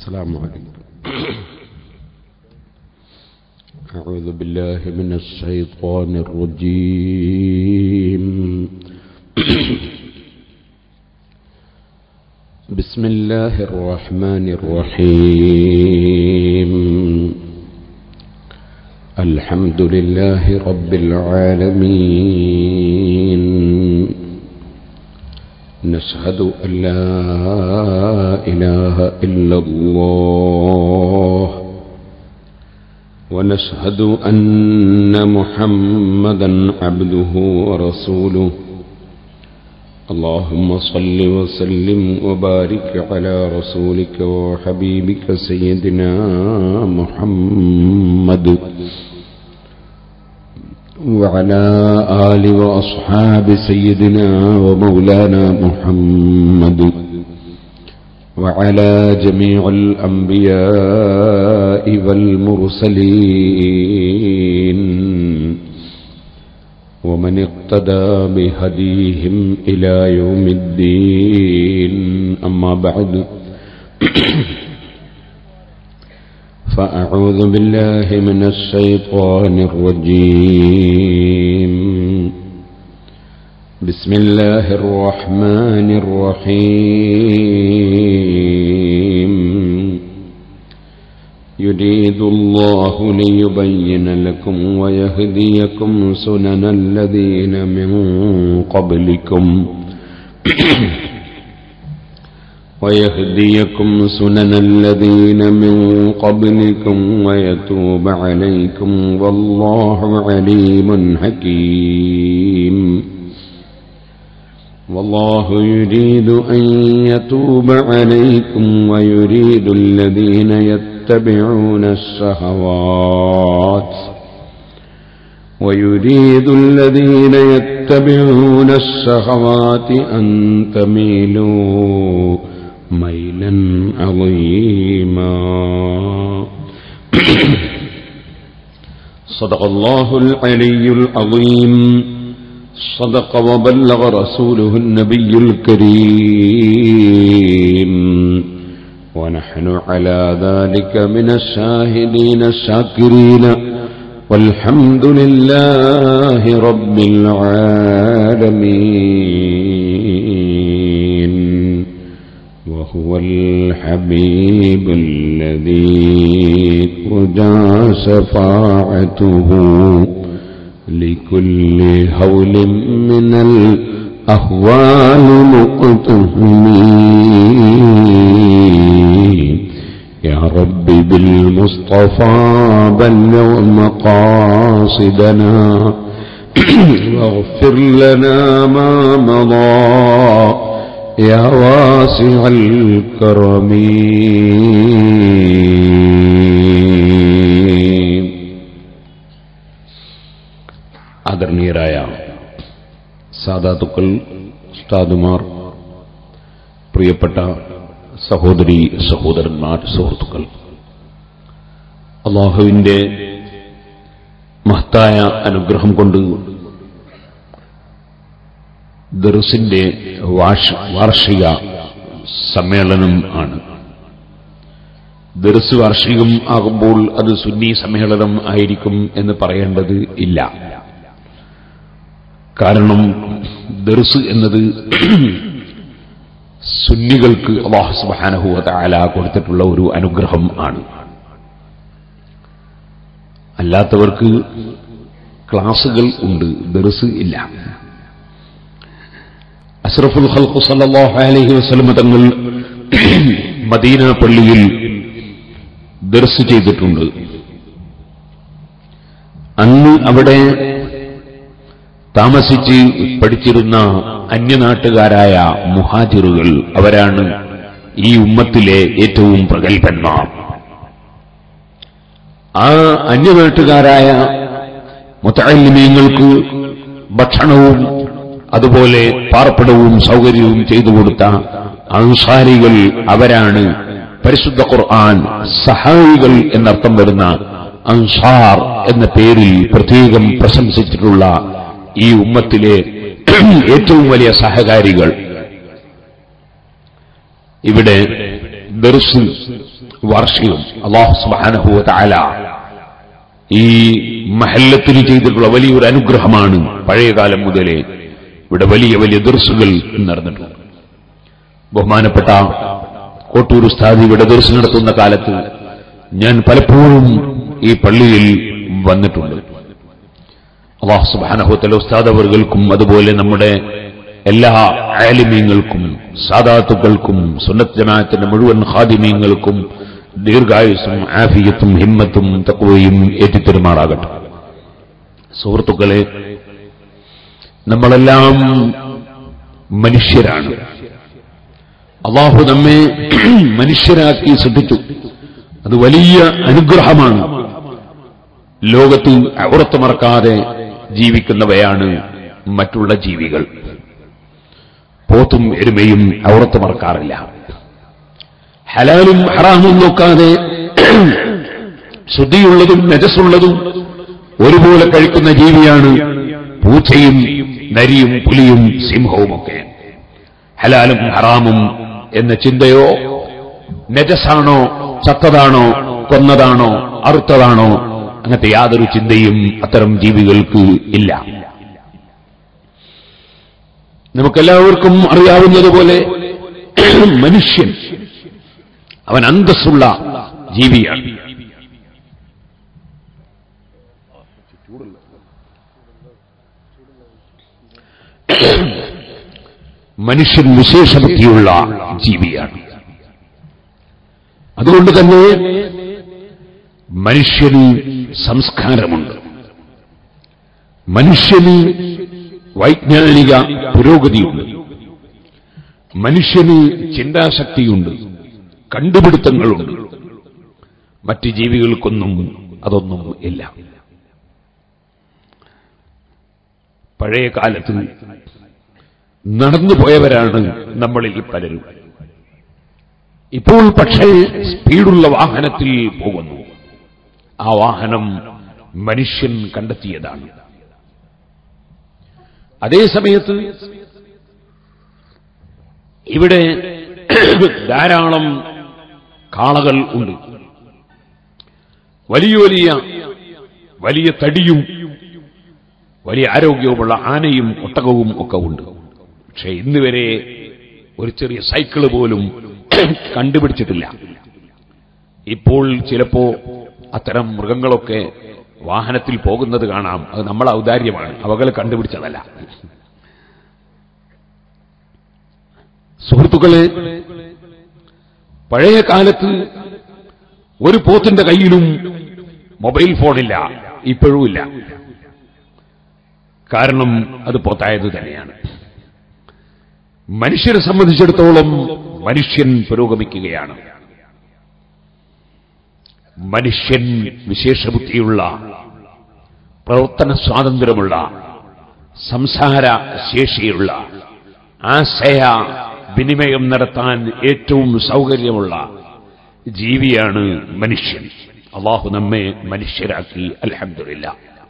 السلام عليكم أعوذ بالله من الشيطان الرجيم بسم الله الرحمن الرحيم الحمد لله رب العالمين نشهد أن لا إله إلا الله ونشهد أن محمدا عبده ورسوله اللهم صل وسلم وبارك على رسولك وحبيبك سيدنا محمد وعلى آل وأصحاب سيدنا ومولانا محمد وعلى جميع الأنبياء والمرسلين ومن اقتدى بهديهم إلى يوم الدين أما بعد فأعوذ بالله من الشيطان الرجيم بسم الله الرحمن الرحيم يريد الله ليبين لكم ويهديكم سنن الذين من قبلكم ويهديكم سنن الذين من قبلكم ويتوب عليكم والله عليم حكيم والله يريد أن يتوب عليكم ويريد الذين يتبعون الشهوات ويريد الذين يتبعون الشهوات أن تميلوا ميلا عظيما صدق الله العلي العظيم صدق وبلغ رسوله النبي الكريم ونحن على ذلك من الشاهدين الشاكرين والحمد لله رب العالمين وهو الحبيب الذي ترجى شفاعته لكل هول من الأهوال مقتهمين يا رب بالمصطفى بلغ مقاصدنا واغفر لنا ما مضى يا واسع الكرم ആദരണീയരായ സാധാതുക്കൾ ഉസ്താദുമാർ പ്രിയപ്പെട്ട സഹോദരി സഹോദരന്മാർ സുഹൃത്തുക്കൾ അള്ളാഹുവിന്റെ മഹത്തായ അനുഗ്രഹം കൊണ്ട് ദർസിന്റെ വാർഷിക സമ്മേളനം ആണ് ദർസ് വാർഷികം ആകുമ്പോൾ അത് സുന്നി സമ്മേളനം ആയിരിക്കും എന്ന് പറയേണ്ടത് ഇല്ല കാരണം ദർസ് എന്നത് സുന്നികൾക്ക് അള്ളാഹു സുബാനഹുവ താല കൊടുത്തിട്ടുള്ള ഒരു അനുഗ്രഹം ആണ് അല്ലാത്തവർക്ക് ക്ലാസുകൾ ഉണ്ട് ദർസ് ഇല്ല അസ്രഫുൽ ഖൽഖു സല്ലല്ലാഹു അലൈഹി വസല്ലം തങ്ങൾ മദീന പള്ളിയിൽ ദർസ് ചെയ്തിട്ടുണ്ട് അന്ന് അവിടെ താമസിച്ച് പഠിച്ചിരുന്ന അന്യനാട്ടുകാരായ മുഹാജിറുകൾ അവരാണ് ഈ ഉമ്മത്തിലെ ഏറ്റവും പ്രഗത്ഭന്മാർ ആ അന്യനാട്ടുകാരായ മുത്തലിമീങ്ങൾക്ക് ഭക്ഷണവും അതുപോലെ പാർപ്പിടവും സൗകര്യവും ചെയ്തു കൊടുത്ത അൻസാരികൾ അവരാണ് പരിശുദ്ധ ഖുർആൻ സഹായികൾ എന്നർത്ഥം വരുന്ന അൻസാർ എന്ന പേരിൽ പ്രത്യേകം പ്രശംസിച്ചിട്ടുള്ള ഈ ഉമ്മത്തിലെ ഏറ്റവും വലിയ സഹകാരികൾ ഇവിടെ ദർസ് വാർഷികം അള്ളാഹു സുബ്ഹാനഹു തആല ഈ മഹല്ലത്തിന് ചെയ്തിട്ടുള്ള വലിയൊരു അനുഗ്രഹമാണ് പഴയകാലം മുതലേ ഇവിടെ വലിയ വലിയ ദർസുകൾ നടന്നിട്ടുണ്ട് ബഹുമാനപ്പെട്ട കോട്ടൂർ ഉസ്താദ് ഇവിടെ ദർസ് നടത്തുന്ന കാലത്ത് ഞാൻ പലപ്പോഴും ഈ പള്ളിയിൽ വന്നിട്ടുണ്ട് അള്ളാഹു സുബാനഹുത്തല ഉസ്താദ് അവർകൾക്കും അതുപോലെ നമ്മുടെ എല്ലാ ആലിമീങ്ങൾക്കും സാദാത്തുക്കൾക്കും സുന്നത്ത് ജമാഅത്തിന്റെ മുഴുവൻ ഹാദിമീങ്ങൾക്കും ദീർഘായുസും ആഫിയത്തും ഹിമ്മത്തും തക്വയും ഏറ്റിത്തരുമാറാകട്ടെ സുഹൃത്തുക്കളെ നമ്മളെല്ലാം മനുഷ്യരാണ് അള്ളാഹു നമ്മെ മനുഷ്യരാക്കി സൃഷ്ടിച്ചു അത് വലിയ അനുഗ്രഹമാണ് ലോകത്ത് ഔറത്ത് മറക്കാതെ ജീവിക്കുന്നവയാണ് മറ്റുള്ള ജീവികൾ പോത്തും എരുമയും ഔറത്ത് മറക്കാറില്ല ഹലാലും ഹറാമും നോക്കാതെ ശുദ്ധിയുള്ളതും നജസ്സുള്ളതും ഒരുപോലെ കഴിക്കുന്ന ജീവിയാണ് പൂച്ചയും നരിയും പുലിയും സിംഹവുമൊക്കെ ഹലാലും ഹറാമും എന്ന ചിന്തയോ നജസാണോ ചത്തതാണോ കൊന്നതാണോ അറുത്തതാണോ അങ്ങനത്തെ യാതൊരു ചിന്തയും അത്തരം ജീവികൾക്ക് ഇല്ല നമുക്കെല്ലാവർക്കും അറിയാവുന്നതുപോലെ മനുഷ്യൻ അവൻ അന്തസ്സുള്ള ജീവിയാണ് മനുഷ്യൻ വിശേഷബുദ്ധിയുള്ള ജീവിയാണ് അതുകൊണ്ട് തന്നെ മനുഷ്യന് സംസ്കാരമുണ്ട് മനുഷ്യന് വൈജ്ഞാനിക പുരോഗതിയുണ്ട് മനുഷ്യന് ചിന്താശക്തിയുണ്ട് കണ്ടുപിടുത്തങ്ങളുണ്ട് മറ്റ് ജീവികൾക്കൊന്നും അതൊന്നും ഇല്ല പഴയ കാലത്ത് നടന്നുപോയവരാണ് നമ്മളിൽ പലരും ഇപ്പോൾ പക്ഷേ സ്പീഡുള്ള വാഹനത്തിൽ പോകുന്നു ആ വാഹനം മനുഷ്യൻ കണ്ടെത്തിയതാണ് അതേ സമയത്ത് ഇവിടെ ധാരാളം കാളകൾ ഉണ്ട് വലിയ വലിയ വലിയ തടിയും വലിയ ആരോഗ്യവുമുള്ള ആനയും ഒട്ടകവും ഒക്കെ ഉണ്ട് പക്ഷെ ഇന്ന് വരെ ഒരു ചെറിയ സൈക്കിള് പോലും കണ്ടുപിടിച്ചിട്ടില്ല ഇപ്പോൾ ചിലപ്പോ അത്തരം മൃഗങ്ങളൊക്കെ വാഹനത്തിൽ പോകുന്നത് കാണാം അത് നമ്മളെ ഔദാര്യമാണ് അവകൾ കണ്ടുപിടിച്ചതല്ല സുഹൃത്തുക്കളെ പഴയ കാലത്ത് ഒരു പോത്തിന്റെ കയ്യിലും മൊബൈൽ ഫോണില്ല ഇപ്പോഴും ഇല്ല കാരണം അത് പോത്തായത് തന്നെയാണ് മനുഷ്യരെ സംബന്ധിച്ചിടത്തോളം മനുഷ്യൻ പുരോഗമിക്കുകയാണ് മനുഷ്യൻ വിശേഷബുദ്ധിയുള്ള പ്രവർത്തന സ്വാതന്ത്ര്യമുള്ള സംസാര ശേഷിയുള്ള ആശയ വിനിമയം നടത്താൻ ഏറ്റവും സൗകര്യമുള്ള ജീവിയാണ് മനുഷ്യൻ അള്ളാഹു നമ്മെ മനുഷ്യരാക്കി അലഹമില്ല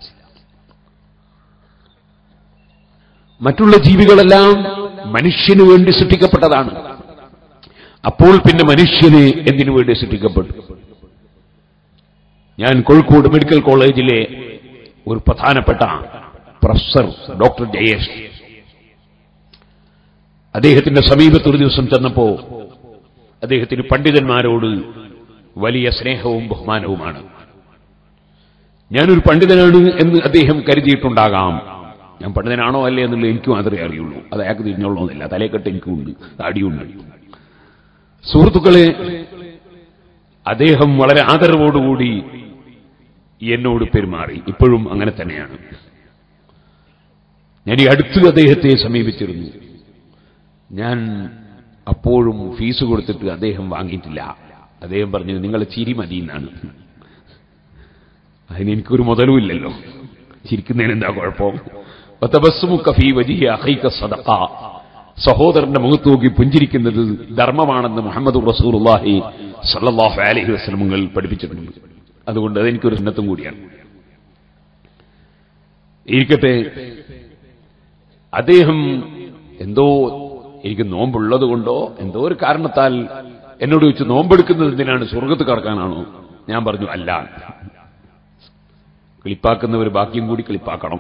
മറ്റുള്ള ജീവികളെല്ലാം മനുഷ്യന് വേണ്ടി സൃഷ്ടിക്കപ്പെട്ടതാണ് അപ്പോൾ പിന്നെ മനുഷ്യന് എന്തിനു വേണ്ടി സൃഷ്ടിക്കപ്പെട്ടു ഞാൻ കോഴിക്കോട് മെഡിക്കൽ കോളേജിലെ ഒരു പ്രധാനപ്പെട്ട പ്രൊഫസർ ഡോക്ടർ ജയേഷ് അദ്ദേഹത്തിന്റെ സമീപത്ത് ഒരു ദിവസം ചെന്നപ്പോ അദ്ദേഹത്തിന് പണ്ഡിതന്മാരോട് വലിയ സ്നേഹവും ബഹുമാനവുമാണ് ഞാനൊരു പണ്ഡിതനാണ് എന്ന് അദ്ദേഹം കരുതിയിട്ടുണ്ടാകാം ഞാൻ പണ്ഡിതനാണോ അല്ലേ എന്നുള്ളത് എനിക്ക് മാത്രമേ അറിയുള്ളൂ അത് അയാൾക്ക് തിരിഞ്ഞോളണമെന്നില്ല തലേക്കെട്ട് എനിക്കുണ്ട് താടിയുണ്ട് സുഹൃത്തുക്കളെ അദ്ദേഹം വളരെ ആദരവോടുകൂടി എന്നോട് പെരുമാറി ഇപ്പോഴും അങ്ങനെ തന്നെയാണ് ഞാൻ ഈ അടുത്ത് അദ്ദേഹത്തെ സമീപിച്ചിരുന്നു ഞാൻ അപ്പോഴും ഫീസ് കൊടുത്തിട്ട് അദ്ദേഹം വാങ്ങിയിട്ടില്ല അദ്ദേഹം പറഞ്ഞു നിങ്ങൾ ചിരി മതി എന്നാണ് അതിന് എനിക്കൊരു മുതലുമില്ലല്ലോ ചിരിക്കുന്നതിന് എന്താ കുഴപ്പം വതബസ്സുമുക ഫീ വജിഹി അഖീക സദഖ സഹോദരന്റെ മുഖത്ത് നോക്കി പുഞ്ചിരിക്കുന്നത് ധർമ്മമാണെന്ന് മുഹമ്മദ് റസൂലുള്ളാഹി സല്ലല്ലാഹു അലൈഹി വസല്ലമകൾ പഠിപ്പിച്ചിട്ടുണ്ട് അതുകൊണ്ട് അതെനിക്കൊരു സുന്നത്തും കൂടിയാണ് ഇരിക്കട്ടെ അദ്ദേഹം എന്തോ എനിക്ക് നോമ്പുള്ളത് കൊണ്ടോ എന്തോ ഒരു കാരണത്താൽ എന്നോട് ചോദിച്ചു നോമ്പെടുക്കുന്നത് എന്തിനാണ് സ്വർഗത്ത് കടക്കാനാണോ ഞാൻ പറഞ്ഞു അല്ല കിളിപ്പാക്കുന്നവർ ബാക്കിയും കൂടി കിളിപ്പാക്കണം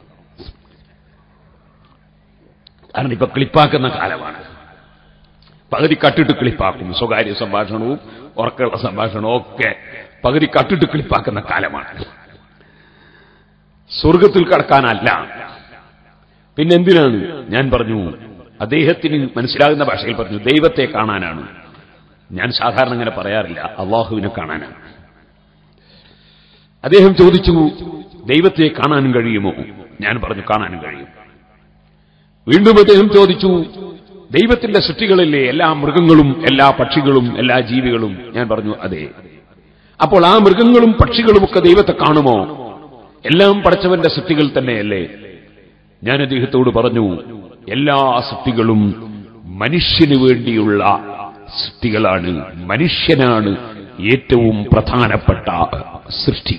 കാരണം ഇപ്പൊ കിളിപ്പാക്കുന്ന കാലമാണ് പകുതി കട്ടിട്ട് കിളിപ്പാക്കും സ്വകാര്യ സംഭാഷണവും ഉറക്കമുള്ള സംഭാഷണവും ഒക്കെ പകുതി കട്ടിട്ട് കിളിപ്പാക്കുന്ന കാലമാണ് സ്വർഗത്തിൽ കടക്കാനല്ല പിന്നെന്തിനാണ് ഞാൻ പറഞ്ഞു അദ്ദേഹത്തിന് മനസ്സിലാകുന്ന ഭാഷയിൽ പറഞ്ഞു ദൈവത്തെ കാണാനാണ് ഞാൻ സാധാരണ അങ്ങനെ പറയാറില്ല അള്ളാഹുവിനെ കാണാനാണ് അദ്ദേഹം ചോദിച്ചു ദൈവത്തെ കാണാൻ കഴിയുമോ ഞാൻ പറഞ്ഞു കാണാനും കഴിയും വീണ്ടും അദ്ദേഹം ചോദിച്ചു ദൈവത്തിന്റെ സൃഷ്ടികളിലെ എല്ലാ മൃഗങ്ങളും എല്ലാ പക്ഷികളും എല്ലാ ജീവികളും ഞാൻ പറഞ്ഞു അതെ അപ്പോൾ ആ മൃഗങ്ങളും പക്ഷികളും ഒക്കെ ദൈവത്തെ കാണുമോ എല്ലാം പടച്ചവന്റെ സൃഷ്ടികൾ തന്നെയല്ലേ ഞാൻ അദ്ദേഹത്തോട് പറഞ്ഞു എല്ലാ സൃഷ്ടികളും മനുഷ്യന് വേണ്ടിയുള്ള സൃഷ്ടികളാണ് മനുഷ്യനാണ് ഏറ്റവും പ്രധാനപ്പെട്ട സൃഷ്ടി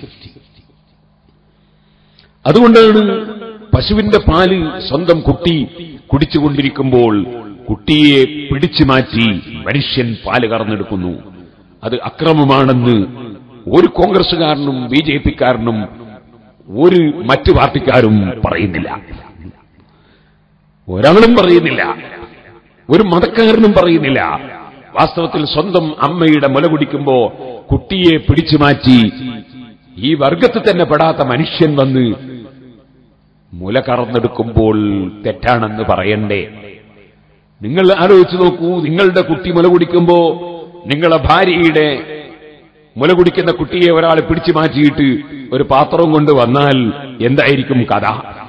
അതുകൊണ്ടാണ് പശുവിന്റെ പാല് സ്വന്തം കുട്ടി കുടിച്ചുകൊണ്ടിരിക്കുമ്പോൾ കുട്ടിയെ പിടിച്ചു മാറ്റി മനുഷ്യൻ പാല് കറന്നെടുക്കുന്നു അത് അക്രമമാണെന്ന് ഒരു കോൺഗ്രസുകാരനും ബി ജെ പിക്കാരനും ഒരു മറ്റു പാർട്ടിക്കാരും പറയുന്നില്ല ഒരാളും പറയുന്നില്ല ഒരു മതക്കാരനും പറയുന്നില്ല വാസ്തവത്തിൽ സ്വന്തം അമ്മയുടെ മുല കുടിക്കുമ്പോ കുട്ടിയെ പിടിച്ചു മാറ്റി ഈ വർഗത്തിൽ തന്നെ പെടാത്ത മനുഷ്യൻ വന്ന് മുല കറന്നെടുക്കുമ്പോൾ തെറ്റാണെന്ന് പറയണ്ടേ നിങ്ങൾ ആലോചിച്ചു നോക്കൂ നിങ്ങളുടെ കുട്ടി മുല കുടിക്കുമ്പോ നിങ്ങളെ ഭാര്യയുടെ മുല കുടിക്കുന്ന കുട്ടിയെ ഒരാൾ പിടിച്ചു മാറ്റിയിട്ട് ഒരു പാത്രം കൊണ്ട് വന്നാൽ എന്തായിരിക്കും കഥ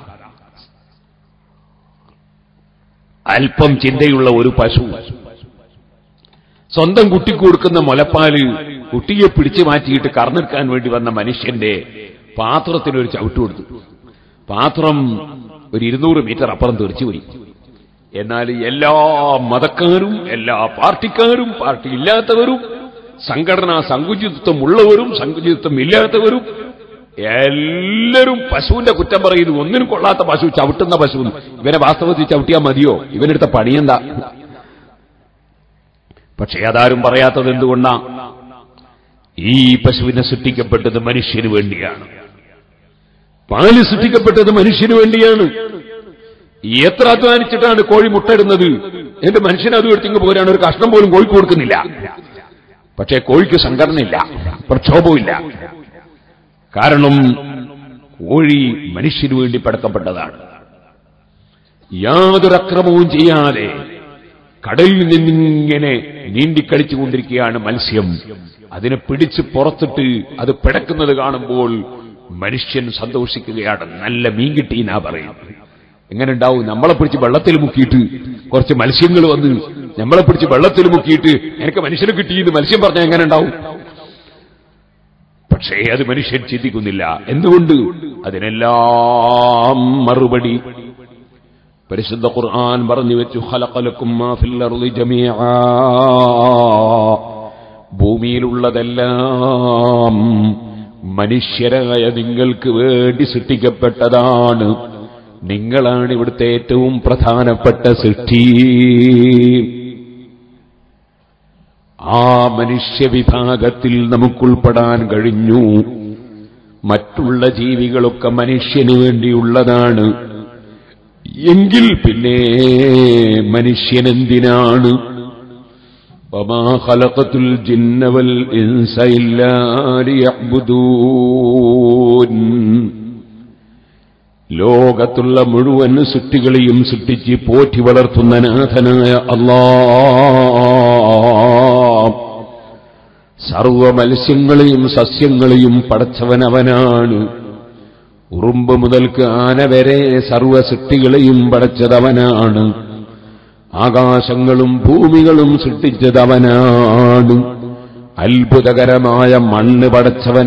അല്പം ചിന്തയുള്ള ഒരു പശു സ്വന്തം കുട്ടിക്ക് കൊടുക്കുന്ന മുലപ്പാല് കുട്ടിയെ പിടിച്ചു മാറ്റിയിട്ട് കറന്നെടുക്കാൻ വേണ്ടി വന്ന മനുഷ്യന്റെ പാത്രത്തിന് ഒരു ചവിട്ട് കൊടുത്തു പാത്രം ഒരു ഇരുന്നൂറ് മീറ്റർ അപ്പുറം തെറിച്ചുപോയി എന്നാൽ എല്ലാ മതക്കാരും എല്ലാ പാർട്ടിക്കാരും പാർട്ടി ഇല്ലാത്തവരും സംഘടനാ സങ്കുചിതത്വം ഉള്ളവരും സങ്കുചിതത്വം ഇല്ലാത്തവരും എല്ലാവരും പശുവിന്റെ കുറ്റം പറയുന്നു ഒന്നിനും കൊള്ളാത്ത പശു ചവിട്ടുന്ന പശു ഇവനെ വാസ്തവത്തിൽ ചവിട്ടിയാൽ മതിയോ ഇവനെടുത്ത പണിയെന്താ പക്ഷേ അതാരും പറയാത്തത് എന്തുകൊണ്ടാ ഈ പശുവിനെ സൃഷ്ടിക്കപ്പെട്ടത് മനുഷ്യന് വേണ്ടിയാണ് പാല് സൃഷ്ടിക്കപ്പെട്ടത് മനുഷ്യന് വേണ്ടിയാണ് എത്ര അധ്വാനിച്ചിട്ടാണ് കോഴി മുട്ടയിടുന്നത് എന്റെ മനുഷ്യൻ അത് എടുത്തിങ്ങ് പോരാണ് ഒരു കഷ്ണം പോലും കോഴിക്ക് കൊടുക്കുന്നില്ല പക്ഷേ കോഴിക്ക് സംഘടനയില്ല പ്രക്ഷോഭമില്ല കാരണം കോഴി മനുഷ്യന് വേണ്ടി പടക്കപ്പെട്ടതാണ് യാതൊരു അക്രമവും ചെയ്യാതെ കടലിൽ നിന്നിങ്ങനെ നീണ്ടിക്കളിച്ചുകൊണ്ടിരിക്കുകയാണ് മത്സ്യം അതിനെ പിടിച്ച് പുറത്തിട്ട് അത് പിടക്കുന്നത് കാണുമ്പോൾ മനുഷ്യൻ സന്തോഷിക്കുകയാണ് നല്ല മീൻ കിട്ടി എന്നാ പറയും എങ്ങനെ ഉണ്ടാവും നമ്മളെ പിടിച്ച് വെള്ളത്തിൽ മുക്കിയിട്ട് കുറച്ച് മത്സ്യങ്ങൾ വന്ന് നമ്മളെ പിടിച്ച് വെള്ളത്തിൽ മുക്കിയിട്ട് എനിക്ക് മനുഷ്യനെ കിട്ടിയെന്ന് മത്സ്യം പറഞ്ഞാൽ എങ്ങനെ ഉണ്ടാവും പക്ഷേ അത് മനുഷ്യൻ ചിന്തിക്കുന്നില്ല എന്തുകൊണ്ട് അതിനെല്ലാം മറുപടി പരിശുദ്ധ ഖുർആൻ പറഞ്ഞു വെച്ചു ഖലഖലക്കും മാ ഫിൽ അർളി ജമീആ ഭൂമിയിലുള്ളതെല്ലാം മനുഷ്യരായ നിങ്ങൾക്ക് വേണ്ടി സൃഷ്ടിക്കപ്പെട്ടതാണ് നിങ്ങളാണ് ഇവിടുത്തെ ഏറ്റവും പ്രധാനപ്പെട്ട സൃഷ്ടി ആ മനുഷ്യവിഭാഗത്തിൽ നമുക്കുൾപ്പെടാൻ കഴിഞ്ഞു മറ്റുള്ള ജീവികളൊക്കെ മനുഷ്യന് വേണ്ടിയുള്ളതാണ് എങ്കിൽ പിന്നെ മനുഷ്യനെന്തിനാണ് وما خلقت الجن والإنس إلا ليعبدون ലോകത്തുള്ള മുഴുവൻ സൃഷ്ടികളെയും സൃഷ്ടിച്ച് പോറ്റി വളർത്തുന്ന നാഥനായ അല്ലാ സർവ മത്സ്യങ്ങളെയും സസ്യങ്ങളെയും പടച്ചവനവനാണ് ഉറുമ്പ് മുതൽക്ക് ആന വരെ സർവ സൃഷ്ടികളെയും പടച്ചതവനാണ് ആകാശങ്ങളും ഭൂമികളും സൃഷ്ടിച്ചതവനാണ് അത്ഭുതകരമായ മണ്ണ് പടച്ചവൻ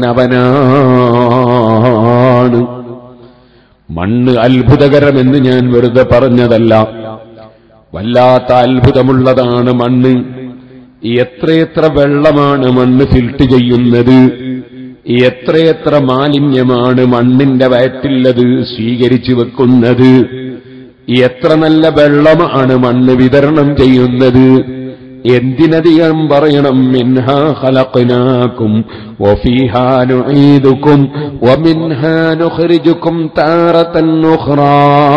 അവനാണ് മണ്ണ് അത്ഭുതകരമെന്ന് ഞാൻ വെറുതെ പറഞ്ഞതല്ല വല്ലാത്ത അത്ഭുതമുള്ളതാണ് മണ്ണ് എത്രയെത്ര വെള്ളമാണ് മണ്ണ് ഫിൽട്ട് ചെയ്യുന്നത് എത്രയെത്ര മാലിന്യമാണ് മണ്ണിന്റെ വയറ്റില്ലത് സ്വീകരിച്ചു വെക്കുന്നത് എത്ര നല്ല വെള്ളമാണ് മണ്ണ് വിതരണം ചെയ്യുന്നത് എന്തിനധികം പറയണം മിൻഹ ഖലഖ്നാകും വഫീഹാ നുഈദുകും വമിൻഹാ നുഖ്രിജുകും താറതൻ ഉഖ്റാ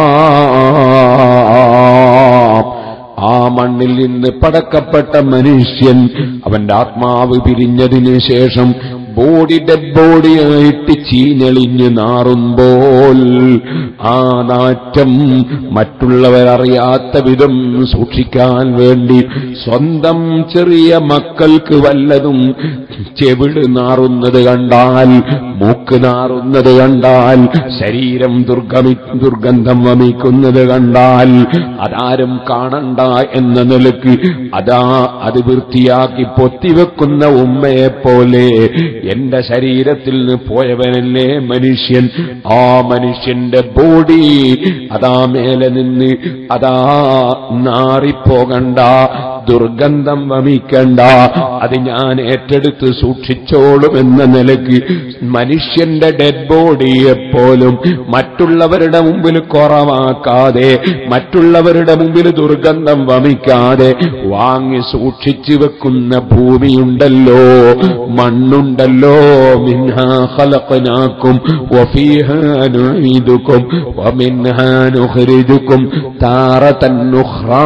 ആ മണ്ണിൽ നിന്ന് പടക്കപ്പെട്ട മനുഷ്യൻ അവന്റെ ആത്മാവ് പിരിഞ്ഞതിന് ശേഷം ബോഡി ഡെഡ് ബോഡിയായിട്ട് ചീഞ്ഞളിഞ്ഞ് നാറുമ്പോൾ ആ നാറ്റം മറ്റുള്ളവരറിയാത്ത വിധം സൂക്ഷിക്കാൻ വേണ്ടി സ്വന്തം ചെറിയ മക്കൾക്ക് വല്ലതും ചെവിട് നാറുന്നത് കണ്ടാൽ മൂക്ക് നാറുന്നത് കണ്ടാൽ ശരീരം ദുർഗമി ദുർഗന്ധം വമിക്കുന്നത് കണ്ടാൽ അതാരും കാണണ്ട എന്ന നിലക്ക് അതാ അത് വൃത്തിയാക്കി പൊത്തിവെക്കുന്ന ഉമ്മയെപ്പോലെ എന്റെ ശരീരത്തിൽ നിന്ന് പോയവനല്ലേ മനുഷ്യൻ ആ മനുഷ്യന്റെ ബോഡി അതാ മേലെ നിന്ന് അതാ നാറിപ്പോകണ്ട ദുർഗന്ധം വമിക്കണ്ട അത് ഞാൻ ഏറ്റെടുത്ത് സൂക്ഷിച്ചോളും എന്ന നിലക്ക് മനുഷ്യന്റെ ഡെഡ് ബോഡിയെപ്പോലും മറ്റുള്ളവരുടെ മുമ്പിൽ കുറവാക്കാതെ മറ്റുള്ളവരുടെ മുമ്പിൽ ദുർഗന്ധം വമിക്കാതെ വാങ്ങി സൂക്ഷിച്ചു വെക്കുന്ന ഭൂമിയുണ്ടല്ലോ മണ്ണുണ്ടല്ലോ മിൻഹാ ഖലഖനാക്കും വഫീഹാ നുഈദുക്കും വമിൻഹാ നുഖ്രിജുക്കും താറതൻ ഉഖ്റാ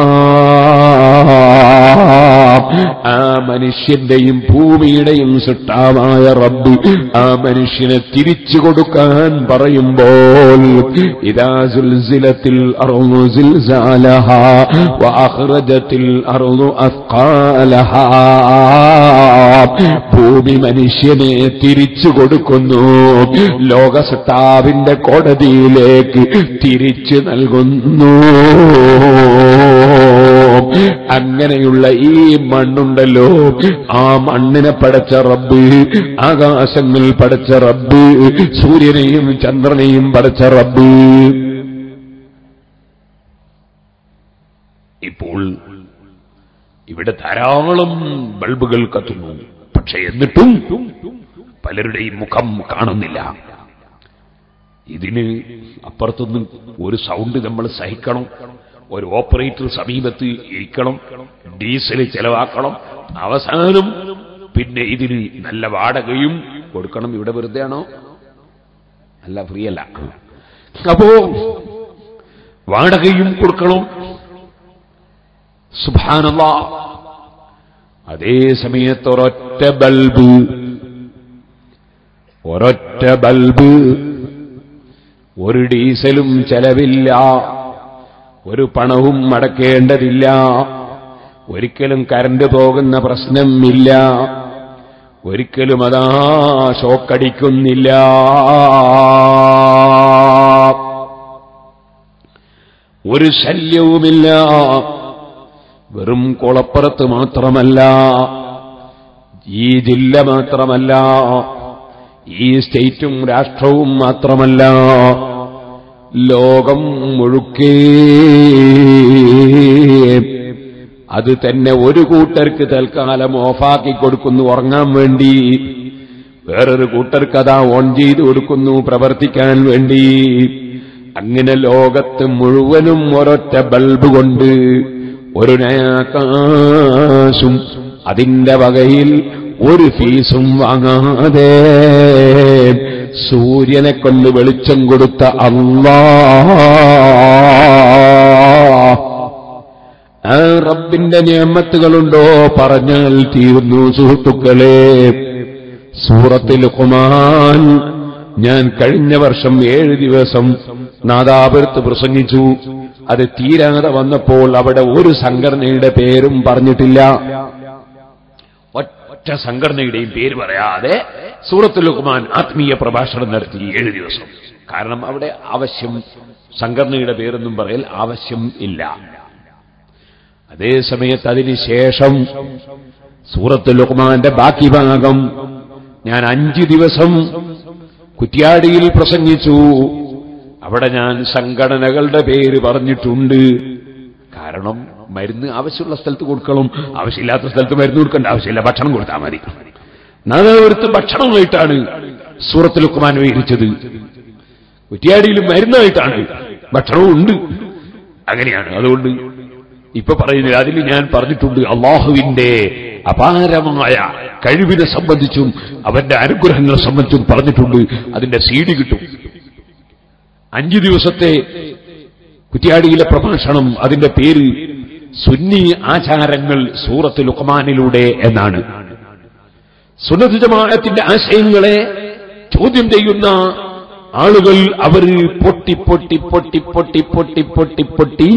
ആ മനുഷ്യന്റെയും ഭൂമിയുടെയും സൃഷ്ടാവായ റബ്ബ് ആ മനുഷ്യനെ തിരിച്ചു കൊടുക്കാൻ പറയുമ്പോൾ ഇതാ സുൽസിലത്തിൽ അറുന്നു സിൽസാലഹ വഅഖ്റജത്തിൽ അറുന്നു അസ്ഖാലഹ ഭൂമി മനുഷ്യനെ തിരിച്ചു കൊടുക്കുന്നു ലോകസത്താവിന്റെ കോടതിയിലേക്ക് തിരിച്ചു നൽകുന്നു അങ്ങനെയുള്ള ഈ മണ്ണുണ്ടല്ലോ ആ മണ്ണിനെ പടച്ച റബ്ബ് ആകാശങ്ങൾ പടച്ച റബ്ബ് സൂര്യനെയും ചന്ദ്രനെയും പടച്ച റബ്ബ് ഇപ്പോൾ ഇവിടെ ധാരാളം ബൾബുകൾ കത്തുന്നു പക്ഷെ എന്നിട്ടും പലരുടെയും മുഖം കാണുന്നില്ല ഇതിന് അപ്പുറത്തുനിന്ന് ഒരു സൗണ്ട് നമ്മൾ സഹിക്കണം ഒരു ഓപ്പറേറ്റർ സമീപത്ത് ഇരിക്കണം ഡീസൽ ചെലവാക്കണം അവസാനം പിന്നെ ഇതിന് നല്ല വാടകയും കൊടുക്കണം ഇവിടെ വെറുതെ ആണോ അല്ല ഫ്രീ അല്ല അപ്പോ വാടകയും കൊടുക്കണം സുഭാനല്ല അതേ സമയത്ത് ഒരൊറ്റ ബൾബ് ഒരൊറ്റ ബൾബ് ഒരു ഡീസലും ചെലവില്ല ഒരു പണവും അടക്കേണ്ടതില്ല ഒരിക്കലും കരണ്ട് പോകുന്ന പ്രശ്നമില്ല ഒരിക്കലും അതാ ഷോക്കടിക്കുന്നില്ല ഒരു ശല്യവുമില്ല വെറും കുളപ്പുറത്ത് മാത്രമല്ല ഈ ജില്ല മാത്രമല്ല ഈ സ്റ്റേറ്റും രാഷ്ട്രവും മാത്രമല്ല ലോകം മുഴുക്കേ അത് തന്നെ ഒരു കൂട്ടർക്ക് തൽക്കാലം ഓഫാക്കി കൊടുക്കുന്നു ഉറങ്ങാൻ വേണ്ടി വേറൊരു കൂട്ടർക്ക് അതാ ഓൺ ചെയ്ത് കൊടുക്കുന്നു പ്രവർത്തിക്കാൻ വേണ്ടി അങ്ങനെ ലോകത്ത് മുഴുവനും ഒരൊറ്റ ബൾബ് കൊണ്ട് ഒരു നയാകാശും അതിന്റെ വകയിൽ ഒരു ഫീസും വാങ്ങാതെ സൂര്യനെ കൊണ്ട് വെളിച്ചം കൊടുത്ത അള്ളാ ആ റബ്ബിന്റെ നിയമത്തുകളുണ്ടോ പറഞ്ഞാൽ തീർന്നു സുഹൃത്തുക്കളെ സൂറത്തിൽ കുമാൻ ഞാൻ കഴിഞ്ഞ വർഷം ഏഴ് ദിവസം നാദാപുരത്ത് പ്രസംഗിച്ചു അത് തീരാതെ വന്നപ്പോൾ അവിടെ ഒരു സംഘടനയുടെ പേരും പറഞ്ഞിട്ടില്ല ഒറ്റ സംഘടനയുടെയും പേര് പറയാതെ സൂറത്തുൽ ലുഖ്മാൻ ആത്മീയ പ്രഭാഷണം നടത്തി ഏഴ് ദിവസം കാരണം അവിടെ ആവശ്യം സംഘടനയുടെ പേരൊന്നും പറയൽ ആവശ്യം ഇല്ല അതേ സമയത്ത് അതിന് ശേഷം സൂറത്തുൽ ലുഖ്മാന്റെ ബാക്കി ഭാഗം ഞാൻ അഞ്ച് ദിവസം കുറ്റ്യാടിയിൽ പ്രസംഗിച്ചു അവിടെ ഞാൻ സംഘടനകളുടെ പേര് പറഞ്ഞിട്ടുണ്ട് കാരണം മരുന്ന് ആവശ്യമുള്ള സ്ഥലത്ത് കൊടുക്കണം ആവശ്യമില്ലാത്ത സ്ഥലത്ത് മരുന്ന് കൊടുക്കേണ്ട ആവശ്യമില്ല ഭക്ഷണം കൊടുത്താൽ മതി നാദാപുരത്ത് ഭക്ഷണമായിട്ടാണ് സൂറത്ത് ലുക്കുമാൻ വിവരിച്ചത് കുറ്റിയാടിയിൽ മരുന്നായിട്ടാണ് ഭക്ഷണവും ഉണ്ട് അങ്ങനെയാണ് അതുകൊണ്ട് ഇപ്പൊ പറയുന്നില്ല അതിൽ ഞാൻ പറഞ്ഞിട്ടുണ്ട് അള്ളാഹുവിന്റെ അപാരമായ കഴിവിനെ സംബന്ധിച്ചും അവന്റെ അനുഗ്രഹങ്ങളെ സംബന്ധിച്ചും പറഞ്ഞിട്ടുണ്ട് അതിന്റെ സീഡി കിട്ടും അഞ്ചു ദിവസത്തെ കുറ്റിയാടിയിലെ പ്രഭാഷണം അതിന്റെ പേര് സുന്നി ആചാരങ്ങൾ സൂറത്ത് ലുക്മാനിലൂടെ എന്നാണ് സുന്നത്ത് ജമാഅത്തിന്റെ ആശയങ്ങളെ ചോദ്യം ചെയ്യുന്ന ആളുകൾ അവർ പൊട്ടി പൊട്ടി പൊട്ടി പൊട്ടി പൊട്ടി പൊട്ടി പൊട്ടി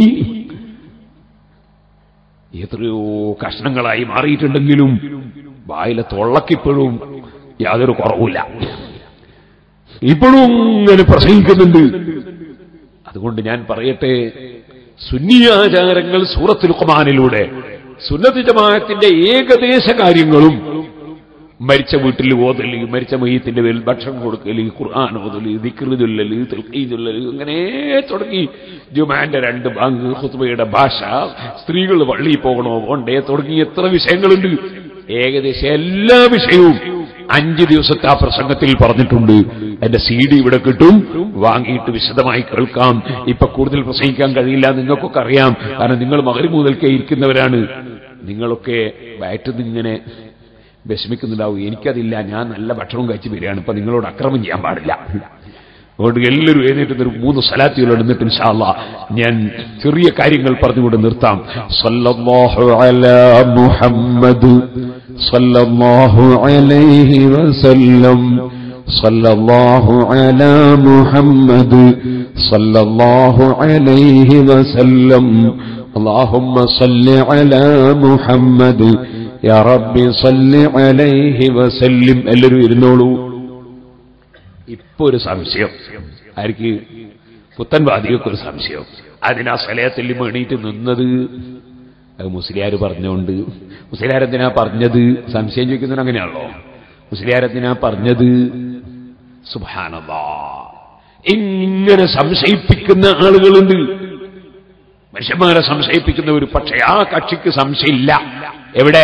എത്രയോ കഷ്ണങ്ങളായി മാറിയിട്ടുണ്ടെങ്കിലും വായിലെ തൊള്ളക്കിപ്പോഴും യാതൊരു കുറവുമില്ല ഇപ്പോഴും ഇങ്ങനെ പ്രസംഗിക്കുന്നുണ്ട് അതുകൊണ്ട് ഞാൻ പറയട്ടെ സുന്നിയാചാരങ്ങൾ സൂറത്തുൽ ഖുമാനിലൂടെ സുന്നത്ത് ജമാഅത്തിന്റെ ഏകദേശ കാര്യങ്ങളും മരിച്ച വീട്ടിൽ ഓതല് മരിച്ച മയ്യത്തിന്റെ പേരിൽ ഭക്ഷണം കൊടുക്കല് ഖുർആൻ ഓതല് ദിക്റുചൊല്ലല് തെൽക്കീചൊല്ലല് അങ്ങനെ തുടങ്ങി ജുമാന്റെ രണ്ട് ബാങ്ക് ഹുത്ബയുടെ ഭാഷ സ്ത്രീകൾ പള്ളിയിൽ പോകണോ പോണ്ടേ തുടങ്ങി എത്ര വിഷയങ്ങളുണ്ട് ഏകദേശം എല്ലാ വിഷയവും അഞ്ച് ദിവസത്തെ ആ പ്രസംഗത്തിൽ പറഞ്ഞിട്ടുണ്ട് എന്റെ സി ഡി ഇവിടെ കിട്ടും വാങ്ങിയിട്ട് വിശദമായി കേൾക്കാം ഇപ്പൊ കൂടുതൽ പ്രസംഗിക്കാൻ കഴിയില്ല നിങ്ങൾക്കൊക്കെ അറിയാം കാരണം നിങ്ങൾ മകരി മുതൽക്കേ ഇരിക്കുന്നവരാണ് നിങ്ങളൊക്കെ വയറ്റുനിന്ന് ഇങ്ങനെ വിഷമിക്കുന്നുണ്ടാവും എനിക്കതില്ല ഞാൻ നല്ല ഭക്ഷണം കഴിച്ച് വരികയാണ് ഇപ്പൊ നിങ്ങളോട് അക്രമം ചെയ്യാൻ പാടില്ല അതുകൊണ്ട് എല്ലാവരും എഴുന്നേറ്റ് ഒരു മൂന്ന് സലാത്തുകൾ എടുത്തിട്ട് ഇൻഷാല്ല ഞാൻ ചെറിയ കാര്യങ്ങൾ പറഞ്ഞുകൊണ്ട് നിർത്താം സല്ലല്ലാഹു അലാ മുഹമ്മദ് സല്ലല്ലാഹു അലൈഹി വസല്ലം സല്ലല്ലാഹു അലാ മുഹമ്മദ് സല്ലല്ലാഹു അലൈഹി വസല്ലം اللهم صل على محمد يا رب صل عليه وسلم എല്ലാവരും ഇരുന്നോളൂ ഇപ്പൊ ഒരു സംശയം ആർക്ക് പുത്തൻവാദികൾക്ക് ഒരു സംശയം അതിനാ സ്ഥലത്തിൽ എണീറ്റ് നിന്നത് അത് മുസ്ലിയാർ പറഞ്ഞുകൊണ്ട് മുസ്ലിയാർ എന്തിനാ പറഞ്ഞത് സംശയം ചോദിക്കുന്നതിന് അങ്ങനെയാണല്ലോ മുസ്ലിയാർ എന്തിനാ പറഞ്ഞത് സുഭാനതാ ഇങ്ങനെ സംശയിപ്പിക്കുന്ന ആളുകളുണ്ട് മനുഷ്യന്മാരെ സംശയിപ്പിക്കുന്നവർ പക്ഷേ ആ കക്ഷിക്ക് സംശയമില്ല എവിടെ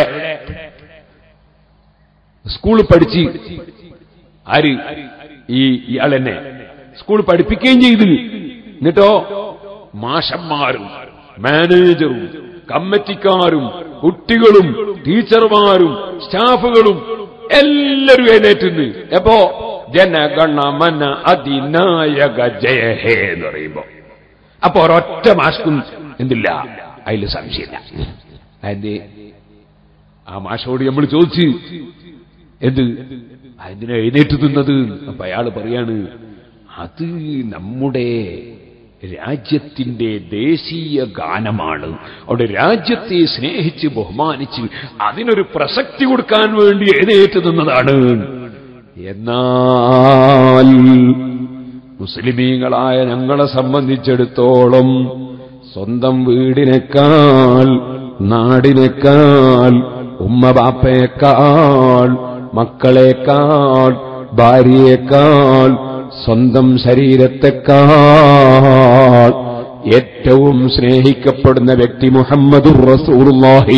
സ്കൂളിൽ പഠിച്ച് ആര് ഈ ഇയാൾ തന്നെ സ്കൂൾ പഠിപ്പിക്കുകയും ചെയ്തു എന്നിട്ടോ മാഷന്മാരും മാനേജറും കമ്മിറ്റിക്കാരും കുട്ടികളും ടീച്ചർമാരും സ്റ്റാഫുകളും എല്ലാവരും എഴുന്നേറ്റുന്ന് എപ്പോ ജനഗണമന അതിനായക ജയ ഹേ എന്ന് പറയുമ്പോ അപ്പൊ ഒരൊറ്റ മാസ്കും എന്തില്ല അതിൽ സംശയമില്ല അതിന്റെ ആ മാഷോട് നമ്മൾ ചോദിച്ച് എന്ത് അതിനെ എഴുന്നേറ്റ് നിന്നത് അപ്പൊ അയാൾ പറയാണ് അത് നമ്മുടെ രാജ്യത്തിന്റെ ദേശീയ ഗാനമാണ് അവിടെ രാജ്യത്തെ സ്നേഹിച്ച് ബഹുമാനിച്ച് അതിനൊരു പ്രസക്തി കൊടുക്കാൻ വേണ്ടി എഴുന്നേറ്റ് നിന്നതാണ് എന്നാൽ മുസ്ലിമീങ്ങളായ ഞങ്ങളെ സംബന്ധിച്ചിടത്തോളം സ്വന്തം വീടിനേക്കാൾ നാടിനേക്കാൾ ഉമ്മ ബാപ്പയേക്കാൾ മക്കളേക്കാൾ ഭാര്യയേക്കാൾ സ്വന്തം ശരീരത്തെക്കാൾ ഏറ്റവും സ്നേഹിക്കപ്പെടുന്ന വ്യക്തി മുഹമ്മദുർ റസൂലുള്ളാഹി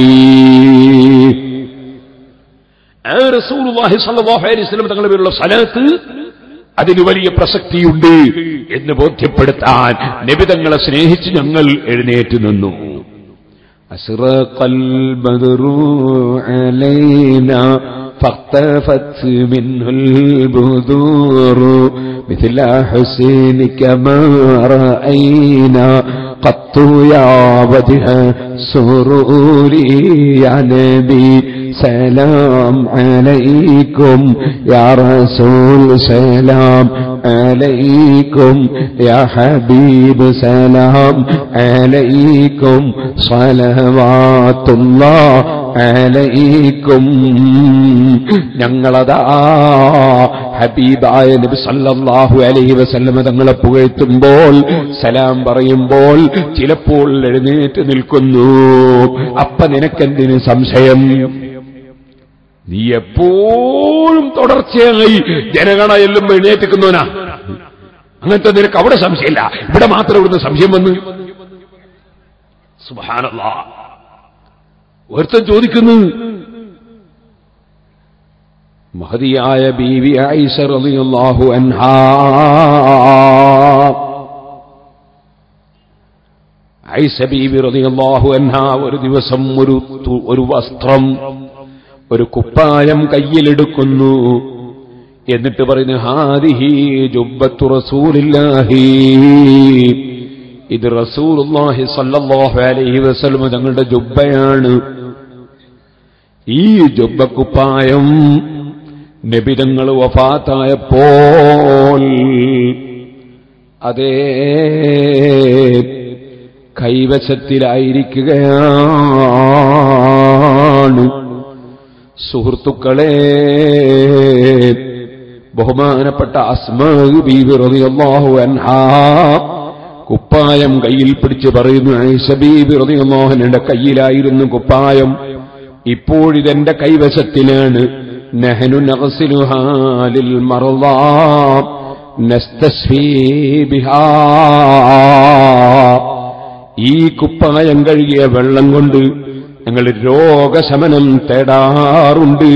ആ റസൂലുള്ളാഹി സ്വല്ലല്ലാഹു അലൈഹി വസല്ലം തങ്ങളുടെ പേരുള്ള സലാത്ത് അതിന് വലിയ പ്രസക്തിയുണ്ട് എന്ന് ബോധ്യപ്പെടുത്താൻ നബിതങ്ങളെ സ്നേഹിച്ച് ഞങ്ങൾ എഴുന്നേറ്റ് നിന്നു أشرق البدر علينا فاختفت منه البذور مثل حسينك ما رأينا قط يا وجه سرور يا نبي سلام عليكم يا رسول سلام عليكم يا حبيب سلام عليكم صلوات الله عليكم ഞങ്ങളതാ ഹബീബായ നബി സല്ലല്ലാഹു അലൈഹി വസല്ലമ തങ്ങളെ പുകഴ്ത്തുമ്പോൾ സലാം പറയുമ്പോൾ ചിലപ്പോൾ എഴുന്നേറ്റ് നിൽക്കുന്നു അപ്പ നിനക്കെന്തിന് സംശയം നീ എപ്പോഴും തുടർച്ചയായി ജനഗണ എല്ലും എഴുന്നേറ്റിക്കുന്നവനാ അങ്ങനത്തെ നിനക്ക് അവിടെ സംശയമില്ല ഇവിടെ മാത്രം ഇവിടുന്ന് സംശയം വന്ന് സുബാനല്ല ഒരുത്തൻ ചോദിക്കുന്നു മഹതിയായ ബീവി ഐസ റളിയല്ലാഹു അൻഹാ ഐസബീബി റളിയല്ലാഹു അൻഹ ഒരു ദിവസം ഒരു തു- ഒരു വസ്ത്രം ഒരു കുപ്പായം കയ്യിലെടുക്കുന്നു എന്നിട്ട് പറയുന്നു ഹാദിഹി ജുബ്ബത്തു റസൂലില്ലാഹി ഇത് റസൂലുള്ളാഹി സ്വല്ലല്ലാഹു അലൈഹി വസല്ലം തങ്ങളുടെ ജുബ്ബയാണ് ഈ ജുബ്ബക്കുപ്പായം നബിതങ്ങൾ വഫാത്തായപ്പോൾ അതേ കൈവശത്തിലായിരിക്കുകയാണ് സുഹൃത്തുക്കളെ ബഹുമാനപ്പെട്ട അസ്മാ ബീവി റളിയല്ലാഹു അൻഹാ കുപ്പായം കയ്യിൽ പിടിച്ച് പറയുന്നു ഐഷ ബീബി റളിയല്ലാഹുവിന്റെ കയ്യിലായിരുന്നു കുപ്പായം ഇപ്പോഴിതെന്റെ കൈവശത്തിലാണ് നഹനു നഗ്സിലുഹാ ലിൽ മർളാ നസ്തസ്ഫീ ബിഹാ ഈ കുപ്പായം കഴുകിയ വെള്ളം കൊണ്ട് ഞങ്ങൾ രോഗശമനം തേടാറുണ്ട്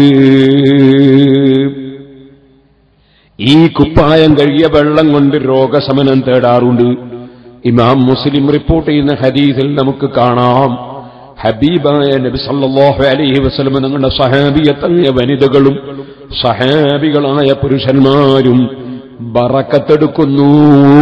ഈ കുപ്പായം കഴുകിയ വെള്ളം കൊണ്ട് രോഗശമനം തേടാറുണ്ട് ഇമാം മുസ്ലിം റിപ്പോർട്ട് ചെയ്യുന്ന ഹദീസിൽ നമുക്ക് കാണാം ഹബീബായ നബി സല്ലല്ലാഹു അലൈഹി വസല്ലം നിങ്ങളുടെ സഹാബിയത്തങ്ങിയ വനിതകളും സഹാബികളായ പുരുഷന്മാരും ബറക്കത്തെടുക്കുന്നു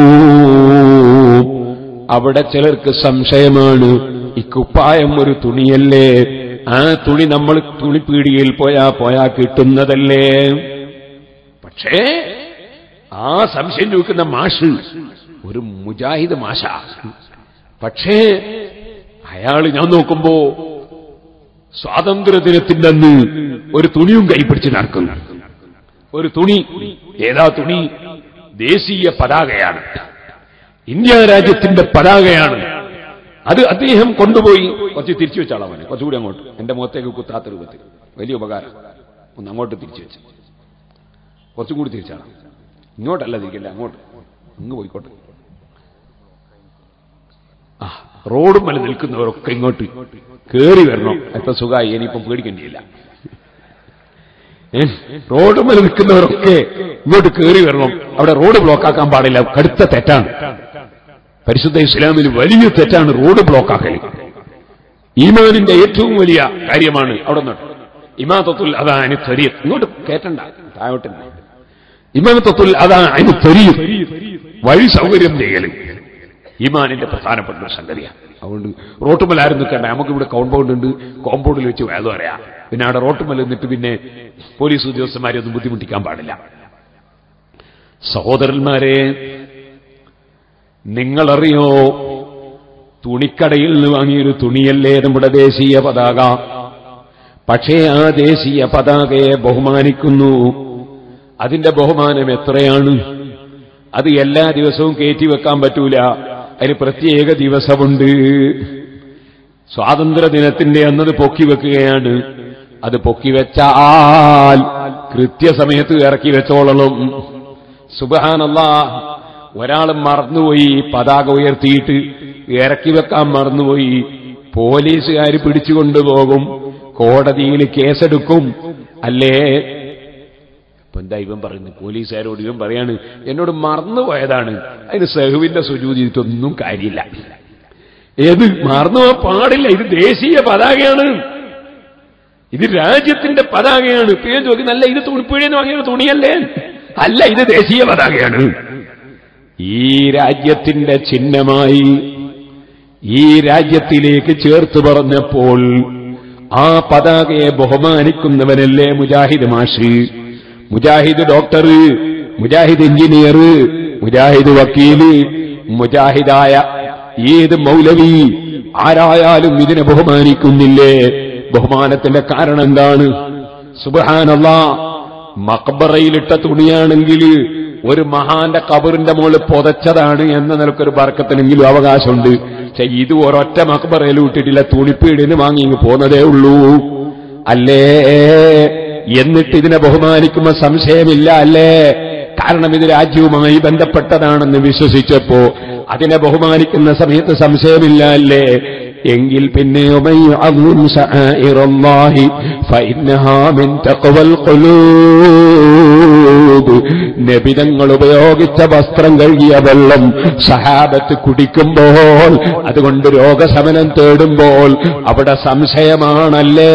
അവിടെ ചിലർക്ക് സംശയമാണ് ഈ കുപ്പായം ഒരു തുണിയല്ലേ ആ തുണി നമ്മൾ തുണിപ്പീടികയിൽ പോയാ പോയാ കിട്ടുന്നതല്ലേ പക്ഷേ ആ സംശയം ചോദിക്കുന്ന മാഷ് ഒരു മുജാഹിദ് മാഷ പക്ഷേ അയാൾ ഞാൻ നോക്കുമ്പോ സ്വാതന്ത്ര്യദിനത്തിന്റെ അന്ന് ഒരു തുണിയും കൈപ്പിടിച്ച് നടക്കുന്നു ഒരു തുണി ഏതാ തുണി ദേശീയ പതാകയാണ് ഇന്ത്യ രാജ്യത്തിന്റെ പതാകയാണ് അത് അദ്ദേഹം കൊണ്ടുപോയി കുറച്ച് തിരിച്ചു വെച്ചാളാ അവനെ കുറച്ചുകൂടി അങ്ങോട്ട് എന്റെ മുഖത്തേക്ക് കുത്താത്ത രൂപത്തിൽ വലിയ ഉപകാരം ഒന്ന് അങ്ങോട്ട് തിരിച്ചു വെച്ച് കുറച്ചും കൂടി തിരിച്ചാണ് ഇങ്ങോട്ടല്ല തിരിക്കണ്ട അങ്ങോട്ട് ഇങ്ങ് പോയിക്കോട്ടെ ആ റോഡും മല നിൽക്കുന്നവരൊക്കെ ഇങ്ങോട്ട് കേറി വരണം ഇപ്പൊ സുഖമായി ഇനിയിപ്പം പേടിക്കേണ്ടിയില്ല ഏ? റോഡ് മേൽ നിൽക്കുന്നവരൊക്കെ ഇങ്ങോട്ട് കയറി വരണം അവിടെ റോഡ് ബ്ലോക്കാക്കാൻ പാടില്ല കടുത്ത തെറ്റാണ് പരിശുദ്ധ ഇസ്ലാമിൽ വലിയ തെറ്റാണ് റോഡ് ബ്ലോക്കാക്കൽ ഈമാനിന്റെ ഏറ്റവും വലിയ കാര്യമാണ് അവിടെ നിന്ന് ഇമാതത്തുൽ അതാ അനി ത്വരീർ ഇങ്ങോട്ട് കേറ്റണ്ട താഴോട്ട് ഇമാതത്തുൽ അതാ അനി ത്വരീർ വഴി സൗകര്യം ചെയ്യല് ഈമാനിന്റെ പ്രധാനപ്പെട്ട ഒരു സംഗതിയാണ് അതുകൊണ്ട് റോട്ടുമലാരും നിൽക്കണ്ട നമുക്ക് ഇവിടെ കോമ്പൗണ്ട് ഉണ്ട് കോമ്പൗണ്ടിൽ വെച്ച് വേദം അറിയാം പിന്നെ അവിടെ റോട്ടുമല നിന്നിട്ട് പിന്നെ പോലീസ് ഉദ്യോഗസ്ഥന്മാരെ ഒന്നും ബുദ്ധിമുട്ടിക്കാൻ പാടില്ല സഹോദരന്മാരെ നിങ്ങളറിയോ തുണിക്കടയിൽ നിന്ന് വാങ്ങിയൊരു തുണിയല്ലേ നമ്മുടെ ദേശീയ പതാക പക്ഷേ ആ ദേശീയ പതാകയെ ബഹുമാനിക്കുന്നു അതിന്റെ ബഹുമാനം എത്രയാണ് അത് എല്ലാ ദിവസവും കയറ്റിവെക്കാൻ പറ്റൂല അതിന് പ്രത്യേക ദിവസമുണ്ട് സ്വാതന്ത്ര്യദിനത്തിന്റെ അന്നത് പൊക്കി വെക്കുകയാണ് അത് പൊക്കി വെച്ചാൽ കൃത്യസമയത്ത് ഇറക്കി വെച്ചോളണം സുബഹാനല്ല ഒരാൾ മറന്നുപോയി പതാക ഉയർത്തിയിട്ട് ഇറക്കി വെക്കാൻ മറന്നുപോയി പോലീസുകാർ പിടിച്ചുകൊണ്ടുപോകും കോടതിയിൽ കേസെടുക്കും അല്ലേ ഇപ്പൊ എന്താ ഇവൻ പറയുന്നത് പോലീസുകാരോട് ഇവൻ പറയാണ് എന്നോട് മറന്നുപോയതാണ് അതിന് സഹുവിന്റെ സുജൂതിയിട്ടൊന്നും കാര്യമില്ല ഏത് മറന്നുപോകാൻ പാടില്ല ഇത് ദേശീയ പതാകയാണ് ഇത് രാജ്യത്തിന്റെ പതാകയാണ് ഇപ്പൊ ഞാൻ ചോദിക്കും അല്ല ഇത് തുണിപ്പുഴയെന്ന് വാങ്ങിയ തുണിയല്ലേ അല്ല ഇത് ദേശീയ പതാകയാണ് ഈ രാജ്യത്തിന്റെ ചിഹ്നമായി ഈ രാജ്യത്തിലേക്ക് ചേർത്ത് പറഞ്ഞപ്പോൾ ആ പതാകയെ ബഹുമാനിക്കുന്നവനല്ലേ മുജാഹിദ് മാഷ് മുജാഹിദ് ഡോക്ടർ മുജാഹിദ് എഞ്ചിനീയർ മുജാഹിദ് വക്കീല് മുജാഹിദായ ഏത് മൗലവി ആരായാലും ഇതിനെ ബഹുമാനിക്കുന്നില്ലേ ബഹുമാനത്തിന്റെ കാരണം എന്താണ് സുബഹാനല്ല മക്ബറയിലിട്ട തുണിയാണെങ്കിൽ ഒരു മഹാന്റെ കബറിന്റെ മുകളിൽ പുതച്ചതാണ് എന്ന നിലക്കൊരു ബർക്കത്തിനെങ്കിലും അവകാശമുണ്ട് പക്ഷെ ഇത് ഒരൊറ്റ മക്ബറയിൽ വിട്ടിട്ടില്ല തുണിപ്പീടിന് വാങ്ങി ഇങ്ങ് പോന്നതേ ഉള്ളൂ അല്ലേ എന്നിട്ട് ഇതിനെ ബഹുമാനിക്കുമ്പോ സംശയമില്ല അല്ലേ കാരണം ഇത് രാജ്യവുമായി ബന്ധപ്പെട്ടതാണെന്ന് വിശ്വസിച്ചപ്പോ അതിനെ ബഹുമാനിക്കുന്ന സമയത്ത് സംശയമില്ല അല്ലേ എങ്കിൽ പിന്നെ ومن يعظم شعائر الله فإنها من تقوى القلوب നബിതങ്ങൾ ഉപയോഗിച്ച വസ്ത്രം കഴുകിയ വെള്ളം സഹാബത്ത് കുടിക്കുമ്പോൾ അതുകൊണ്ട് രോഗശമനം തേടുമ്പോൾ അവിടെ സംശയമാണല്ലേ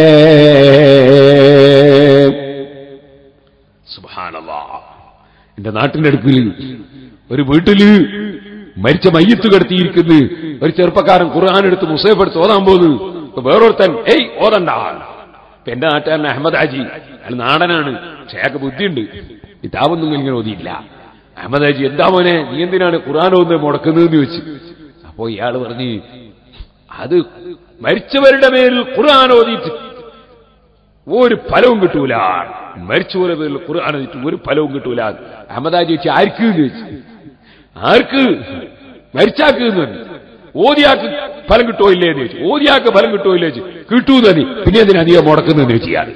സുബ്ഹാനല്ലാ എന്റെ നാട്ടിന്റെ അടുക്കിൽ ഒരു വീട്ടില് മരിച്ച മയ്യത്ത് കിടത്തിയിരിക്കുന്നു ഒരു ചെറുപ്പക്കാരൻ ഖുർആൻ എടുത്ത് മുസേഫ് എടുത്ത് ഓതാൻ പോകുന്നു ഇപ്പൊ വേറൊരുത്തൻ ഏയ് ഓതണ്ട ഇപ്പൊ എന്റെ നാട്ടുകാരൻ അഹമ്മദ് ഹാജി അയാൾ നാടനാണ് പക്ഷെ അയാൾക്ക് ബുദ്ധിയുണ്ട് കിതാബൊന്നും ഇങ്ങനെ ഓതിയില്ല അഹമ്മദ് ഹാജി എന്താ മോനെ നീ എന്തിനാണ് ഖുർആൻ ഓതുന്നത് മുടക്കുന്നതെന്ന് ചോദിച്ചു അപ്പോ ഇയാൾ പറഞ്ഞു അത് മരിച്ചവരുടെ മേൽ ഖുർആൻ ഓതിയിട്ട് ഒരു ഫലവും കിട്ടൂല മരിച്ചുപോലെ പേരിൽ ഖുർആൻ ഓതിയിട്ട് ഒരു ഫലവും കിട്ടൂല അഹമ്മദാജി ചോദിച്ചു ആർക്ക് എന്ന് ചോദിച്ചു ആർക്ക് മരിച്ചാക്ക് എന്ന് പറഞ്ഞു ഓതിയാക്ക് ഫലം കിട്ടോ ഇല്ലേ എന്ന് ചോദിച്ചു ഓതിയാക്ക് ഫലം കിട്ടോ ഇല്ലേ ചോദിച്ചു കിട്ടൂ തന്നെ പിന്നെ എന്തിനാ അധികം മുടക്കുന്നതെന്ന് ചോദിച്ചു ഇയാൾ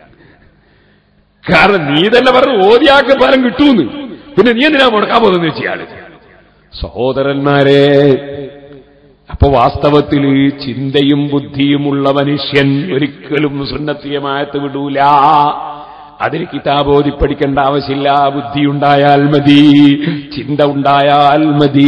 കാരണം നീ തന്നെ പറഞ്ഞു ഓതിയാക്ക് ഫലം കിട്ടൂന്ന് പിന്നെ നീ എന്തിനാ മുടക്കാൻ പോകുന്നത് ചോദിച്ചു ഇയാള് സഹോദരന്മാരെ അപ്പൊ വാസ്തവത്തിൽ ചിന്തയും ബുദ്ധിയുമുള്ള മനുഷ്യൻ ഒരിക്കലും സുന്നത്തിയമായത്ത് വിടൂല അതിന് കിതാബ് ഓതി പഠിക്കേണ്ട ആവശ്യമില്ല ബുദ്ധി ഉണ്ടായാൽ മതി ചിന്ത ഉണ്ടായാൽ മതി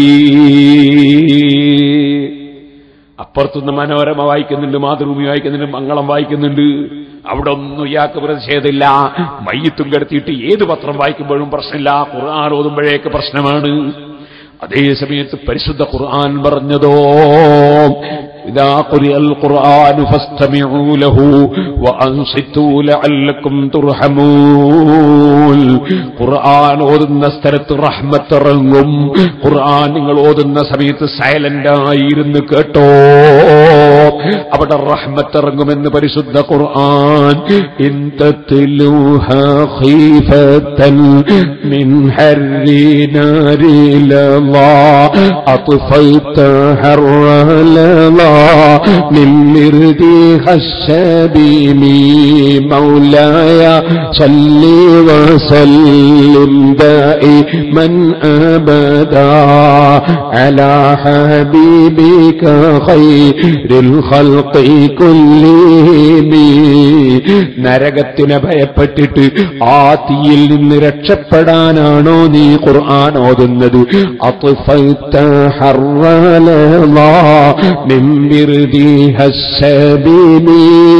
അപ്പുറത്തുനിന്ന് മനോരമ വായിക്കുന്നുണ്ട് മാതൃഭൂമി വായിക്കുന്നുണ്ട് മംഗളം വായിക്കുന്നുണ്ട് അവിടെ ഒന്നും ഇയാൾക്ക് പ്രതിഷേധമില്ല മയ്യത്തും കിടത്തിയിട്ട് ഏത് പത്രം വായിക്കുമ്പോഴും പ്രശ്നമില്ല ഖുർആൻ ഓതുമ്പോഴേക്ക് പ്രശ്നമാണ് അതേ സമയത്ത് പരിശുദ്ധ ഖുർആൻ പറഞ്ഞതോ ഇതാ ഖുരിഅൽ ഖുർആൻ ഫസ്തമിഊ ലഹു വഅൻസിതു ലഅല്ലക്കും തുർഹമൂൻ ഖുർആൻ ഓതുന്ന സ്ഥലത്ത് റഹ്മത്ത് ഇറങ്ങും ഖുർആൻ നിങ്ങൾ ഓതുന്ന സമയത്ത് സൈലന്റ് ആയിരുന്നു കേട്ടോ അവിടെ റഹ്മത്ത് ഇറങ്ങുമെന്ന് പരിശുദ്ധ ഖുർആൻ ഇൻ തത്ലൂഹ ഖീഫതൻ മിൻ ഹർരി നാരി ലളാ അത്ഫൈത ഹർലളാ من مرديها الشبيم مولاي صل وسلم دائما أبدا على حبيبك خير الخلق كلهم നരകത്തിനെ ഭയപ്പെട്ടിട്ട് ആ തീയിൽ നിന്ന് രക്ഷപ്പെടാനാണോ നീ ഖുർആൻ ഓതുന്നത് അത്ഫൈത ഹർവലളാ മിൻ ബിർദിഹ السبيمي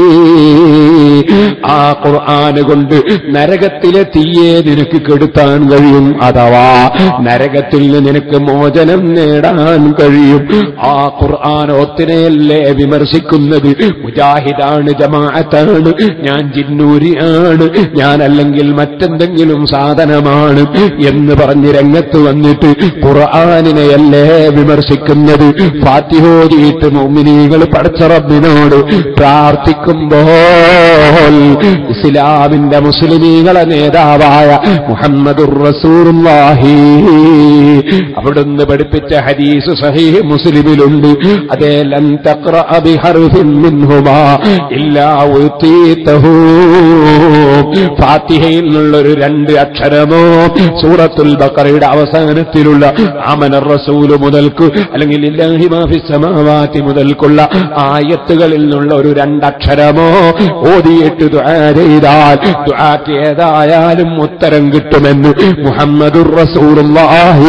ആ ഖുർആന് കൊണ്ട് നരകത്തിലെ തീയെ നിനക്ക് കെടുത്താൻ കഴിയും അഥവാ നരകത്തിൽ നിന്ന് നിനക്ക് മോചനം നേടാൻ കഴിയും ആ ഖുർആൻ ഒത്തിനെയല്ലേ വിമർശിക്കുന്നത് മുജാഹിദാണ് ജമാഅത്താണ് ഞാൻ ജിന്നൂരിയാണ് ഞാൻ അല്ലെങ്കിൽ മറ്റെന്തെങ്കിലും സാധനമാണ് എന്ന് പറഞ്ഞ് രംഗത്ത് വന്നിട്ട് ഖുർആാനിനെയല്ലേ വിമർശിക്കുന്നത് ഫാത്തിഹോദിയിട്ട് മോമിനികൾ പടച്ച റബ്ബിനോട് പ്രാർത്ഥിക്കുമ്പോൾ ഇസ്ലാമിന്റെ മുസ്ലിമീങ്ങളെ നേതാവായ മുഹമ്മദുർ റസൂറുല്ലാഹി അവിടുന്ന് പഠിപ്പിച്ച ഹദീസ് സഹീഹ് മുസ്ലിമിലുണ്ട് അതേ ലൻ തഖ്റ ബിഹർഫിൻ മിൻഹുമാ ഇല്ലാ ഉതീതഹു ഫാത്തിഹയിൽ നിന്നുള്ളൊരു രണ്ട് അക്ഷരമോ സൂറത്തുൽ ബഖറയുടെ അവസാനത്തിലുള്ള ആമനർ റസൂല് മുതൽക്ക് അല്ലെങ്കിൽ ഇല്ലാഹി മാഫി സമാവാതി മുതൽക്കുള്ള ആയത്തുകളിൽ നിന്നുള്ള ഒരു രണ്ടക്ഷരമോ ഓതിയിട്ട് ദുആ ചെയ്താൽ ദുആക്ക് ഏതായാലും ഉത്തരം കിട്ടുമെന്ന് മുഹമ്മദുർ റസൂലുള്ളാഹി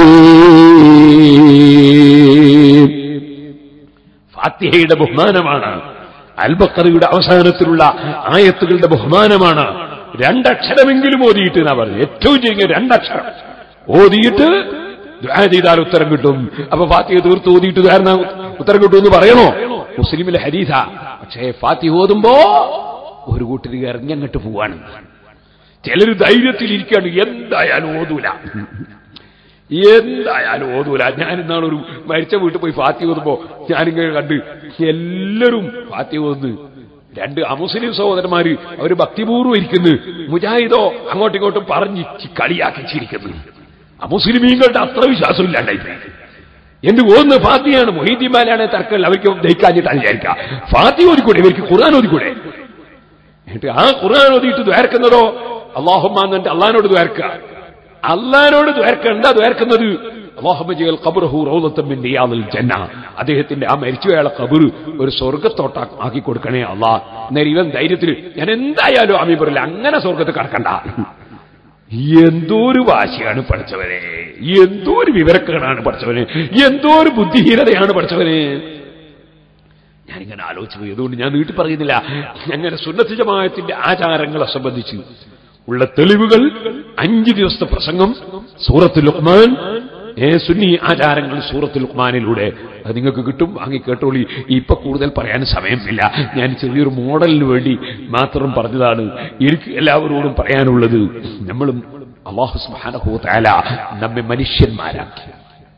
ഫാത്തിഹയുടെ ബഹുമാനമാണ് അൽബക്കറിയുടെ അവസാനത്തിലുള്ള ആയത്തുകളുടെ ബഹുമാനമാണ് രണ്ടക്ഷരമെങ്കിലും ഓതിയിട്ട് എന്നാ പറഞ്ഞു ഏറ്റവും ചുരുങ്ങിയ രണ്ടക്ഷരം ഓതിയിട്ട് ദുആ ചെയ്താൽ ഉത്തരം കിട്ടും അപ്പൊ ഫാത്തിഹ തീർത്ത് ഓതിയിട്ട് ധാരണ ഉത്തരം കിട്ടും എന്ന് പറയണോ മുസ്ലിമിലെ ഹരീസ പക്ഷേ ഫാത്തിഹ ഓതുമ്പോ ഒരു കൂട്ടര് ഇറങ്ങിയങ്ങട്ട് പോവാണ് ചിലര് ധൈര്യത്തിൽ ഇരിക്കാണ് എന്തായാലും ഓതൂല എന്തായാലും ഓതൂല ഞാൻ ഇന്നാണ് ഒരു മരിച്ച വീട്ടിൽ പോയി ഫാത്തി ഓതുമ്പോ ഞാനിങ്ങനെ കണ്ട് എല്ലാവരും ഫാത്തി ഓതുന്നു രണ്ട് അമുസ്ലിം സഹോദരന്മാര് അവര് ഭക്തിപൂർവ്വം ഇരിക്കുന്നു മുജാഹിദോ അങ്ങോട്ടും ഇങ്ങോട്ടും പറഞ്ഞ് ചി- കളിയാക്കി ചിരിക്കുന്നു അമുസ്ലിമീങ്ങളുടെ അത്ര വിശ്വാസം ഇല്ലാണ്ടായി എന്ത് ഓന്ന് ഫാത്തിയാണ് മൊഹീദ്ദിമാലാണ് തർക്കമില്ല അവർക്ക് ദഹിക്കാഞ്ഞിട്ടാണ് വിചാരിക്കുക ഫാത്തി ഓതിക്കൂടെ ഇവർക്ക് ഖുർആൻ ഓതിക്കൂടെ എന്നിട്ട് ആ ഖുർആൻ ഓതിയിട്ട് ദ്വേർക്കുന്നതോ അള്ളാഹുമാന്നിട്ട് അള്ളഹാനോട് ദ്വേർക്കുക അള്ളഹാനോട് ദ്വേർക്ക എന്താ ദ്വേർക്കുന്നത് അള്ളാഹുബജികൾ ഖബറഹു റൗദത്തും മിൻ റിയാദിൽ ജന്ന അദ്ദേഹത്തിന്റെ ആ മരിച്ചുപോയാളെ ഖബർ ഒരു സ്വർഗത്തോട്ട ആക്കി കൊടുക്കണേ അള്ളാഹ് നേരെ ഇവൻ ധൈര്യത്തിൽ ഞാൻ എന്തായാലും അമീ പറയില്ല അങ്ങനെ സ്വർഗത്ത് കടക്കണ്ട എന്തോ ഒരു വാശിയാണ് പഠിച്ചവനെ എന്തോ ഒരു വിവരക്കേടാണ് പഠിച്ചവന് എന്തോ ഒരു ബുദ്ധിഹീനതയാണ് പഠിച്ചവന് ഞാനിങ്ങനെ ആലോചിച്ചു പോയി അതുകൊണ്ട് ഞാൻ വീട്ടിൽ പറയുന്നില്ല അങ്ങനെ സുന്നത്ത് ജമാഅത്തിന്റെ ആചാരങ്ങളെ സംബന്ധിച്ച് ഉള്ള തെളിവുകൾ അഞ്ച് ദിവസത്തെ പ്രസംഗം സൂറത്ത് ലുക്മാൻ ഏ സുന്നി ആചാരങ്ങൾ സൂറത്ത് ലുക്മാനിലൂടെ അത് നിങ്ങൾക്ക് കിട്ടും വാങ്ങി കേട്ടോളി ഇപ്പൊ കൂടുതൽ പറയാൻ സമയമില്ല ഞാൻ ചെറിയൊരു മോഡലിന് വേണ്ടി മാത്രം പറഞ്ഞതാണ് എനിക്ക് എല്ലാവരോടും പറയാനുള്ളത് നമ്മളും അള്ളാഹു സുബ്ഹാനഹു തആല നമ്മെ മനുഷ്യന്മാരാക്കി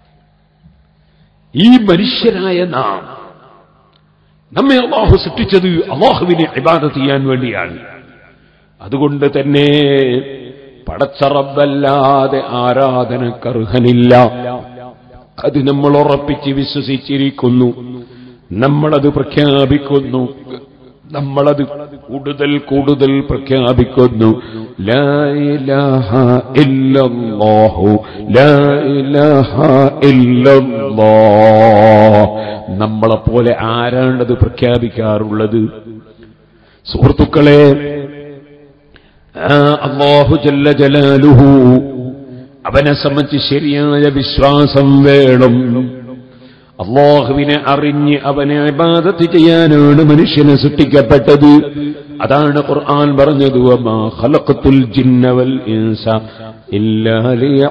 ഈ മനുഷ്യരായ നാം നമ്മെ അള്ളാഹു സൃഷ്ടിച്ചത് അള്ളാഹുവിനെ ഇബാദത്ത് ചെയ്യാൻ വേണ്ടിയാണ് അതുകൊണ്ട് തന്നെ പടച്ചറബല്ലാതെ ആരാധനക്കർഹനില്ല അത് നമ്മൾ ഉറപ്പിച്ച് വിശ്വസിച്ചിരിക്കുന്നു നമ്മളത് പ്രഖ്യാപിക്കുന്നു നമ്മളത് കൂടുതൽ കൂടുതൽ പ്രഖ്യാപിക്കുന്നു ലാ ഇലാഹ ഇല്ലല്ലാഹു ലാ ഇലാഹ ഇല്ലല്ലാഹ് നമ്മളെപ്പോലെ ആരാണത് പ്രഖ്യാപിക്കാറുള്ളത് സുഹൃത്തുക്കളെ ആ അള്ളാഹു ജല്ല ജലാലുഹു അവനെ സംബന്ധിച്ച് ശരിയായ വിശ്വാസം വേണം അള്ളാഹുവിനെ അറിഞ്ഞ് അവനെ ഇബാദത്ത് ചെയ്യാനാണ് മനുഷ്യനെ സൃഷ്ടിക്കപ്പെട്ടത് അതാണ് ഖുർആൻ പറഞ്ഞത് വമാ ഖലഖത്തുൽ ജിന്ന വൽ ഇൻസ ഇല്ലാ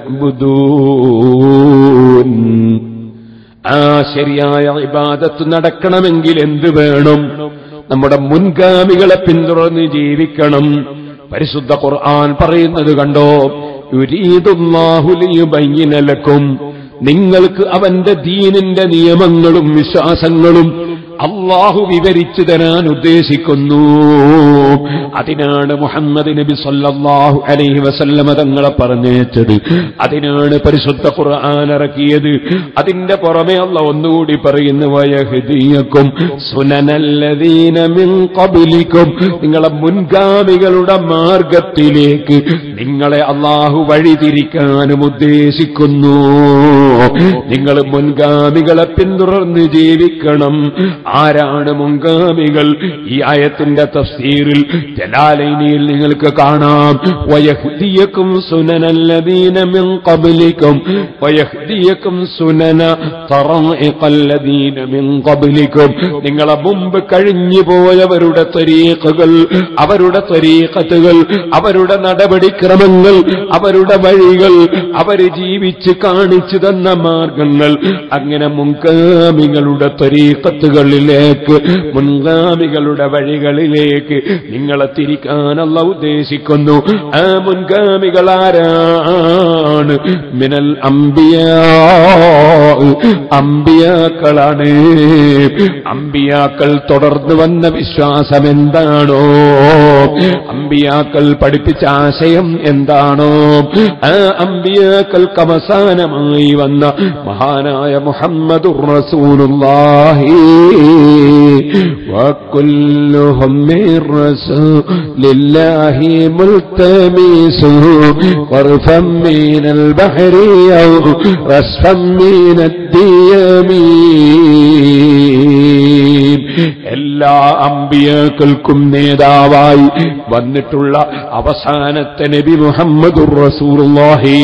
ലിയഅ്ബുദൂൻ ആ ശരിയായ ഇബാദത്ത് നടക്കണമെങ്കിൽ എന്ത് വേണം നമ്മുടെ മുൻഗാമികളെ പിന്തുടർന്ന് ജീവിക്കണം പരിശുദ്ധ ഖുർആൻ പറയുന്നത് കണ്ടോ യുരീദുല്ലാഹു ലിയുബയ്യിന ലക്കും നിങ്ങൾക്ക് അവന്റെ ദീനിന്റെ നിയമങ്ങളും വിശ്വാസങ്ങളും അള്ളാഹു വിവരിച്ചു തരാൻ ഉദ്ദേശിക്കുന്നു അതിനാണ് മുഹമ്മദ് നബി സല്ലല്ലാഹു അലൈഹി വസല്ലമ തങ്ങളെ പറഞ്ഞേച്ചത് അതിനാണ് പരിശുദ്ധ ഖുർആൻ ഇറക്കിയത് അതിന്റെ പുറമെ അല്ല ഒന്നുകൂടി പറയുന്നു വയഹദിയക്കും സുനനല്ലദീന മിൻ ഖബ്ലിക്കും നിങ്ങളെ മുൻഗാമികളുടെ മാർഗത്തിലേക്ക് നിങ്ങളെ അള്ളാഹു വഴിതിരിക്കാനും ഉദ്ദേശിക്കുന്നു നിങ്ങൾ മുൻഗാമികളെ പിന്തുടർന്ന് ജീവിക്കണം ആരാണ് മുൻഗാമികൾ ഈ ആയത്തിന്റെ തഫ്സീറിൽ ജലാലൈനിയിൽ നിങ്ങൾക്ക് കാണാം വയഹ്ദിയക്കും സുനനല്ലദീന മിൻ ഖബ്ലിക്കും വയഹ്ദിയക്കും സുനന തറഇഖല്ലദീന മിൻ ഖബ്ലിക്കും നിങ്ങളെ മുമ്പ് കഴിഞ്ഞു പോയവരുടെ തരീഖകൾ അവരുടെ തരീഖത്തുകൾ അവരുടെ നടപടിക്രമങ്ങൾ അവരുടെ വഴികൾ അവര് ജീവിച്ച് കാണിച്ചു തന്ന മാർഗങ്ങൾ അങ്ങനെ മുൻഗാമികളുടെ തരീക്കത്തുകളിലേക്ക് മുൻഗാമികളുടെ വഴികളിലേക്ക് നിങ്ങളെ തിരിക്കാനല്ല ഉദ്ദേശിക്കുന്നു ആ മുൻഗാമികൾ ആരാണ് മിനൽ അമ്പിയ അമ്പിയാക്കളാണ് അമ്പിയാക്കൾ തുടർന്നു വന്ന വിശ്വാസം എന്താണോ അമ്പിയാക്കൾ പഠിപ്പിച്ച ആശയം എന്താണോ ആ അമ്പിയാക്കൾക്ക് അവസാനമായി വന്ന മഹാനായ മുഹമ്മദുർ റസൂലുള്ളാഹി وكلهم من رسول الله ملتمس غرفا من البحر أو رسفا من الديم എല്ലാ അമ്പിയാക്കൾക്കും നേതാവായി വന്നിട്ടുള്ള അവസാനത്തെ നബി മുഹമ്മദുർ റസൂലുള്ളാഹി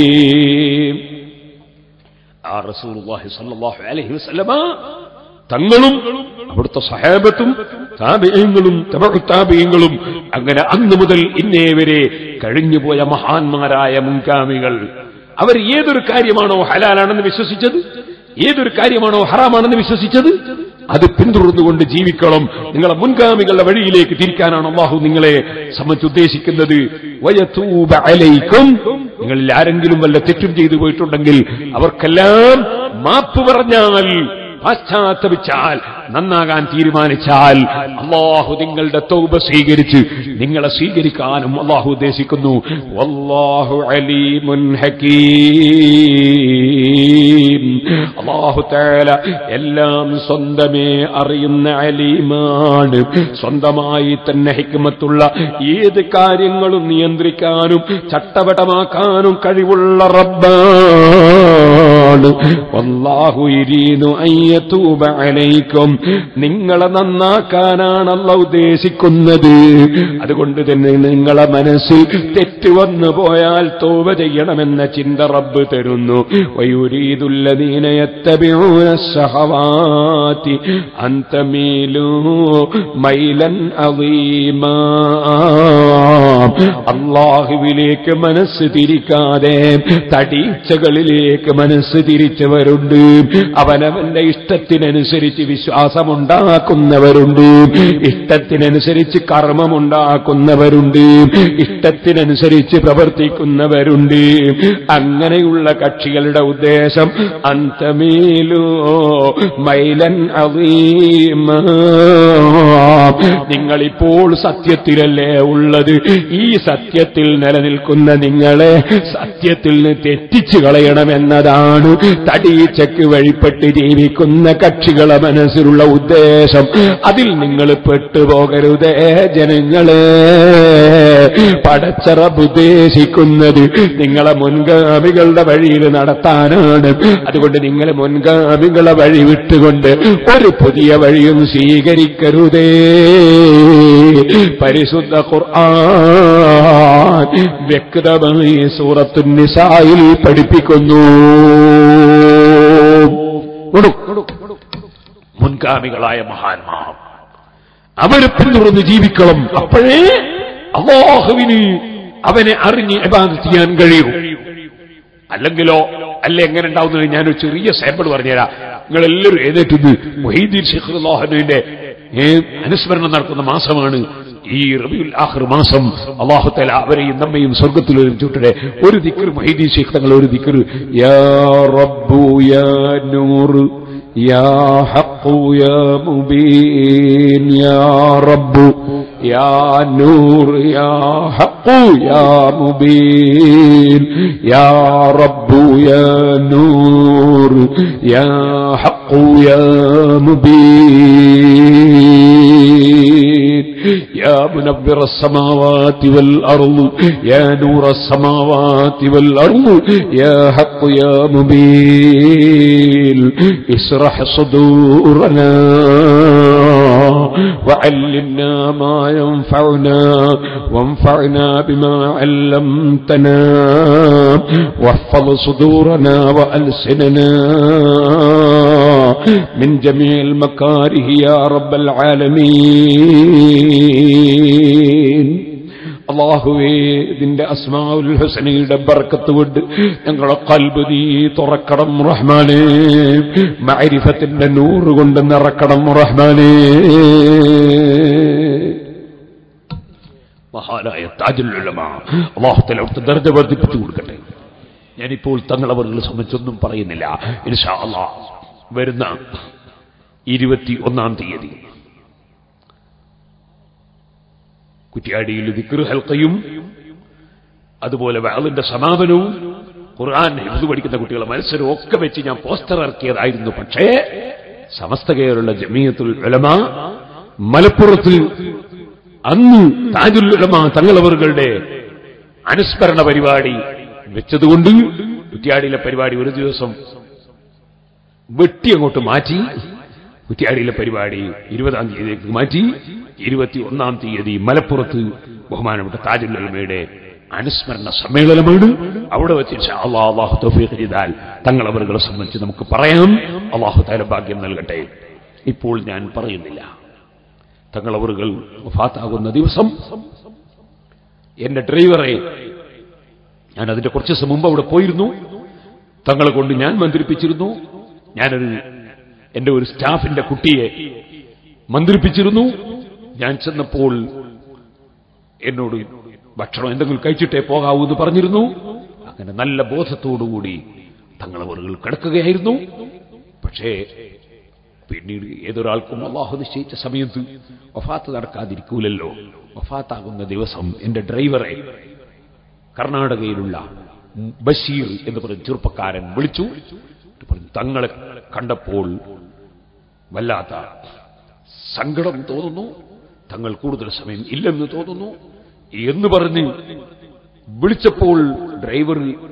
ആ റസൂലുള്ളാഹി സ്വല്ലല്ലാഹു അലൈഹി വസല്ലമ തങ്ങളും അവിടുത്തെ സഹാബത്തും താപയങ്ങളും താപയങ്ങളും അങ്ങനെ അന്ന് മുതൽ ഇന്നേ വരെ കഴിഞ്ഞുപോയ മഹാന്മാരായ മുൻഗാമികൾ അവർ ഏതൊരു കാര്യമാണോ ഹലാലാണെന്ന് വിശ്വസിച്ചത് ഏതൊരു കാര്യമാണോ ഹറാമാണെന്ന് വിശ്വസിച്ചത് അത് പിന്തുടർന്നുകൊണ്ട് ജീവിക്കണം നിങ്ങളെ മുൻഗാമികളുടെ വഴിയിലേക്ക് തിരിക്കാനാണ് അള്ളാഹു നിങ്ങളെ സംബന്ധിച്ചുദ്ദേശിക്കുന്നത് വയത്തൂബ അലൈക്കും നിങ്ങളിൽ ആരെങ്കിലും വല്ല തെറ്റും ചെയ്തു പോയിട്ടുണ്ടെങ്കിൽ അവർക്കെല്ലാം മാപ്പ് പറഞ്ഞാൽ പശ്ചാത്തപിച്ചാൽ നന്നാകാൻ തീരുമാനിച്ചാൽ അള്ളാഹു നിങ്ങളുടെ തൗബ സ്വീകരിച്ച് നിങ്ങളെ സ്വീകരിക്കാനും അള്ളാഹു ഉദ്ദേശിക്കുന്നു വല്ലാഹു അലീമുൻ ഹക്കീം അള്ളാഹു തആല എല്ലാം സ്വന്തമേ അറിയുന്ന അലീമാണ് സ്വന്തമായി തന്നെ ഹിക്മത്തുള്ള ഏത് കാര്യങ്ങളും നിയന്ത്രിക്കാനും ചട്ടവട്ടമാക്കാനും കഴിവുള്ള റബ്ബാണ് വല്ലാഹു യുരീദു അൻ യതൂബ അലൈക്കും നിങ്ങളെ നന്നാക്കാനാണ് അല്ല ഉദ്ദേശിക്കുന്നത് അതുകൊണ്ട് തന്നെ നിങ്ങളെ മനസ്സിൽ തെറ്റ് വന്നു പോയാൽ തോവ ചെയ്യണമെന്ന ചിന്ത റബ്ബ് തരുന്നു വയുരീതുല്ലദീന യത്തബിഊന الشهوات أن تميلوا ميلا عظيما അള്ളാഹുവിലേക്ക് മനസ്സ് തിരിക്കാതെ തടീച്ചകളിലേക്ക് മനസ്സ് തിരിച്ചവരുണ്ട് അവനവന്റെ ഇഷ്ടത്തിനനുസരിച്ച് വിശ്വാസമുണ്ടാക്കുന്നവരുണ്ട് ഇഷ്ടത്തിനനുസരിച്ച് കർമ്മമുണ്ടാക്കുന്നവരുണ്ട് ഇഷ്ടത്തിനനുസരിച്ച് പ്രവർത്തിക്കുന്നവരുണ്ട് അങ്ങനെയുള്ള കക്ഷികളുടെ ഉദ്ദേശം അന്തമീലോ മൈലൻ അവീമ നിങ്ങളിപ്പോൾ സത്യത്തിലല്ലേ ഉള്ളത് ഈ സത്യത്തിൽ നിലനിൽക്കുന്ന നിങ്ങളെ സത്യത്തിൽ നിന്ന് തെറ്റിച്ചു കളയണമെന്നതാണ് തടീച്ചയ്ക്ക് വഴിപ്പെട്ട് ജീവിക്കുന്ന കക്ഷികളെ മനസ്സിലുള്ള ഉദ്ദേശം അതിൽ നിങ്ങൾ പെട്ടുപോകരുതേ ജനങ്ങളെ പടച്ചറബ് ഉദ്ദേശിക്കുന്നത് നിങ്ങളെ മുൻഗാമികളുടെ വഴിയിൽ നടത്താനാണ് അതുകൊണ്ട് നിങ്ങൾ മുൻഗാമികളെ വഴി വിട്ടുകൊണ്ട് ഒരു പുതിയ വഴിയും സ്വീകരിക്കരുതേ പരിശുദ്ധ ഖുർആൻ വ്യക്തമായി സൂറത്തു നിസായിൽ പഠിപ്പിക്കുന്നു മുൻഗാമികളായ മഹാന്മാർ അവരെ പിന്തുടർന്ന് ജീവിക്കണം അപ്പോഴേ അള്ളാഹുവിന് അവനെ അറിഞ്ഞ് ഇബാദത്ത് ചെയ്യാൻ കഴിയൂ അല്ലെങ്കിലോ അല്ല എങ്ങനെ ഉണ്ടാവുന്നത് ഞാനൊരു ചെറിയ സാമ്പിൾ പറഞ്ഞുതരാം നിങ്ങൾ എല്ലാവരും എഴുന്നേറ്റത് മൊഹീദ്ദീൻ ഷെഖ്റുല്ലാഹുവിന്റെ അനുസ്മരണം നടക്കുന്ന മാസമാണ് ഈ റബിയുൽ ആഖിർ മാസം അള്ളാഹുത്തല അവരെയും നമ്മയും സ്വർഗത്തിൽ ഒരുമിച്ചിട്ടെ ഒരു ദിക്കർ മൊഹീദ്ദീൻ ഷെയ്ഖ് തങ്ങൾ ഒരു ദിക്കർ യാ റബ്ബു യാ നൂർ യാ ഹഖു യാ മുബീൻ യാ റബ്ബു യാ നൂർ യാ ഹഖു യാ മുബീൻ യാ റബ്ബു യാ നൂർ യാ ഹഖു യാ മുബീൻ يا منبر السماوات والأرض يا نور السماوات والأرض يا حق يا مبين اشرح صدورنا وعلمنا ما ينفعنا وانفعنا بما علمتنا واحفظ صدورنا وألسننا من جميع المكاره يا رب العالمين അള്ളാഹുവേ ഇതിന്റെ അസ്മാഉൽ ഹുസനയുടെ ബർക്കത്ത് കൊണ്ട് ഞങ്ങളെ കൽബ് നീ തുറക്കണം റഹ്മാനേ മഅരിഫത്തിന്റെ നൂറ് കൊണ്ട് നിറക്കണം റഹ്മാനേ മഹാനായ താജുല്ലുലമ അള്ളാഹുത്തല അവിടുത്തെ ദർജ വർദ്ധിപ്പിച്ചു കൊടുക്കട്ടെ ഞാനിപ്പോൾ തങ്ങളവറുകളെ സംബന്ധിച്ചൊന്നും പറയുന്നില്ല ഇൻഷാ അള്ളാ വരുന്ന ഇരുപത്തി ഒന്നാം തീയതി കുറ്റ്യാടിയിൽ ദിക്ർ ഹൽക്കയും അതുപോലെ വാളിന്റെ സമാപനവും ഖുർആൻ ഹിഫ്ദ് പഠിക്കുന്ന കുട്ടികളെ മത്സരവും ഒക്കെ വെച്ച് ഞാൻ പോസ്റ്റർ ഇറക്കിയതായിരുന്നു പക്ഷേ സമസ്ത കേരള ജമീയത്തുൽ ഉലമ മലപ്പുറത്ത് അന്ന് താജുൽ ഉലമ തങ്ങളവറുകളുടെ അനുസ്മരണ പരിപാടി വെച്ചതുകൊണ്ട് കുറ്റ്യാടിയിലെ പരിപാടി ഒരു ദിവസം വെട്ടി അങ്ങോട്ട് മാറ്റി കുറ്റ്യാടിയിലെ പരിപാടി ഇരുപതാം തീയതിക്ക് മാറ്റി ഇരുപത്തി ഒന്നാം തീയതി മലപ്പുറത്ത് ബഹുമാനപ്പെട്ട താജുൽ ഉലമയുടെ അനുസ്മരണ സമ്മേളനമാണ് അവിടെ വെച്ച് അള്ളാഹ് അള്ളാഹു തൗഫീഖ് ചെയ്താൽ തങ്ങൾ അവരുകളെ സംബന്ധിച്ച് നമുക്ക് പറയാം അള്ളാഹു താല ഭാഗ്യം നൽകട്ടെ ഇപ്പോൾ ഞാൻ പറയുന്നില്ല തങ്ങൾ അവറുകൾ വഫാത്താകുന്ന ദിവസം എന്റെ ഡ്രൈവറെ ഞാൻ അതിന്റെ കുറച്ച് ദിവസം മുമ്പ് അവിടെ പോയിരുന്നു തങ്ങളെ കൊണ്ട് ഞാൻ മന്ത്രിപ്പിച്ചിരുന്നു ഞാനൊരു എന്റെ ഒരു സ്റ്റാഫിന്റെ കുട്ടിയെ മന്ത്രിപ്പിച്ചിരുന്നു ഞാൻ ചെന്നപ്പോൾ എന്നോട് ഭക്ഷണം എന്തെങ്കിലും കഴിച്ചിട്ടേ പോകാവൂ എന്ന് പറഞ്ഞിരുന്നു അങ്ങനെ നല്ല ബോധത്തോടുകൂടി തങ്ങളവറുകൾ കിടക്കുകയായിരുന്നു പക്ഷേ പിന്നീട് ഏതൊരാൾക്കും അള്ളാഹു നിശ്ചയിച്ച സമയത്ത് വഫാത്ത് നടക്കാതിരിക്കൂലല്ലോ വഫാത്താകുന്ന ദിവസം എന്റെ ഡ്രൈവറെ കർണാടകയിലുള്ള ബഷീർ എന്ന് പറഞ്ഞ ചെറുപ്പക്കാരൻ വിളിച്ചു പറഞ്ഞു തങ്ങളെ കണ്ടപ്പോൾ വല്ലാത്ത സങ്കടം തോന്നുന്നു തങ്ങൾ കൂടുതൽ സമയം ഇല്ലെന്ന് തോന്നുന്നു എന്ന് പറഞ്ഞ് വിളിച്ചപ്പോൾ ഡ്രൈവർ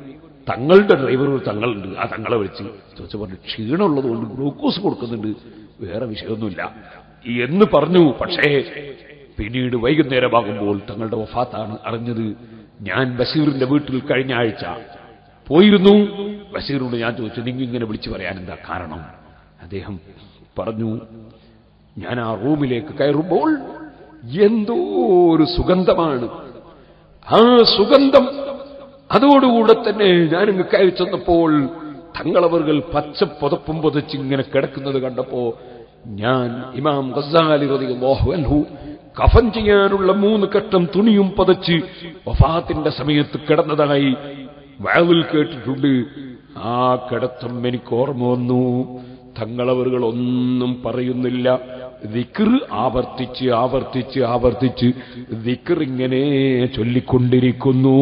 തങ്ങളുടെ ഡ്രൈവർ ഒരു തങ്ങളുണ്ട് ആ തങ്ങളെ വിളിച്ച് ചോദിച്ചു പറഞ്ഞു ക്ഷീണമുള്ളത് കൊണ്ട് ഗ്ലൂക്കോസ് കൊടുക്കുന്നുണ്ട് വേറെ വിഷയമൊന്നുമില്ല എന്ന് പറഞ്ഞു പക്ഷേ പിന്നീട് വൈകുന്നേരമാകുമ്പോൾ തങ്ങളുടെ വഫാത്താണ് അറിഞ്ഞത് ഞാൻ ബഷീറിന്റെ വീട്ടിൽ കഴിഞ്ഞ ആഴ്ച പോയിരുന്നു ബഷീറിനോട് ഞാൻ ചോദിച്ചു നിങ്ങൾ ഇങ്ങനെ വിളിച്ചു പറയാൻ എന്താ കാരണം അദ്ദേഹം പറഞ്ഞു ഞാൻ ആ റൂമിലേക്ക് കയറുമ്പോൾ എന്തോ ഒരു സുഗന്ധമാണ് ആ സുഗന്ധം അതോടുകൂടെ തന്നെ ഞാനിങ്ങ് കയറി ചെന്നപ്പോൾ തങ്ങളവറുകൾ പച്ച പുതപ്പും പുതച്ച് ഇങ്ങനെ കിടക്കുന്നത് കണ്ടപ്പോ ഞാൻ ഇമാം ഗസാലി റളിയല്ലാഹു അൻഹു കഫൻ ചെയ്യാനുള്ള മൂന്ന് കെട്ടം തുണിയും പതച്ച് വഫാത്തിന്റെ സമയത്ത് കിടന്നതായി വയലിൽ കേട്ടിട്ടുണ്ട് ആ കിടത്തം എനിക്ക് ഓർമ്മ വന്നു തങ്ങളവറുകൾ ഒന്നും പറയുന്നില്ല ദിക്ർ ആവർത്തിച്ച് ആവർത്തിച്ച് ആവർത്തിച്ച് ദിക്ർ ഇങ്ങനെ ചൊല്ലിക്കൊണ്ടിരിക്കുന്നു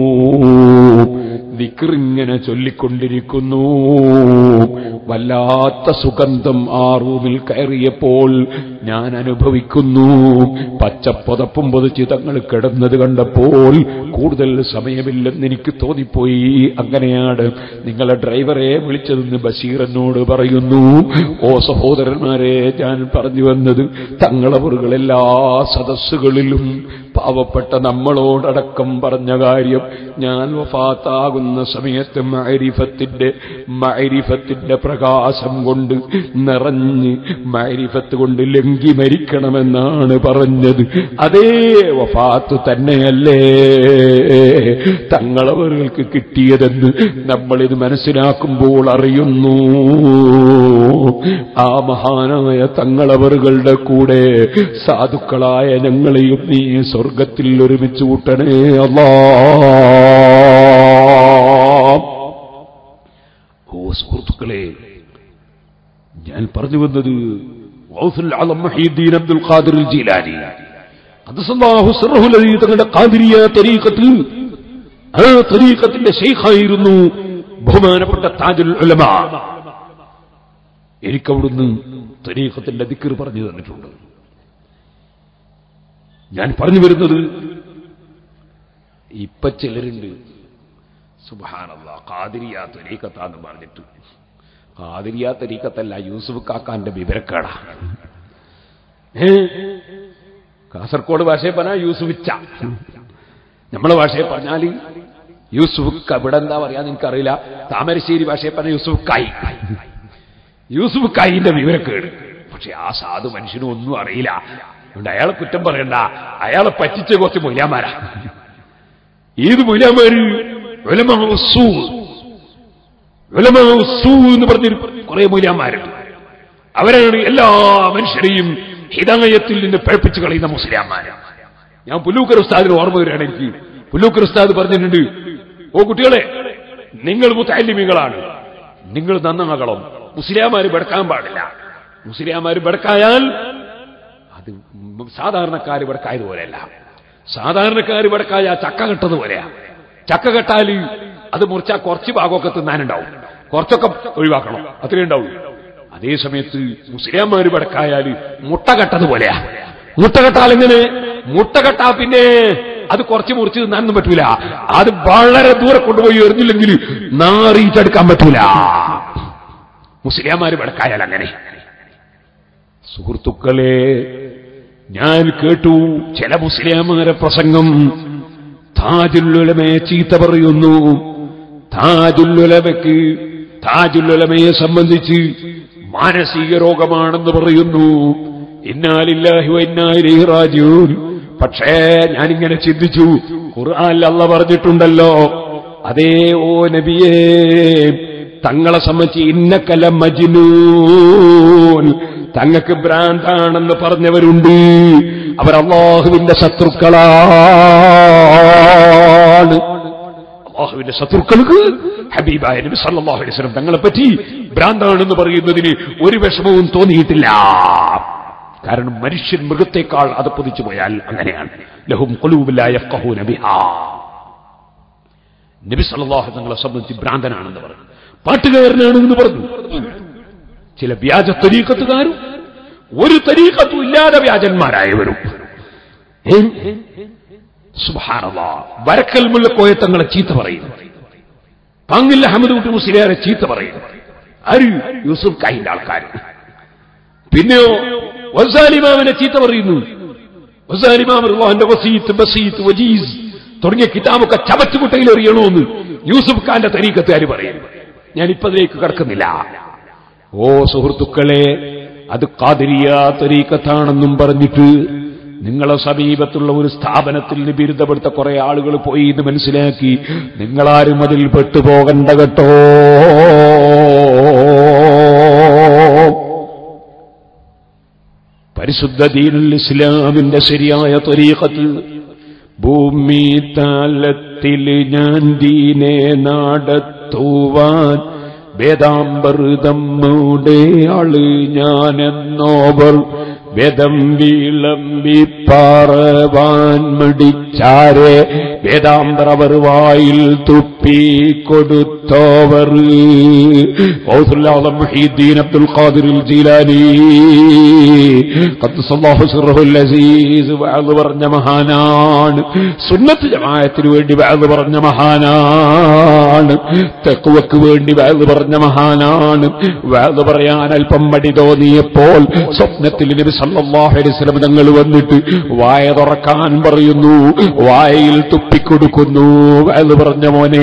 ദിക്ർ ഇങ്ങനെ ചൊല്ലിക്കൊണ്ടിരിക്കുന്നു വല്ലാത്ത സുഗന്ധം ആ റൂമിൽ കയറിയപ്പോൾ ഞാൻ അനുഭവിക്കുന്നു പച്ചപ്പുതപ്പും പൊതിച്ച് തങ്ങൾ കിടന്നത് കണ്ടപ്പോൾ കൂടുതൽ സമയമില്ലെന്ന് എനിക്ക് തോന്നിപ്പോയി അങ്ങനെയാണ് നിങ്ങളെ ഡ്രൈവറെ വിളിച്ചതെന്ന് ബഷീർ എന്നോട് പറയുന്നു ഓ സഹോദരന്മാരെ ഞാൻ പറഞ്ഞു വന്നത് തങ്ങളവറുകൾ എല്ലാ സദസ്സുകളിലും പാവപ്പെട്ട നമ്മളോടടക്കം പറഞ്ഞ കാര്യം ഞാൻ വഫാത്താകുന്ന സമയത്ത് മൈരിഫത്തിന്റെ മൈരിഫത്തിന്റെ പ്രകാശം കൊണ്ട് നിറഞ്ഞ് മൈരിഫത്ത് കൊണ്ട് ലംഘി മരിക്കണമെന്നാണ് പറഞ്ഞത് അതേ വഫാത്ത് തന്നെയല്ലേ തങ്ങളവർക്ക് കിട്ടിയതെന്ന് നമ്മളിത് മനസ്സിലാക്കുമ്പോൾ അറിയുന്നു ആ മഹാനായ തങ്ങളവറുകളുടെ കൂടെ സാധുക്കളായ ഞങ്ങളെയും നീ സ്വർഗത്തിൽ ഒരുമിച്ച് കൂട്ടണേ അല്ലാ ഓ സുഹൃത്തുക്കളെ ഞാൻ പറഞ്ഞു വന്നത് ഗൗസുൽ ആലം മഹീദ്ദീൻ അബ്ദുൽ ഖാദിർ ജീലാനി ഖദ്ദസല്ലാഹു സിർറഹുൽ അലീ തങ്ങളുടെ ഖാദിരിയ തരീഖത്ത് ആ തരീഖത്തിന്റെ ശൈഖായിരുന്നു ബഹുമാനപ്പെട്ട താജുൽ ഉലമ എനിക്കവിടുന്ന് തരീഖത്തിന്റെ ദിക്കർ പറഞ്ഞു തന്നിട്ടുണ്ട് ഞാൻ പറഞ്ഞു വരുന്നത് ഇപ്പൊ ചിലരുണ്ട് സുബാനല്ല കാതിരിയ തരീക്കത്താന്ന് പറഞ്ഞിട്ട് കാതിരിയ തരീക്കത്തല്ല യൂസുഫ് കാക്കാന്റെ വിവരക്കേടാ ഏ കാസർഗോഡ് ഭാഷയെ പറഞ്ഞാൽ യൂസുഫിച്ച നമ്മളെ ഭാഷയെ പറഞ്ഞാൽ യൂസുഫ് ക- ഇവിടെ എന്താ പറയാ എനിക്കറിയില്ല താമരശ്ശേരി ഭാഷയെ പറഞ്ഞ യൂസുഫ് കായി യൂസുഫ് കായിന്റെ വിവരക്കേട് പക്ഷെ ആ സാധു മനുഷ്യനും ഒന്നും അറിയില്ല അതുകൊണ്ട് അയാളെ കുറ്റം പറയണ്ട അയാളെ പറ്റിച്ച കുറച്ച് മൊയ്യാമാരാ ഏത് മൊയ്യാമാര് ഉലമാഉസ്സൂ. ഉലമാഉസ്സൂ എന്ന് പറഞ്ഞൊരു കുറെ മൊയ്യാമാരുണ്ട് അവരാണ് എല്ലാ മനുഷ്യരെയും ഹിതായത്തിൽ നിന്ന് പഴപ്പിച്ച് കളയുന്ന മുസ്ലിംമാര് ഞാൻ പുല്ലൂക്കർ ഉസ്താദിന് ഓർമ്മ വരികയാണ് എനിക്ക് പുല്ലൂക്കർ ഉസ്താദ് പറഞ്ഞിട്ടുണ്ട് ഓ കുട്ടികളെ നിങ്ങൾ മുത്താലിമികളാണ് നിങ്ങൾ നന്നാകണം മുസ്ലിംമാര് ബെടക്കാൻ പാടില്ല മുസ്ലിംമാര് ബെടക്കായാൽ അത് സാധാരണക്കാർ ബെടക്കായതുപോലെയല്ല സാധാരണക്കാർ ബെടക്കായ ചക്ക കെട്ടതുപോലെയാ ചക്ക കെട്ടാൽ അത് മുറിച്ചാൽ കുറച്ച് ഭാഗമൊക്കെ തിന്നാനുണ്ടാവും കുറച്ചൊക്കെ ഒഴിവാക്കണം അത്രേ ഉണ്ടാവും അതേ സമയത്ത് മുസ്ലിംമാര് ബെടക്കായാൽ മുട്ട കെട്ടതുപോലെയാ മുട്ട കെട്ടാൽ എങ്ങനെ മുട്ട കെട്ടാ പിന്നെ അത് കുറച്ച് മുറിച്ച് തിന്നാനൊന്നും പറ്റൂല അത് വളരെ ദൂരെ കൊണ്ടുപോയി എറിഞ്ഞില്ലെങ്കിൽ നാറിയിട്ടെടുക്കാൻ പറ്റൂല മുസ്ലിംമാര് ബെടക്കായാൽ അങ്ങനെ സുഹൃത്തുക്കളെ ഞാൻ കേട്ടു ചില മുസ്ലിംമാരെ പ്രസംഗം താജുല്ലുലമയെ ചീത്ത പറയുന്നു താജുല്ലുലമയ്ക്ക് താജുല്ലുലമയെ സംബന്ധിച്ച് മാനസിക രോഗമാണെന്ന് പറയുന്നു ഇന്നാലില്ലാഹി ഇന്നായിലേഹി റാജിഊൻ പക്ഷേ ഞാനിങ്ങനെ ചിന്തിച്ചു ഖുർആനിൽ അല്ല പറഞ്ഞിട്ടുണ്ടല്ലോ അതേ ഓ നബിയേ തങ്ങളെ സംബന്ധിച്ച് ഇന്നക്കല മജ്നൂൻ തങ്ങൾക്ക് ഭ്രാന്താണെന്ന് പറഞ്ഞവരുണ്ട് അവർ അള്ളാഹുവിന്റെ ശത്രുക്കളാണ് അള്ളാഹുവിന്റെ ശത്രുക്കൾക്ക് ഹബീബായ നബി സല്ലല്ലാഹു അലൈഹി വസല്ലം തങ്ങളെ പറ്റി ഭ്രാന്താണെന്ന് പറയുന്നതിന് ഒരു വിഷമവും തോന്നിയിട്ടില്ല കാരണം മനുഷ്യൻ മൃഗത്തെക്കാൾ അത് പൊതിച്ചു പോയാൽ അങ്ങനെയാണ് ലഹും ഖുലൂബില്ലാ യഫ്ഖഹൂന ബിഹാ നബി സല്ലല്ലാഹു തങ്ങളെ സംബന്ധിച്ച് ഭ്രാന്തനാണെന്ന് പറഞ്ഞു പാട്ടുകാരനാണെന്ന് പറഞ്ഞു ചില വ്യാജ തരീക്കത്തുകാരും ഒരു തരീക്കത്തും ഇല്ലാതെ വ്യാജന്മാരായവരും ഏ? സുബ്ഹാനല്ലാ വരക്കൽ മുല്ലക്കോയ തങ്ങളെ ചീത്ത പറയുന്നു പങ്ങില്ല അഹമ്മദ് കുട്ടി മുസ്ലിയാരെ ചീത്ത പറയും ആര് യൂസുഫ് കായിന്റെ ആൾക്കാർ പിന്നെയോ വസാലിമാവിനെ ചീത്ത പറയുന്നു വസാലിമാവ് അള്ളാഹിന്റെ വസീത്ത് ബസീത്ത് വജീസ് തുടങ്ങിയ കിതാബൊക്കെ ചവറ്റുകുട്ടയിൽ എറിയണമെന്ന് യൂസുഫ് ഖാന്റെ തരീക്കത്തുകാർ പറയുന്നു ഞാനിപ്പോ അതിലേക്ക് കടക്കുന്നില്ല ഓ സുഹൃത്തുക്കളെ അത് കാതിരിയ തരീക്കത്താണെന്നും പറഞ്ഞിട്ട് നിങ്ങളെ സമീപത്തുള്ള ഒരു സ്ഥാപനത്തിൽ ബിരുദപ്പെടുത്ത കുറെ ആളുകൾ പോയി എന്ന് മനസ്സിലാക്കി നിങ്ങളാരും അതിൽ പെട്ടുപോകണ്ട കേട്ടോ പരിശുദ്ധ ദീനുൽ ഇസ്ലാമിന്റെ ശരിയായ ത്വരീഖത്ത് ഭൂമി താലത്തിൽ ഞാൻ ദീനെ നാടത്തുവാൻ വേദാമ്പൃതമ്മൂടെ ആള് ഞാനെന്നോവർ വേദം വിളമ്പി പാറവാൻ മടിച്ചാരെ വേദാന്തറവർ വായിൽ തുപ്പി കൊടുത്തോവർ മുഹീദ്ദീൻ അബ്ദുൽ ഖാദിർ ജീലാനി ഖദ്ദസല്ലാഹു സിർറഹുൽ അസീസ് വഅദ് പറഞ്ഞ മഹാനാണ് സുന്നത്ത് ജമാഅത്തിന് വേണ്ടി വഅദ് പറഞ്ഞ മഹാനാണ് തഖ്വക്ക് വേണ്ടി വഅദ് പറഞ്ഞ മഹാനാണ് വഅദ് പറയാൻ അല്പം മടി തോന്നിയപ്പോൾ സ്വപ്നത്തിൽ നബി സല്ലല്ലാഹു അലൈഹി വസല്ലം തങ്ങൾ വന്നിട്ട് വായ തുറക്കാൻ പറയുന്നു വായയിൽ തുപ്പിക്കൊടുക്കുന്നു വഅദ് പറഞ്ഞ മോനെ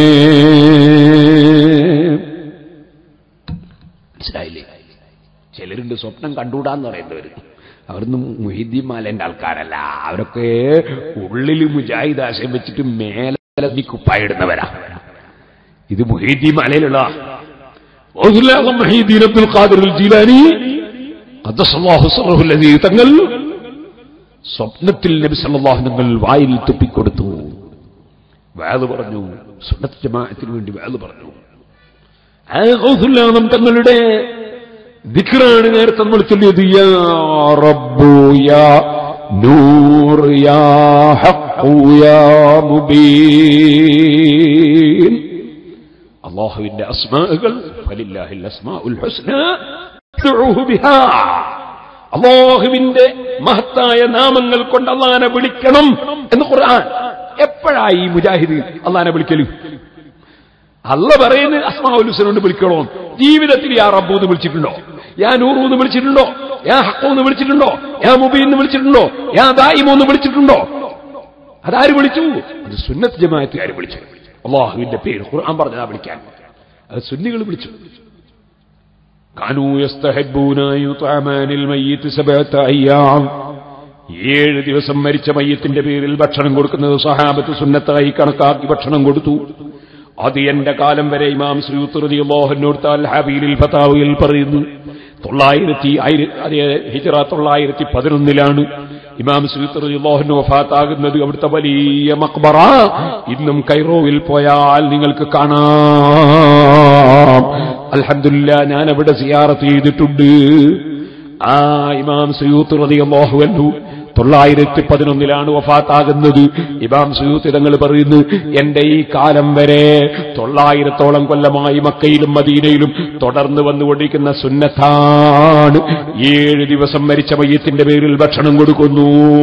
മനസ്സിലായില്ലേ ചിലരുണ്ട് സ്വപ്നം കണ്ടുകൂടാന്ന് പറയുന്നവര് അവരൊന്നും മുഹിദ്ദീൻ മാലന്റെ ആൾക്കാരല്ല അവരൊക്കെ ഉള്ളിൽ മുജാഹിദ് ആശയം വെച്ചിട്ട് മേലെ കുപ്പായിടുന്നവരാ ഇത് മുഹീദ്ദീൻ മാലയിലുള്ള മുഹീദ്ദീൻ അബ്ദുൽ ഖാദിർ ജീലാനി ഖദ്ദസല്ലാഹു സിർറഹു അല്ലദീ തങ്ങൾ സ്വപ്നത്തിൽ നബി സല്ലല്ലാഹു തങ്ങൾ വായിൽ തുപ്പിക്കൊടുത്തു വാത് പറഞ്ഞു സുന്നത്ത് ജമാഅത്തിന് വേണ്ടി വാത് പറഞ്ഞു ആ ഗൗസുല്ലാദം തങ്ങളുടെ ദിക്റാണ് നേരത്തെ നമ്മൾ ചൊല്ലിയത് യാ റബ്ബു യാ നൂർ യാ ഹഖു യാ മുബീൻ അള്ളാഹുവിന്റെ അസ്മാകൾ ഫലില്ലാഹിൽ അസ്മാഉൽ ഹുസ്ന ഫദ്ഉഹു ബിഹാ അള്ളാഹുവിന്റെ മഹത്തായ നാമങ്ങൾ കൊണ്ട് അള്ളാനെ വിളിക്കണം എന്ന് ഖുർആൻ എപ്പോഴായി മുജാഹിദ് അള്ളാനെ വിളിക്കല് അല്ല പറയുന്നത് അസ്മാഉൽ ഹുസ്ന കൊണ്ട് വിളിക്കണോ ജീവിതത്തിൽ യാ റബ്ബു എന്ന് വിളിച്ചിട്ടുണ്ടോ യാ നൂറു എന്ന് വിളിച്ചിട്ടുണ്ടോ യാ ഹക്കു എന്ന് വിളിച്ചിട്ടുണ്ടോ യാ മുബീൻ എന്ന് വിളിച്ചിട്ടുണ്ടോ യാ ദായിമു എന്ന് വിളിച്ചിട്ടുണ്ടോ അതാര് വിളിച്ചു അത് സുന്നത്ത് ജമാഅത്തുകാർ വിളിച്ചു അള്ളാഹുവിന്റെ പേര് ഖുർആൻ പറഞ്ഞതാ വിളിക്കാൻ അത് സുന്നികൾ വിളിച്ചു كانوا يستحبون أن يطعمان الميت سبعة أيام ഏഴ് ദിവസം മരിച്ച മയ്യത്തിന്റെ പേരിൽ ഭക്ഷണം കൊടുക്കുന്നത് സഹാബത്ത് സുന്നത്തായി കണക്കാക്കി ഭക്ഷണം കൊടുത്തു അത് എന്റെ കാലം വരെ ഇമാം ശ്രീത്തുറതി മോഹനോർത്താൽ ഹബീലിൽ ഫതാവിൽ പറയുന്നു തൊള്ളായിരത്തി അതേ ഹിജറ തൊള്ളായിരത്തി പതിനൊന്നിലാണ് ഇമാം ശ്രീത്തുറതി മോഹൻ വഫാത്താകുന്നത് അവിടുത്തെ വലിയ മക്ബറ ഇന്നും കൈറോവിൽ പോയാൽ നിങ്ങൾക്ക് കാണാം അൽഹമില്ല ഞാൻ അവിടെ സിയാറത്ത് ചെയ്തിട്ടുണ്ട് ആ ഇമാം സയൂത്ത് റളിയല്ലാഹു അൻഹു തൊള്ളായിരത്തി പതിനൊന്നിലാണ് വഫാത്താകുന്നത് ഇമാം സയൂത്ത് തങ്ങൾ പറയുന്നു എന്റെ ഈ കാലം വരെ തൊള്ളായിരത്തോളം കൊല്ലമായി മക്കയിലും മദീനയിലും തുടർന്ന് വന്നുകൊണ്ടിരിക്കുന്ന സുന്നത്താണ് ഏഴ് ദിവസം മരിച്ച മയ്യത്തിന്റെ പേരിൽ ഭക്ഷണം കൊടുക്കുന്നു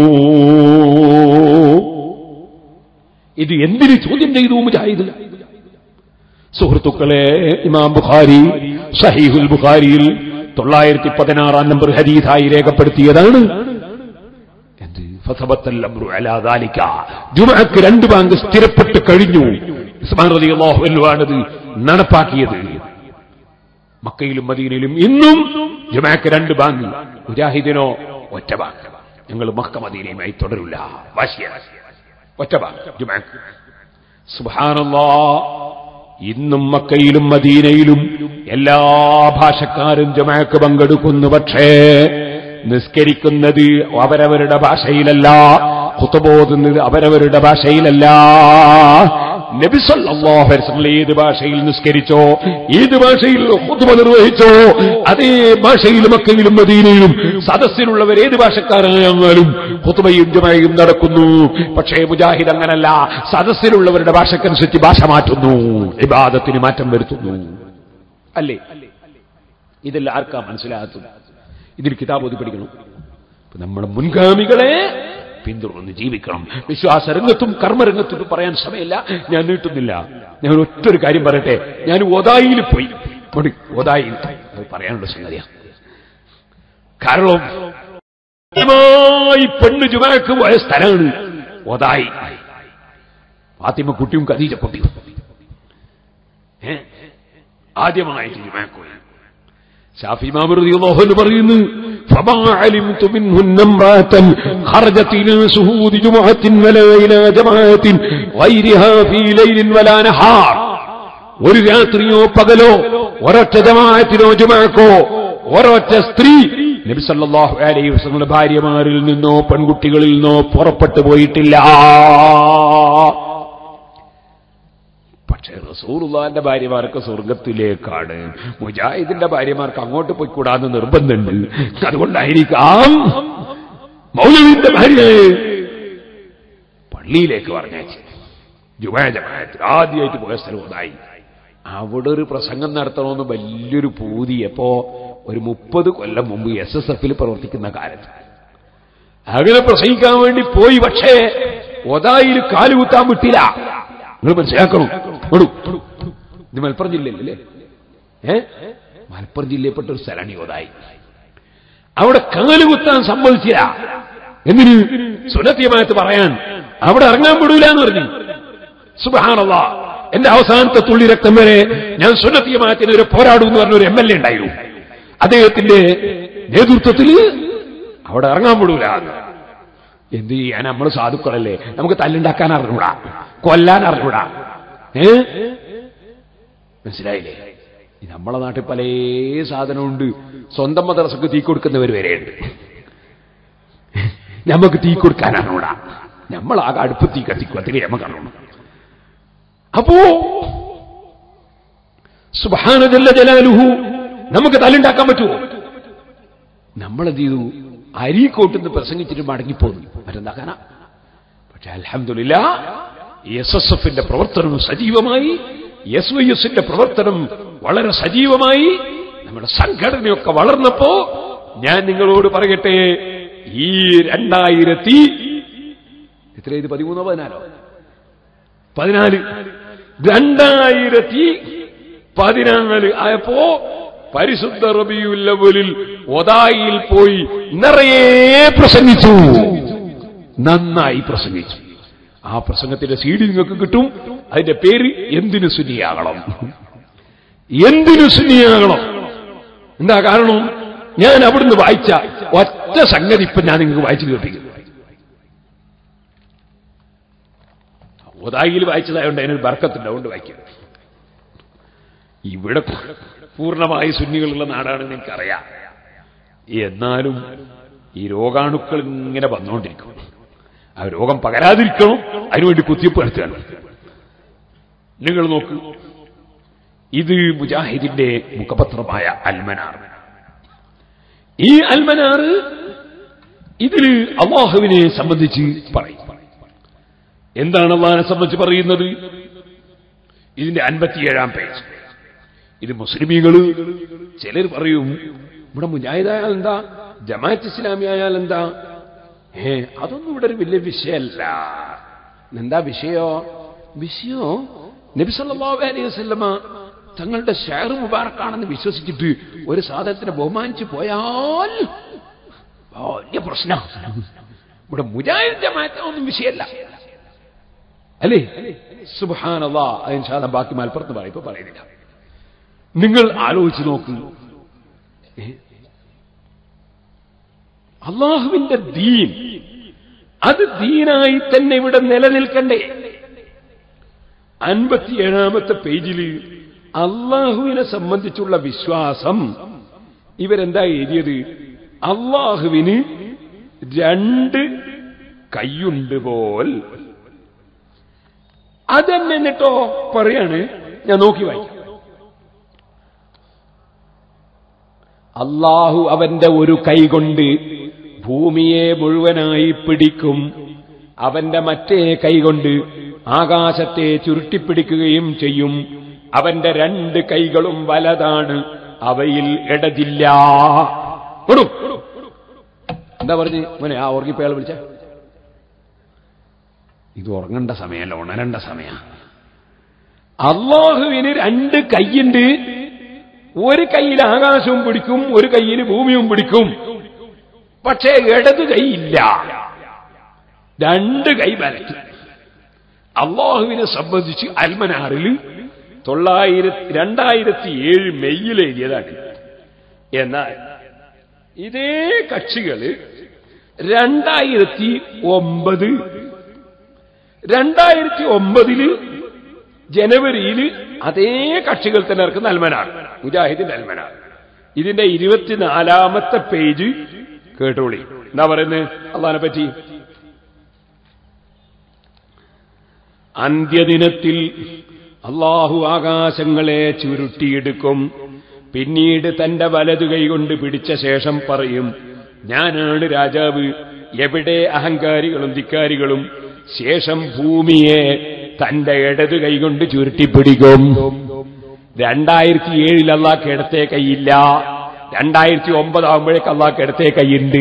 ഇത് എന്തിന് ചോദ്യം ചെയ്തു മുജാഹിദ് സുഹൃത്തുക്കളെ ഇമാം ബുഖാരി സഹീഹുൽ ബുഖാരിയിൽ തൊള്ളായിരത്തി പതിനാറാം നമ്പർ ഹരീതായി രേഖപ്പെടുത്തിയതാണ് എന്ത് ഫസബത്തൽ അംറു അലാ ദാലിക. ജുമഅക്ക് രണ്ട് ബാങ്ക് സ്ഥിരപ്പെട്ട് കഴിഞ്ഞു ഉസ്മാൻ റളിയല്ലാഹു അൻഹു ആണത് നടപ്പാക്കിയത് മക്കയിലും മദീനയിലും ഇന്നും ജുമഅക്ക് രണ്ട് ബാങ്ക് മുജാഹിദിനോ ഒറ്റ ബാങ്ക് ഞങ്ങൾ മക്ക മദീനയുമായി തുടരില്ല വാശിയാണ് ഒറ്റ ബാങ്ക് ജുമഅക്ക് സുബ്ഹാനല്ലാഹ് ഇന്നും മക്കയിലും മദീനയിലും എല്ലാ ഭാഷക്കാരും ജമാക്ക് പങ്കെടുക്കുന്നു പക്ഷേ നിസ്കരിക്കുന്നത് അവരവരുടെ ഭാഷയിലല്ല കുത്തുബോധുന്നത് അവരവരുടെ ഭാഷയിലല്ല നബിസല്ലാഹു ഏത് ഭാഷയിൽ നിസ്കരിച്ചോ ഏത് ഭാഷയിൽ കുത്തുബ നിർവഹിച്ചോ അതേ ഭാഷയിൽ മക്കയിലും മദീനയിലും സദസ്സിലുള്ളവർ ഏത് ഭാഷക്കാരായാലും കുത്തുബയും ജമയും നടക്കുന്നു പക്ഷേ മുജാഹിദ് അങ്ങനല്ല സദസ്സിലുള്ളവരുടെ ഭാഷക്കനുസരിച്ച് ഭാഷ മാറ്റുന്നു ഇബാദത്തിന് മാറ്റം വരുത്തുന്നു അല്ലേ ഇതെല്ലാം ആർക്കാ മനസ്സിലാകത്തും ഇതിൽ കിതാബ് ഓതി പഠിക്കണം ഇപ്പൊ നമ്മുടെ മുൻഗാമികളെ പിന്തുടർന്ന് ജീവിക്കണം വിശ്വാസരംഗത്തും കർമ്മരംഗത്തും പറയാൻ സമയമില്ല ഞാൻ നീട്ടുന്നില്ല ഞാൻ ഒറ്റൊരു കാര്യം പറയട്ടെ ഞാൻ ഒതായിൽ പോയി പോടി, ഒതായിൽ അത് പറയാനുള്ള സംഗതിയാണ് കാരണം ആദ്യമായി പെണ്ണ് ജുമാക്ക് പോയ സ്ഥലമാണ് ഒതായി ഫാത്തിമ കുട്ടിയും ഖദീജ കുട്ടിയും ഏ? ആദ്യമായിട്ട് ജുമാക്ക് പോയി ഷാഫി മാമൃതിയുള്ളോഹ് എന്ന് പറയുന്നു فما علمت منهن امرأة خرجت إلى شهود جمعة ولا إلى جماعة غيرها في ليل ولا نهار ഒരു രാത്രിയോ പകലോ ഒരൊറ്റ ജമാഅത്തിനോ ജുമാക്കോ ഒരൊറ്റ സ്ത്രീ നബി സല്ലല്ലാഹു അലൈഹി വസല്ലമയുടെ ഭാര്യമാരിൽ നിന്നോ പെൺകുട്ടികളിൽ നിന്നോ പുറപ്പെട്ടു പോയിട്ടില്ല പക്ഷേ റസൂറുള്ളാന്റെ ഭാര്യമാർക്ക് സ്വർഗത്തിലേക്കാണ് മുജാഹിദിന്റെ ഭാര്യമാർക്ക് അങ്ങോട്ട് പോയിക്കൂടാന്ന് നിർബന്ധമുണ്ട് അതുകൊണ്ടായിരിക്കാം മൗലവിന്റെ ഭാര്യയെ പള്ളിയിലേക്ക് പറഞ്ഞയച്ചു ജുമാ ജമാഅത്ത് ആദ്യമായിട്ട് പോയ സ്ഥലം ഒന്നായി അവിടെ ഒരു പ്രസംഗം നടത്തണമെന്ന് വലിയൊരു പൂതിയപ്പോ ഒരു മുപ്പത് കൊല്ലം മുമ്പ് എസ് എസ് എഫിൽ പ്രവർത്തിക്കുന്ന കാലത്ത് അങ്ങനെ പ്രസംഗിക്കാൻ വേണ്ടി പോയി പക്ഷേ ഒതായിൽ കാലുകുത്താൻ വിട്ടില്ല നിങ്ങൾ മനസ്സിലാക്കണം ഓടൂ. ഇത് മലപ്പുറം ജില്ലയിലല്ലേ ഏ മലപ്പുറം ജില്ലയിൽപ്പെട്ട ഒരു സ്ഥലമാണ് ഈ ഒതായി അവിടെ കാലുകുത്താൻ സമ്മതിച്ചില്ല എന്തിന് സുനത്യമായിട്ട് പറയാൻ അവിടെ ഇറങ്ങാൻ വിടൂല എന്ന് പറഞ്ഞു സുബാനല്ല എന്റെ അവസാനത്തെ തുള്ളി രക്തം വരെ ഞാൻ സുന്നത്തിയമായത്തിനെതിരെ പോരാടും എന്ന് പറഞ്ഞ ഒരു എം എൽ എ ഉണ്ടായിരുന്നു അദ്ദേഹത്തിന്റെ നേതൃത്വത്തിൽ അവിടെ ഇറങ്ങാൻ വിടൂല എന്ത് ചെയ്യാൻ നമ്മൾ സാധുക്കളല്ലേ നമുക്ക് തല്ലുണ്ടാക്കാൻ അറിഞ്ഞൂടാ കൊല്ലാൻ അറിഞ്ഞൂടാ ഏ മനസ്സിലായില്ലേ ഈ നമ്മളെ നാട്ടിൽ പല സാധനമുണ്ട് സ്വന്തം മദ്രസക്ക് തീ കൊടുക്കുന്നവർ വരെയുണ്ട് നമുക്ക് തീ കൊടുക്കാൻ അറിഞ്ഞൂടാ നമ്മളാകെ അടുപ്പ് തീ കത്തിക്കും അത്രേ നമുക്ക് അറിയണം അപ്പോ സുബാനജല്ല ജലാലുഹു നമുക്ക് തല്ലുണ്ടാക്കാൻ പറ്റുമോ നമ്മളെന്ത് ചെയ്തു അരീക്കോട്ടുന്ന് പ്രസംഗിച്ചിട്ട് മടങ്ങിപ്പോന്നു മറ്റെന്താക്കാനാ പക്ഷെ അലഹമില്ല എസ് എസ് എഫിന്റെ പ്രവർത്തനം സജീവമായി എസ് വൈ എസിന്റെ പ്രവർത്തനം വളരെ സജീവമായി നമ്മുടെ സംഘടനയൊക്കെ വളർന്നപ്പോ ഞാൻ നിങ്ങളോട് പറയട്ടെ ഈ രണ്ടായിരത്തി എത്ര ഇത് പതിമൂന്നോ പതിനാലോ പതിനാല് രണ്ടായിരത്തി പതിനാല് ആയപ്പോ പരിശുദ്ധ റബിയുല്ലവലിൽ ഒതായിൽ പോയി നിറയെ പ്രസംഗിച്ചു നന്നായി പ്രസംഗിച്ചു ആ പ്രസംഗത്തിന്റെ സി ഡി നിങ്ങൾക്ക് കിട്ടും അതിന്റെ പേര് എന്തിനു സുനിയാകണം എന്തിനു സുനിയാകണം എന്താ കാരണം ഞാൻ അവിടുന്ന് വായിച്ച ഒറ്റ സംഗതി ഇപ്പൊ ഞാൻ നിങ്ങൾക്ക് വായിച്ചു കേൾപ്പിക്കുന്നു ഒതായിൽ വായിച്ചതായതുകൊണ്ട് അതിനൊരു ബർക്കത്തുണ്ട് അതുകൊണ്ട് വായിക്കുക ഇവിടെ പൂർണ്ണമായി സുന്നികളുള്ള നാടാണെന്ന് എനിക്കറിയാം എന്നാലും ഈ രോഗാണുക്കൾ ഇങ്ങനെ വന്നുകൊണ്ടിരിക്കും ആ രോഗം പകരാതിരിക്കണം അതിനുവേണ്ടി കുത്തിവയ്പ്പ് നടത്തുകയാണ് നിങ്ങൾ നോക്കൂ ഇത് മുജാഹിദിന്റെ മുഖപത്രമായ അൽമനാർ ഈ അൽമനാർ ഇതിൽ അള്ളാഹുവിനെ സംബന്ധിച്ച് പറയും എന്താണ് അള്ളാഹിനെ സംബന്ധിച്ച് പറയുന്നത് ഇതിന്റെ അൻപത്തിയേഴാം പേജ് ഇത് മുസ്ലിമീങ്ങള് ചിലർ പറയും ഇവിടെ മുജാഹിദായാൽ എന്താ ജമാഅത്ത് ഇസ്ലാമി ആയാൽ എന്താ ഏ അതൊന്നും ഇവിടെ ഒരു വലിയ വിഷയമല്ല എന്താ വിഷയോ വിഷയോ നബി സല്ലല്ലാഹു അലൈഹി വസല്ലമ തങ്ങളുടെ ഷെയർ മുബാറക്കാണെന്ന് വിശ്വസിച്ചിട്ട് ഒരു സാധനത്തിനെ ബഹുമാനിച്ചു പോയാൽ വലിയ പ്രശ്നം ഇവിടെ മുജാഹിദ് ജമാഅത്ത് ഒന്നും വിഷയമല്ല അല്ലേ സുബാനല്ലാ അതിന് ശാദം ബാക്കി മലപ്പുറത്ത് പറയും ഇപ്പൊ പറയുന്നില്ല നിങ്ങൾ ആലോചിച്ച് നോക്കൂ ഏ? അള്ളാഹുവിന്റെ ദീൻ അത് ദീനായി തന്നെ ഇവിടെ നിലനിൽക്കണ്ടേ അൻപത്തിയേഴാമത്തെ പേജിൽ അള്ളാഹുവിനെ സംബന്ധിച്ചുള്ള വിശ്വാസം ഇവരെന്താ എഴുതിയത് അള്ളാഹുവിന് രണ്ട് കൈയുണ്ട് പോൽ അതെന്നെ എന്നിട്ടോ പറയാണ് ഞാൻ നോക്കി വായിക്കാം അള്ളാഹു അവന്റെ ഒരു കൈ കൊണ്ട് ഭൂമിയെ മുഴുവനായി പിടിക്കും അവന്റെ മറ്റേ കൈ കൊണ്ട് ആകാശത്തെ ചുരുട്ടിപ്പിടിക്കുകയും ചെയ്യും അവന്റെ രണ്ട് കൈകളും വലതാണ് അവയിൽ ഇടതില്ല കൊടു എന്താ പറഞ്ഞു മോനെ ആ ഉറങ്ങിപ്പോയാൾ വിളിച്ച ഇത് ഉറങ്ങേണ്ട സമയമല്ല ഉണരേണ്ട സമയ അള്ളാഹുവിന് രണ്ട് കൈയുണ്ട് ഒരു കയ്യിൽ ആകാശവും പിടിക്കും ഒരു കയ്യിൽ ഭൂമിയും പിടിക്കും പക്ഷേ ഇടത് കൈയില്ല രണ്ട് കൈ വലയ്ക്കും അള്ളാഹുവിനെ സംബന്ധിച്ച് അൽമനാറിൽ തൊള്ളായിരത്തി രണ്ടായിരത്തി ഏഴ് മെയ്യിൽ എഴുതിയതാണ് എന്നാൽ ഇതേ കക്ഷികള് രണ്ടായിരത്തി ഒമ്പത് രണ്ടായിരത്തി ഒമ്പതില് ജനുവരിയിൽ അതേ കക്ഷികൾ തന്നെ ഇറക്കുന്ന അൽമനാർ മുജാഹിദിന്റെ അൽമനാർ ഇതിന്റെ ഇരുപത്തിനാലാമത്തെ പേജ് കേട്ടോളി എന്താ പറയുന്നത് അള്ളഹാനെ പറ്റി അന്ത്യദിനത്തിൽ അള്ളാഹു ആകാശങ്ങളെ ചുരുട്ടിയെടുക്കും പിന്നീട് തന്റെ വലതു കൈകൊണ്ട് പിടിച്ച ശേഷം പറയും ഞാനാണ് രാജാവ് എവിടെ അഹങ്കാരികളും ധിക്കാരികളും ശേഷം ഭൂമിയെ തന്റെ ഇടത് കൈകൊണ്ട് ചുരുട്ടിപ്പിടിക്കും രണ്ടായിരത്തി ഏഴിൽ അള്ളാഹ് ഇടത്തെ കൈയില്ല രണ്ടായിരത്തി ഒമ്പതാകുമ്പോഴേക്ക് അള്ളാഹ് ഇടത്തെ കൈയുണ്ട്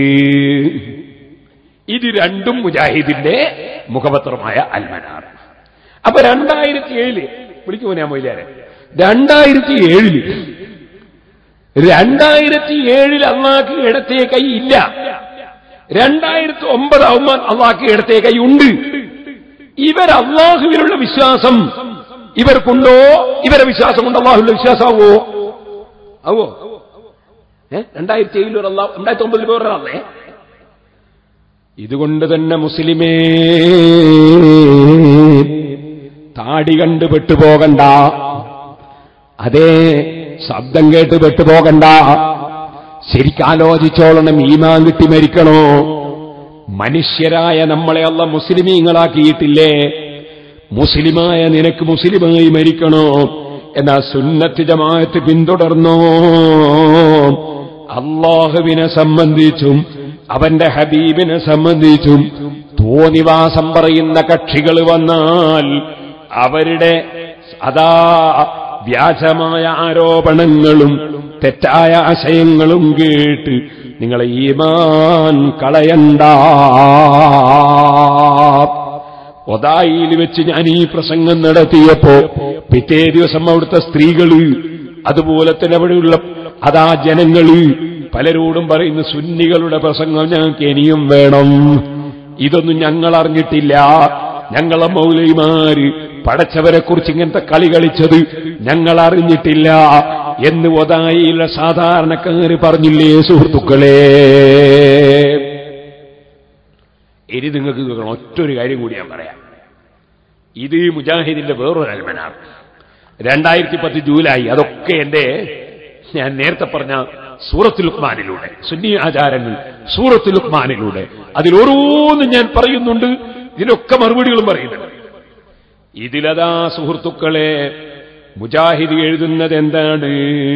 ഇത് രണ്ടും മുജാഹിദിന്റെ മുഖപത്രമായ അൽമനാർ അപ്പൊ രണ്ടായിരത്തി ഏഴില് വിളിക്കുമോ ഞാൻ മൊയിലാരെ രണ്ടായിരത്തി ഏഴില് രണ്ടായിരത്തി ഏഴിൽ അള്ളാഹ്ക്ക് ഇടത്തെ കൈ ഇല്ല രണ്ടായിരത്തി ഒമ്പതാവുമ്പോൾ അള്ളാഹ്ക്ക് ഇടത്തെ കൈ ഉണ്ട് ഇവർ അള്ളാഹുവിനുള്ള വിശ്വാസം ഇവർക്കുണ്ടോ ഇവരെ വിശ്വാസം കൊണ്ട് അള്ളാഹുവിന്റെ വിശ്വാസമാവോ ആവോ ഏ രണ്ടായിരത്തി ഏഴിൽ ഒരു അള്ളാഹ് രണ്ടായിരത്തി ഒമ്പതിൽ വേറൊരാളേ ഇതുകൊണ്ട് തന്നെ മുസ്ലിമേ താടി കണ്ട് പെട്ടുപോകണ്ട അതേ ശബ്ദം കേട്ട് പെട്ടുപോകണ്ട ശരിക്കാലോചിച്ചോളണം ഈമാൻ കിട്ടി മരിക്കണോ മനുഷ്യരായ നമ്മളെ അല്ല മുസ്ലിമീങ്ങളാക്കിയിട്ടില്ലേ മുസ്ലിമായ നിനക്ക് മുസ്ലിമായി മരിക്കണോ എന്നാ സുന്നത്ത് ജമാഅത്ത് പിന്തുടർന്നോ അള്ളാഹുവിനെ സംബന്ധിച്ചും അവന്റെ ഹബീബിനെ സംബന്ധിച്ചും തോന്നിവാസം പറയുന്ന കക്ഷികൾ വന്നാൽ അവരുടെ അതാ വ്യാജമായ ആരോപണങ്ങളും തെറ്റായ ആശയങ്ങളും കേട്ട് നിങ്ങളെ ഈമാൻ കളയണ്ട ഒതായിൽ വെച്ച് ഞാൻ ഈ പ്രസംഗം നടത്തിയപ്പോ പിറ്റേ ദിവസം അവിടുത്തെ സ്ത്രീകള് അതുപോലെ തന്നെ അവിടെയുള്ള അതാ ജനങ്ങള് പലരോടും പറയുന്ന സുന്നികളുടെ പ്രസംഗം ഞങ്ങൾക്ക് ഇനിയും വേണം ഇതൊന്നും ഞങ്ങൾ അറിഞ്ഞിട്ടില്ല ഞങ്ങളെ മൗലൈമാര് പടച്ചവരെ കുറിച്ച് ഇങ്ങനത്തെ കളി കളിച്ചത് ഞങ്ങൾ അറിഞ്ഞിട്ടില്ല എന്ന് ഒതായിലുള്ള സാധാരണക്കാര് പറഞ്ഞില്ലേ സുഹൃത്തുക്കളെ ഇനി നിങ്ങൾക്ക് കേൾക്കണം ഒറ്റൊരു കാര്യം കൂടി ഞാൻ പറയാം ഇത് മുജാഹിദിന്റെ വേറൊരു അൽമനാണ് രണ്ടായിരത്തി പത്ത് ജൂലൈ അതൊക്കെ എന്റെ ഞാൻ നേരത്തെ പറഞ്ഞ സൂറത്തുൽ ഉക്മാനിലൂടെ സുന്നി ആചാരങ്ങൾ സൂറത്തുൽ ഉക്മാനിലൂടെ അതിലോരോന്നും ഞാൻ പറയുന്നുണ്ട് ഇതിനൊക്കെ മറുപടികളും പറയുന്നുണ്ട് ഇതിലതാ സുഹൃത്തുക്കളെ മുജാഹിദ് എഴുതുന്നത് എന്താണ്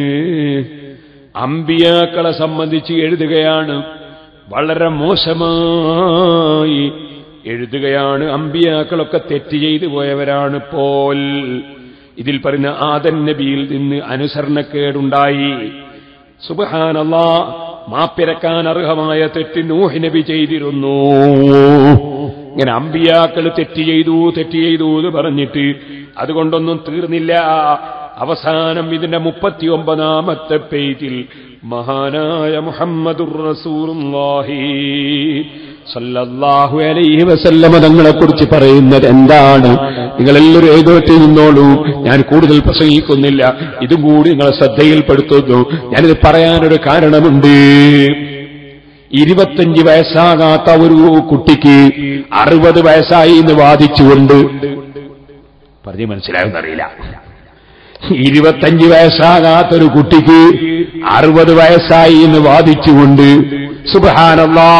അമ്പിയാക്കളെ സംബന്ധിച്ച് എഴുതുകയാണ് വളരെ മോശമായി എഴുതുകയാണ് അമ്പിയാക്കളൊക്കെ തെറ്റ് ചെയ്തു പോയവരാണ് പോൽ ഇതിൽ പറയുന്ന ആദൻ നബിയിൽ നിന്ന് അനുസരണക്കേടുണ്ടായി സുബഹാനല്ലാ മാപ്പിരക്കാൻ അർഹമായ തെറ്റ് നൂഹ് നബി ചെയ്തിരുന്നു ഇങ്ങനെ അമ്പിയാക്കൾ തെറ്റ് ചെയ്തു തെറ്റ് ചെയ്തു എന്ന് പറഞ്ഞിട്ട് അതുകൊണ്ടൊന്നും തീർന്നില്ല അവസാനം ഇതിന്റെ മുപ്പത്തിയൊമ്പതാമത്തെ പേജിൽ മഹാനായ മുഹമ്മദുർ റസൂലുള്ളാഹി സല്ലല്ലാഹു അലൈഹി വസല്ലമ തങ്ങളെ കുറിച്ച് പറയുന്നത് എന്താണ് നിങ്ങളെല്ലാവരും ഏതോട്ട് നിന്നോളൂ ഞാൻ കൂടുതൽ പ്രസംഗിക്കുന്നില്ല ഇതും കൂടി നിങ്ങളെ ശ്രദ്ധയിൽപ്പെടുത്തുന്നു ഞാനിത് പറയാനൊരു കാരണമുണ്ട് ഇരുപത്തഞ്ച് വയസ്സാകാത്ത ഒരു കുട്ടിക്ക് അറുപത് വയസ്സായി എന്ന് വാദിച്ചുകൊണ്ട് പറഞ്ഞു മനസ്സിലാകുന്നറിയില്ല ഇരുപത്തഞ്ച് വയസ്സാകാത്തൊരു കുട്ടിക്ക് അറുപത് വയസ്സായി എന്ന് വാദിച്ചുകൊണ്ട് സുബഹാനല്ലാ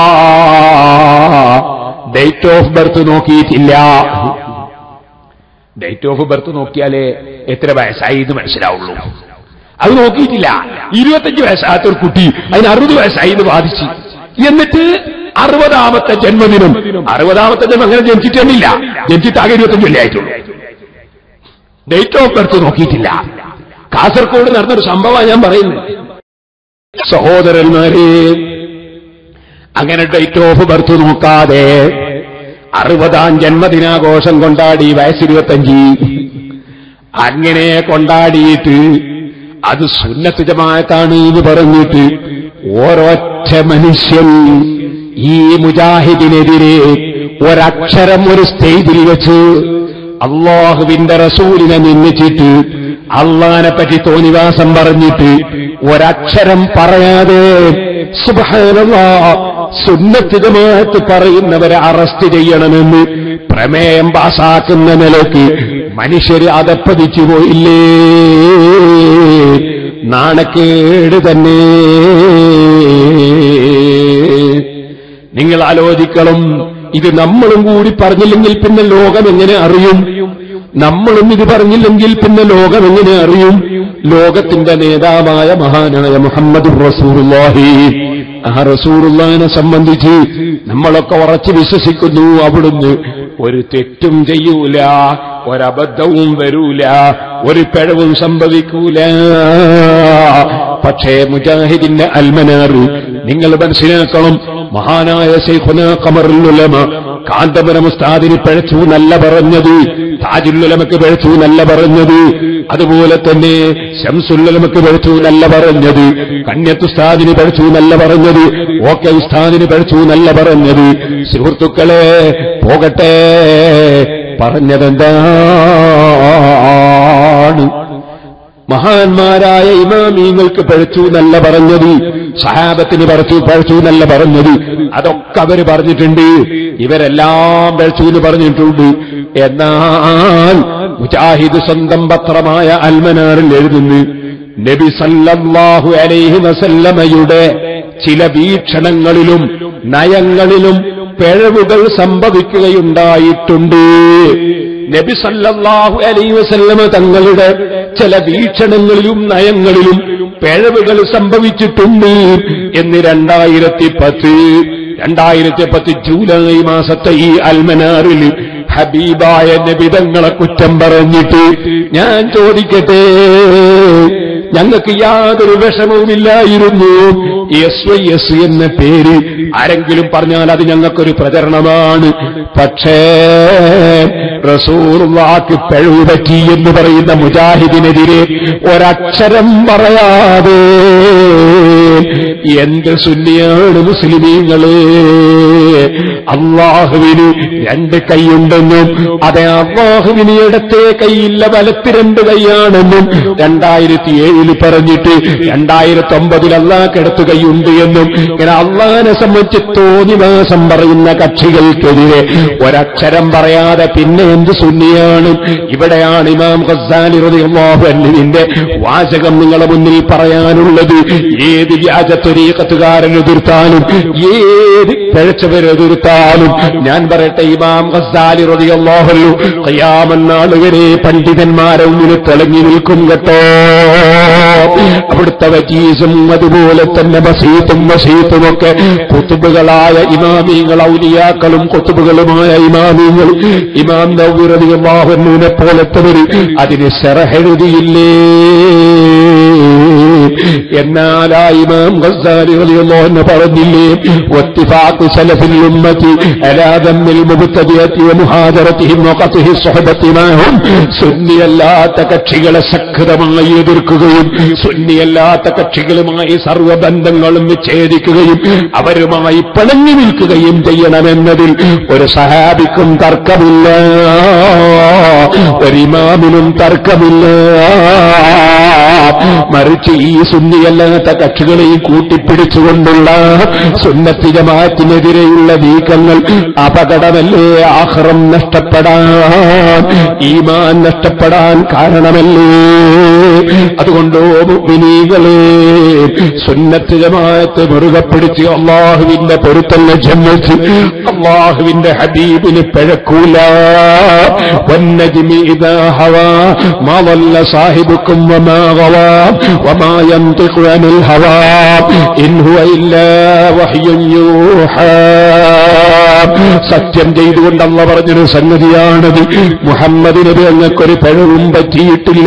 ഡേറ്റ് ഓഫ് ബർത്ത് നോക്കിയിട്ടില്ല ഡേറ്റ് ഓഫ് ബർത്ത് നോക്കിയാലേ എത്ര വയസ്സായി എന്ന് മനസ്സിലാവുള്ളൂ അത് നോക്കിയിട്ടില്ല ഇരുപത്തഞ്ച് വയസ്സാകാത്ത ഒരു കുട്ടി അതിന് അറുപത് വയസ്സായി എന്ന് വാദിച്ചു എന്നിട്ട് അറുപതാമത്തെ ജന്മദിനം അറുപതാമത്തെ ജന്മം അങ്ങനെ ജനിച്ചിട്ടൊന്നുമില്ല ജനിച്ചിട്ട് ആകെ ഇരുപത്തഞ്ചല്ലേ ആയിട്ടുള്ളൂ ഡേറ്റ് ഓഫ് ബർത്ത് നോക്കിയിട്ടില്ല കാസർഗോഡ് നടന്നൊരു സംഭവമാണ് ഞാൻ പറയുന്നത് സഹോദരന്മാരെ അങ്ങനെ ഡേറ്റ് ഓഫ് ബർത്ത് നോക്കാതെ അറുപതാം ജന്മദിനാഘോഷം കൊണ്ടാടി വയസ്സിരുപത്തഞ്ച് അങ്ങനെ കൊണ്ടാടിയിട്ട് അത് സുന്നത്ത് ജമാഅത്താണ് എന്ന് പറഞ്ഞിട്ട് ഓരൊറ്റ മനുഷ്യൻ ഈ മുജാഹിദിനെതിരെ ഒരക്ഷരം ഒരു സ്റ്റേജിൽ വെച്ച് അള്ളാഹുവിന്റെ റസൂലിനെ നിന്ദിച്ചിട്ട് അള്ളാനെ പറ്റി തോന്നിവാസം പറഞ്ഞിട്ട് ഒരക്ഷരം പറയാതെ സുബഹാനല്ലാ സുന്നത്ത് ജമാഅത്ത് പറയുന്നവരെ അറസ്റ്റ് ചെയ്യണമെന്ന് പ്രമേയം പാസാക്കുന്ന നിലയ്ക്ക് മനുഷ്യര് അതപ്പതിച്ചു പോയില്ലേ നാണക്കേട് തന്നെ നിങ്ങൾ ആലോചിക്കണം ഇത് നമ്മളും കൂടി പറഞ്ഞില്ലെങ്കിൽ പിന്നെ ലോകം എങ്ങനെ അറിയും നമ്മളും ഇത് പറഞ്ഞില്ലെങ്കിൽ പിന്നെ ലോകം എങ്ങനെ അറിയും ലോകത്തിന്റെ നേതാവായ മഹാനായ മുഹമ്മദ് റസൂറുല്ലാഹി ആ റസൂറുല്ലാനെ സംബന്ധിച്ച് നമ്മളൊക്കെ ഉറച്ചു വിശ്വസിക്കുന്നു അവിടുന്ന് ഒരു തെറ്റും ചെയ്യൂല ഒരബദ്ധവും വരൂല ഒരു പിഴവും സംഭവിക്കൂല പക്ഷേ മുജാഹിദിന്റെ അൽമനാറ് നിങ്ങൾ മനസ്സിലാക്കണം മഹാനായ ശൈഖുന കമറുലുലമ കാന്തപുരം ഉസ്താദിന് പിഴച്ചു നല്ല പറഞ്ഞത് താജുല്ലുലമക്ക് പിഴച്ചു നല്ല പറഞ്ഞത് അതുപോലെ തന്നെ ശംസുല്ലുലമക്ക് പിഴച്ചു നല്ല പറഞ്ഞത് കന്യത്തുസ്താദിന് പിഴച്ചു നല്ല പറഞ്ഞത് ഓക്കെ ഉസ്താദിന് പിഴച്ചു നല്ല പറഞ്ഞത് സുഹൃത്തുക്കളെ പോകട്ടെ പറഞ്ഞതെന്താണ് മഹാന്മാരായ ഇമാമീങ്ങൾക്ക് പഴച്ചു നല്ല പറഞ്ഞത് സഹാബത്തിന് പഴച്ചു പഴച്ചു നല്ല പറഞ്ഞത് അതൊക്കെ അവര് പറഞ്ഞിട്ടുണ്ട് ഇവരെല്ലാം പഴച്ചു എന്ന് പറഞ്ഞിട്ടുണ്ട് എന്നാൽ മുജാഹിദ് സ്വന്തം പത്രമായ അൽമനാറിൽ എഴുതുന്നു നബി സല്ലല്ലാഹു അലൈഹി വസല്ലമയുടെ ചില വീക്ഷണങ്ങളിലും നയങ്ങളിലും പിഴവുകൾ സംഭവിക്കുകയുണ്ടായിട്ടുണ്ട് നബി സല്ലല്ലാഹു അലൈഹി വസല്ലമ തങ്ങളുടെ ചില വീക്ഷണങ്ങളിലും നയങ്ങളിലും പിഴവുകൾ സംഭവിച്ചിട്ടുണ്ട് എന്ന് രണ്ടായിരത്തി പത്ത് രണ്ടായിരത്തി പത്ത് ജൂലൈ മാസത്തെ ഈ അൽമനാറിൽ ഹബീബായ നബിതങ്ങളെ കുറ്റം പറഞ്ഞിട്ട് ഞാൻ ചോദിക്കട്ടെ ഞങ്ങൾക്ക് യാതൊരു വിഷമവുമില്ലായിരുന്നു എസ് വൈ എസ് എന്ന പേര് ആരെങ്കിലും പറഞ്ഞാൽ അത് ഞങ്ങൾക്കൊരു പ്രചരണമാണ് പക്ഷേ റസൂർവാക്ക് പിഴവ് പറ്റി എന്ന് പറയുന്ന മുജാഹിദിനെതിരെ ഒരക്ഷരം പറയാതെ എന്ത് സുന്നിയാണ് മുസ്ലിമീങ്ങള് അള്ളാഹുവിന് രണ്ട് കൈയുണ്ടെന്നും അതെ അള്ളാഹുവിന് ഇടത്തെ കൈയില്ല വലത്ത് രണ്ട് കൈയാണെന്നും രണ്ടായിരത്തി ഏഴിൽ പറഞ്ഞിട്ട് രണ്ടായിരത്തി ഒമ്പതിൽ അള്ളാഹ്ക്കിടത്ത് കൈയുണ്ട് എന്നും ഇങ്ങനെ അള്ളാഹിനെ സംബന്ധിച്ച് തോന്നിവാസം പറയുന്ന കക്ഷികൾക്കെതിരെ ഒരക്ഷരം പറയാതെ പിന്നെ എന്ത് സുന്നിയാണ് ഇവിടെയാണ് ഇമാം ഖസാലി റളിയല്ലാഹു അൻഹുവിന്റെ വാചകം നിങ്ങളെ മുന്നിൽ പറയാനുള്ളത് ഏത് വ്യാജത്വരീക്കത്തുകാരൻ എതിർത്താലും ഏത് പിഴച്ചവരെതിർത്താലും ഞാൻ പറയട്ടെ ഇമാം ഖസാലി റളിയല്ലാഹു അൻഹു ഖിയാമൻ നാൾ വരെ പണ്ഡിതന്മാരെ മുന്നിൽ തിളങ്ങി നിൽക്കും കേട്ടോ അവിടുത്തെ വജീസും അതുപോലെ തന്നെ ബസീത്തും വസീത്തും ഒക്കെ കുത്തുബുകളായ ഇമാമീങ്ങൾ ഔലിയാക്കളും കുത്തുബുകളുമായ ഇമാമീങ്ങൾ ഇമാം നവ്വിറതിയാഹുവിനെ പോലത്തവര് അതിന് സെറഹെഴുതിയില്ലേ എന്നാൽ ആ ഇമാം ഗസാലി റളിയല്ലാഹു പറഞ്ഞില്ലേ വത്തിഫാഖു സലഫിൽ ഉമ്മത്തി അലാ ദമ്മിൽ മുബ്തദിയത്തി വമുഹാദറതിഹിം വഖത്ഹി സ്വഹബത്തി മാഹും സുന്നിയല്ലാത്ത കക്ഷികളെ സക്രിതമായി എതിർക്കുകയും സുന്നിയല്ലാത്ത കക്ഷികളുമായി സർവബന്ധങ്ങളും വിച്ഛേദിക്കുകയും അവരുമായി പിണങ്ങി നിൽക്കുകയും ചെയ്യണമെന്നതിൽ ഒരു സഹാബിക്കും തർക്കമില്ല ഒരിമാമിനും തർക്കമില്ല മറിച്ച് ഈ സുന്നിയല്ലാത്ത കക്ഷികളെയും കൂട്ടിപ്പിടിച്ചുകൊണ്ടുള്ള സുന്നത്തി ജമാഅത്തിനെതിരെയുള്ള നീക്കങ്ങൾ അപകടമല്ലേ ആഹ്റം നഷ്ടപ്പെടാൻ ഈമാൻ നഷ്ടപ്പെടാൻ കാരണമല്ലേ അതുകൊണ്ടോ മുഅ്മിനീകളെ സുന്നത്ത് ജമാഅത്ത് മുറുകെ പിടിച്ച് അള്ളാഹുവിന്റെ പൊരുത്തം ലക്ഷ്യം വെച്ച് അള്ളാഹുവിന്റെ ഹബീബിന് പിഴക്കൂല വന്നജിമി ഇതാ ഹവാ മാ വല്ല സാഹിബുക്കും വമാ ഗവാ വമാ യന്തിഖു അനിൽ ഹവാ ഇൻ ഹുവ ഇല്ലാ വഹ്യുൻ യൂഹാ സത്യം ചെയ്തുകൊണ്ട് അള്ള പറഞ്ഞൊരു സംഗതിയാണത് മുഹമ്മദ് നബി അങ്ങക്കൊരു പിഴവും പറ്റിയിട്ടില്ല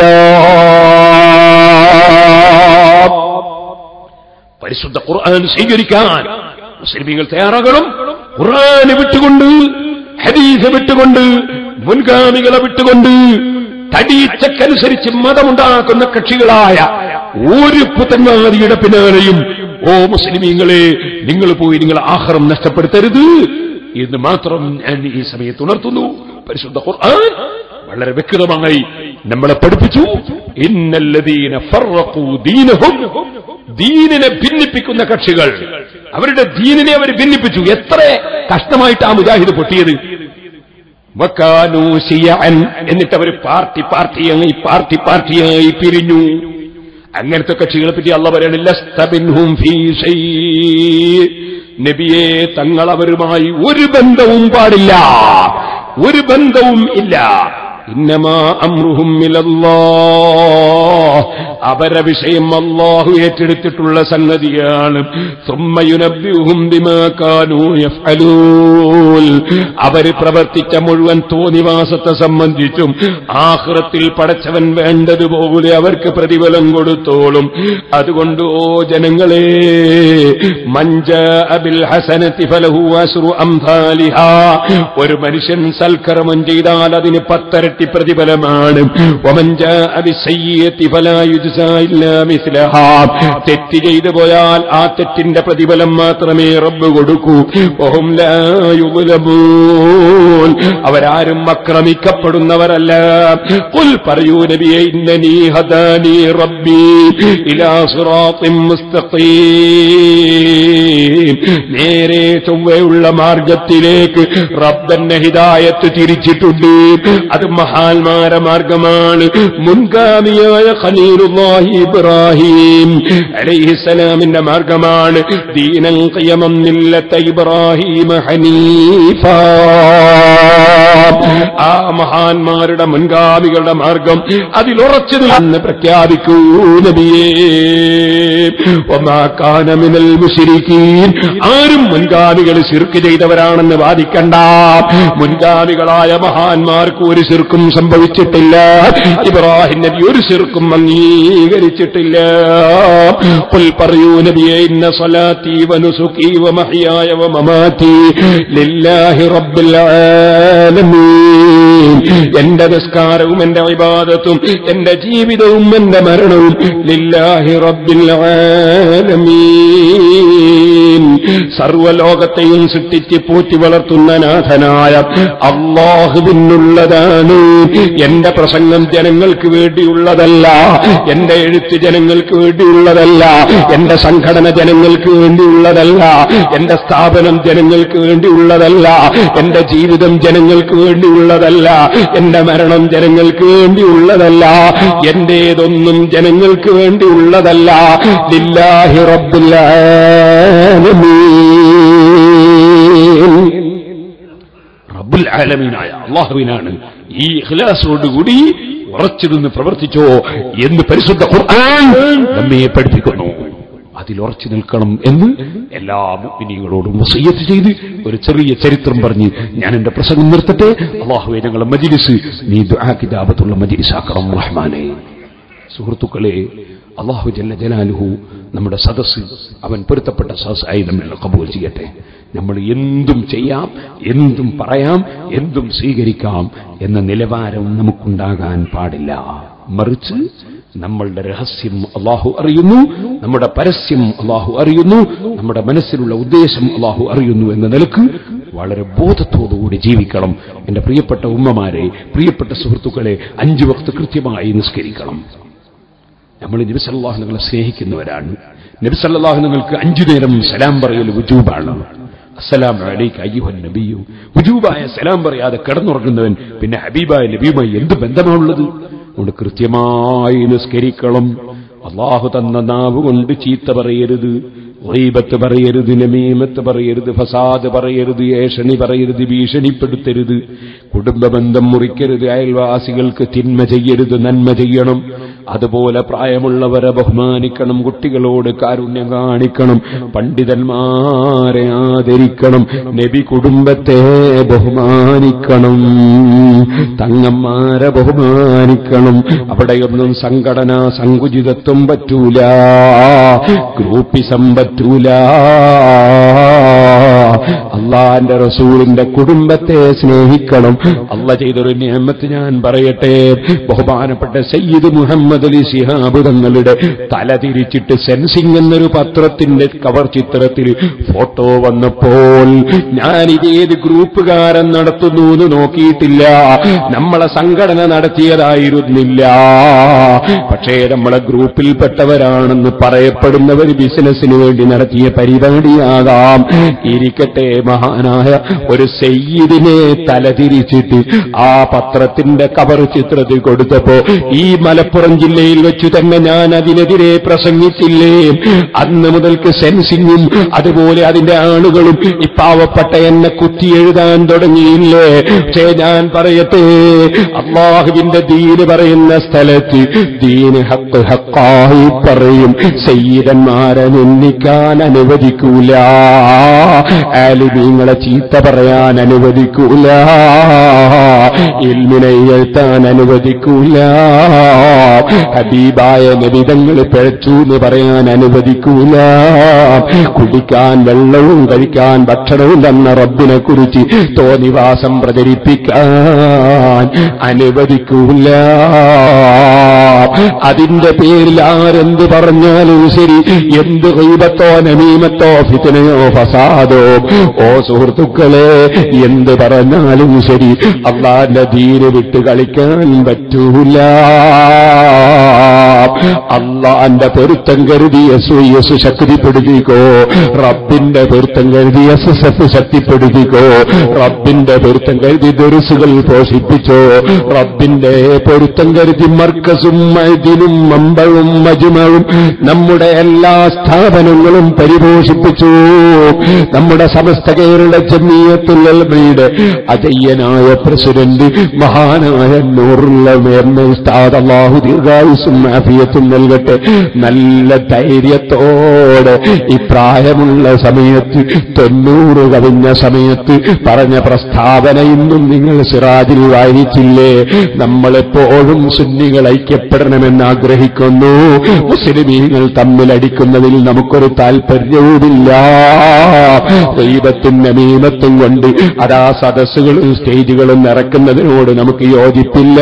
പരിശുദ്ധ ഖുർആൻ സ്വീകരിക്കാൻ മുസ്ലിമീങ്ങൾ തയ്യാറാകണം ഖുർആന് വിട്ടുകൊണ്ട് ഹദീസ് വിട്ടുകൊണ്ട് മുൻഗാമികളെ വിട്ടുകൊണ്ട് തടിയിച്ചക്കനുസരിച്ച് മതമുണ്ടാക്കുന്ന കക്ഷികളായ ഒരു പുത്തൻവാദിയുടെ പിന്നാലെയും ഓ മുസ്ലിമീങ്ങളെ നിങ്ങൾ പോയി നിങ്ങൾ ആഹാരം നഷ്ടപ്പെടുത്തരുത് എന്ന് മാത്രം ഞാൻ ഈ സമയത്ത് ഉണർത്തുന്നു പരിശുദ്ധ ഖുർആൻ വളരെ വ്യക്തമായി നമ്മളെ പഠിപ്പിച്ചു ഇന്നല്ലദീന ഫറഖൂ ദീനഹും ദീനിനെ ഭിന്നിപ്പിക്കുന്ന കക്ഷികൾ അവരുടെ ദീനിനെ അവർ ഭിന്നിപ്പിച്ചു എത്ര കഷ്ടമായിട്ട് ആ മുജാഹിദ് പൊട്ടിയത് വക്കാനൂ ശിയഅൻ എന്നിട്ട് അവർ പാർട്ടി പാർട്ടിയായി പാർട്ടി പാർട്ടിയായി പിരിഞ്ഞു അങ്ങനത്തെ കക്ഷികളെ പറ്റി അള്ള പറയണില്ല സ്തബിൻഹും ഫീ ഷൈ. നബിയെ തങ്ങൾ അവരുമായി ഒരു ബന്ധവും പാടില്ല ഒരു ബന്ധവും ഇല്ല ഇന്നമാ അമ്രുഹും ഇലല്ലാഹ്. അവരെ വിഷയം അള്ളാഹു ഏറ്റെടുത്തിട്ടുള്ള സംഗതിയാണ് സുമ്മയുനബ്ബിഹും ബിമാ കാനൂ യഫ്അലൂൻ. അവര് പ്രവർത്തിച്ച മുഴുവൻ തോന്നിവാസത്തെ സംബന്ധിച്ചും ആഹ്റത്തിൽ പടച്ചവൻ വേണ്ടതുപോലെ അവർക്ക് പ്രതിഫലം കൊടുത്തോളും അതുകൊണ്ട് ഓ ജനങ്ങളെ മഞ്ച അബിൽ ഹസനത്തി ഫലഹു അസ്റു അംസാലിഹാ ഒരു മനുഷ്യൻ സൽക്കർമ്മം ചെയ്താൽ അതിന് പത്തരട്ടി പ്രതിഫലമാണ് വമഞ്ച അബിസയ്യത്തി ഫലാ യുജ്സാ ഇല്ലാ മിസ്ലഹാ തെറ്റ് ചെയ്തു പോയാൽ ആ തെറ്റിന്റെ പ്രതിഫലം മാത്രമേ റബ്ബ് കൊടുക്കൂ വഹും ലാ യുദ്ലമൂൻ അവരാരും ആക്രമിക്കപ്പെടുന്നവരല്ല ഖുൽ പറയൂ നബിയെ ഇന്നനീ ഹദാനി റബ്ബി ഇലാ സിറാത്തിൻ മുസ്തഖീം നേരെ ചൊവ്വയുള്ള മാർഗത്തിലേക്ക് റബ്ബന്നെ ഹിദായത്ത് തിരിച്ചിട്ടുണ്ട് അത് മഹാന്മാര മാർഗമാണ് മുൻഗാമിയായ ഖലീലുല്ലാഹി ഇബ്രാഹിം അലൈഹിസ്സലാമിന്റെ മാർഗമാണ് ദീനൻ ഖിയമം മില്ലത്ത ഇബ്രാഹിം ഹനീഫ ആ മഹാന്മാരുടെ മുൻഗാമികളുടെ മാർഗം അതിലുറച്ചു നിന്ന് പ്രഖ്യാപിക്കൂ നബിയേ ഒമാ കാന മിനൽ മുശ്രിക്കീൻ ആരും മുൻഗാമികൾ ശിർക്ക് ചെയ്തവരാണെന്ന് വാദിക്കണ്ട മുൻഗാമികളായ മഹാന്മാർക്ക് ഒരു ശിർക്കും സംഭവിച്ചിട്ടില്ല ഇബ്രാഹിം നബി ഒരു ശിർക്കും അംഗീകരിച്ചിട്ടില്ല ഖുൽ പറയൂ നബിയെ ഇന്ന സ്വലാത്തി വനുസുഖി വമഹ്യായ വമമാതി ലില്ലാഹി റബ്ബിൽ ആലമീൻ എന്റെ നിസ്കാരവും എന്റെ വിവാദത്തും എന്റെ ജീവിതവും എന്റെ മരണവും ലില്ലാഹി റബ്ബിൽ ആലമീൻ സർവലോകത്തെയും സൃഷ്ടിച്ച് പോറ്റി വളർത്തുന്ന നാഥനായ അള്ളാഹുവിനുള്ളതാണ് എന്റെ പ്രസംഗം ജനങ്ങൾക്ക് വേണ്ടിയുള്ളതല്ല എന്റെ എഴുത്ത് ജനങ്ങൾക്ക് വേണ്ടിയുള്ളതല്ല എന്റെ സംഘടന ജനങ്ങൾക്ക് വേണ്ടിയുള്ളതല്ല എന്റെ സ്ഥാപനം ജനങ്ങൾക്ക് വേണ്ടിയുള്ളതല്ല എന്റെ ജീവിതം ജനങ്ങൾക്ക് വേണ്ടിയുള്ളതല്ല എന്റെ മരണം ജനങ്ങൾക്ക് വേണ്ടിയുള്ളതല്ല എന്റേതൊന്നും ജനങ്ങൾക്ക് വേണ്ടിയുള്ളതല്ല ലില്ലാഹി റബ്ബിൽ ആലമീൻ റബ്ബുൽ ആലമീനായ അള്ളാഹുവിനാണ് ഈ ഇഖ്ലാസോടുകൂടി ഉറച്ചു നിന്ന് പ്രവർത്തിച്ചോ എന്ന് പരിശുദ്ധ ഖുർആൻ നമ്മെ പഠിപ്പിക്കുന്നു അതിൽ ഉറച്ചു നിൽക്കണം എന്ന് എല്ലാ മുഅ്മിനീങ്ങളോടും വസീയത്ത് ചെയ്ത് ഒരു ചെറിയ ചരിത്രം പറഞ്ഞ് ഞാൻ എന്റെ പ്രസംഗം നിർത്തട്ടെ അള്ളാഹുവെ ഞങ്ങളെ മജിലിസ് നീ ദുആ കിതാബത്തുള്ള മജിലിസാക്കണം റഹ്മാനെ സുഹൃത്തുക്കളെ അള്ളാഹു ജല്ല ജലാലുഹു നമ്മുടെ സദസ്സ് അവൻ പൊരുത്തപ്പെട്ട സദസ്സായി നമ്മൾ കബൂൽ ചെയ്യട്ടെ നമ്മൾ എന്തും ചെയ്യാം എന്തും പറയാം എന്തും സ്വീകരിക്കാം എന്ന നിലവാരം നമുക്കുണ്ടാകാൻ പാടില്ല മറിച്ച് നമ്മളുടെ രഹസ്യം അള്ളാഹു അറിയുന്നു നമ്മുടെ പരസ്യം അള്ളാഹു അറിയുന്നു നമ്മുടെ മനസ്സിലുള്ള ഉദ്ദേശം അള്ളാഹു അറിയുന്നു എന്ന നിലക്ക് വളരെ ബോധത്തോടുകൂടി ജീവിക്കണം എന്റെ പ്രിയപ്പെട്ട ഉമ്മമാരെ പ്രിയപ്പെട്ട സുഹൃത്തുക്കളെ അഞ്ചു വക്ത് കൃത്യമായി നിസ്കരിക്കണം നമ്മൾ നബി സല്ലല്ലാഹു നിങ്ങളെ സ്നേഹിക്കുന്നവരാണ് നബി സല്ലല്ലാഹു നിങ്ങൾക്ക് അഞ്ചു നേരം സലാം പറയൽ വുജൂബാണ് അസ്സലാം അലൈക അയ്യുഹൻ നബിയു വുജൂബായ സലാം പറയാതെ കിടന്നുറങ്ങുന്നവൻ പിന്നെ ഹബീബായ നബിയുമായി എന്ത് ബന്ധമാണുള്ളത് അതുകൊണ്ട് കൃത്യമായി നിസ്കരിക്കണം അള്ളാഹു തന്ന നാവ് കൊണ്ട് ചീത്ത പറയരുത് ഗൈബത്ത് പറയരുത് നമീമത്ത് പറയരുത് ഫസാദ് പറയരുത് ഏഷണി പറയരുത് ഭീഷണിപ്പെടുത്തരുത് കുടുംബബന്ധം മുറിക്കരുത് അയൽവാസികൾക്ക് തിന്മ ചെയ്യരുത് നന്മ ചെയ്യണം അതുപോലെ പ്രായമുള്ളവരെ ബഹുമാനിക്കണം കുട്ടികളോട് കാരുണ്യം കാണിക്കണം പണ്ഡിതന്മാരെ ആദരിക്കണം നബി കുടുംബത്തെ ബഹുമാനിക്കണം തങ്ങന്മാരെ ബഹുമാനിക്കണം അവിടെയൊന്നും സംഘടന സങ്കുചിതത്വം പറ്റൂല ഗ്രൂപ്പിസം പറ്റൂല അള്ളാന്റെ റസൂലിന്റെ കുടുംബത്തെ സ്നേഹിക്കണം അല്ല ചെയ്തൊരു നിയമത്ത് ഞാൻ പറയട്ടെ ബഹുമാനപ്പെട്ട സയ്യിദ് മുഹമ്മദ് അലി ശിഹാബ് തങ്ങളുടെ തല തിരിച്ചിട്ട് സെൻസിംഗ് എന്നൊരു പത്രത്തിന്റെ കവർ ചിത്രത്തിൽ ഫോട്ടോ വന്നപ്പോൾ ഞാൻ ഇതേത് ഗ്രൂപ്പുകാരൻ നടത്തുന്നു എന്ന് നോക്കിയിട്ടില്ല നമ്മളെ സംഘടന നടത്തിയതായിരുന്നില്ല പക്ഷേ നമ്മളെ ഗ്രൂപ്പിൽപ്പെട്ടവരാണെന്ന് പറയപ്പെടുന്നവർ ബിസിനസ്സിന് വേണ്ടി നടത്തിയ പരിപാടിയാകാം ഇരിക്കട്ടെ മഹാനായ ഒരു സെയ്യിദിനെ തലതിരിച്ചിട്ട് ആ പത്രത്തിന്റെ കവർ ചിത്രത്തിൽ കൊടുത്തപ്പോ ഈ മലപ്പുറം ജില്ലയിൽ വെച്ച് തന്നെ ഞാൻ അതിനെതിരെ പ്രസംഗിച്ചില്ലേ അന്ന് മുതൽക്ക് സെൻസിങ്ങും അതുപോലെ അതിന്റെ ആളുകളും ഈ പാവപ്പെട്ട എന്നെ കുത്തി എഴുതാൻ തുടങ്ങിയില്ലേ പക്ഷേ ഞാൻ പറയട്ടെ അള്ളാഹുവിന്റെ ദീന് പറയുന്ന സ്ഥലത്ത് ദീന് ഹക്ക് ഹക്കായി പറയും സയ്യിദന്മാരെ നിന്ദിക്കാൻ അനുവദിക്കൂല ആലിമീങ്ങളെ ചീത്ത പറയാൻ അനുവദിക്കൂല ഇൽമിനെ എഴുത്താൻ അനുവദിക്കൂല ഹബീബായ നബിതങ്ങൾ പിഴച്ചു എന്ന് പറയാൻ അനുവദിക്കൂല കുടിക്കാൻ വെള്ളവും കഴിക്കാൻ ഭക്ഷണവും തന്ന റബ്ബിനെ കുറിച്ച് തോന്നിവാസം പ്രചരിപ്പിക്കാൻ അനുവദിക്കൂല അതിന്റെ പേരിൽ ആരെന്ത് പറഞ്ഞാലും ശരി എന്ത് ഹൈബത്തോ നമീമത്തോ ഫിത്തനയോ ഫസാദോ ഓ സുഹൃത്തുക്കളെ എന്ത് പറഞ്ഞാലും ശരി അള്ളാന്റെ ധീര് വിട്ട് കളിക്കാൻ പറ്റൂല അള്ളാന്റെ പൊരുത്തം കരുതി എസ് ഐ എസ് ശക്തിപ്പെടുത്തിക്കോ റബ്ബിന്റെ പൊരുത്തം കരുതി എസ് എസ് എഫ് ശക്തിപ്പെടുത്തിക്കോ റബ്ബിന്റെ പൊരുത്തം കരുതി ദുരുസുകൾ പോഷിപ്പിച്ചോ റബ്ബിന്റെ പൊരുത്തം കരുതി മർക്കസും മൈദിനും മമ്പഴും മജുമഴും നമ്മുടെ എല്ലാ സ്ഥാപനങ്ങളും പരിപോഷിപ്പിച്ചു നമ്മുടെ സമസ്ത കേരള ജമീയത്തുള്ളയുടെ അജയ്യനായ പ്രസിഡന്റ് മഹാനായ നൂറുള്ള മേർന്ന ഉസ്താദ് അള്ളാഹു ദീർഘായുസും ആഫിയത്തും നൽകട്ടെ നല്ല ധൈര്യത്തോടെ ഈ പ്രായമുള്ള സമയത്ത് തൊണ്ണൂറ് കവിഞ്ഞ സമയത്ത് പറഞ്ഞ പ്രസ്താവന ഇന്നും നിങ്ങൾ സിറാജിൽ വായിച്ചില്ലേ നമ്മളെപ്പോഴും സുന്നികൾ ഐക്യപ്പെടണമെന്ന് ആഗ്രഹിക്കുന്നു മുസ്ലിമീങ്ങൾ തമ്മിലടിക്കുന്നതിൽ നമുക്കൊരു താല്പര്യവുമില്ല ദൈവത്തും നമീമത്തും കൊണ്ട് അതാ സദസ്സുകളും സ്റ്റേജുകളും നിറക്കുന്നതിനോട് നമുക്ക് യോജിപ്പില്ല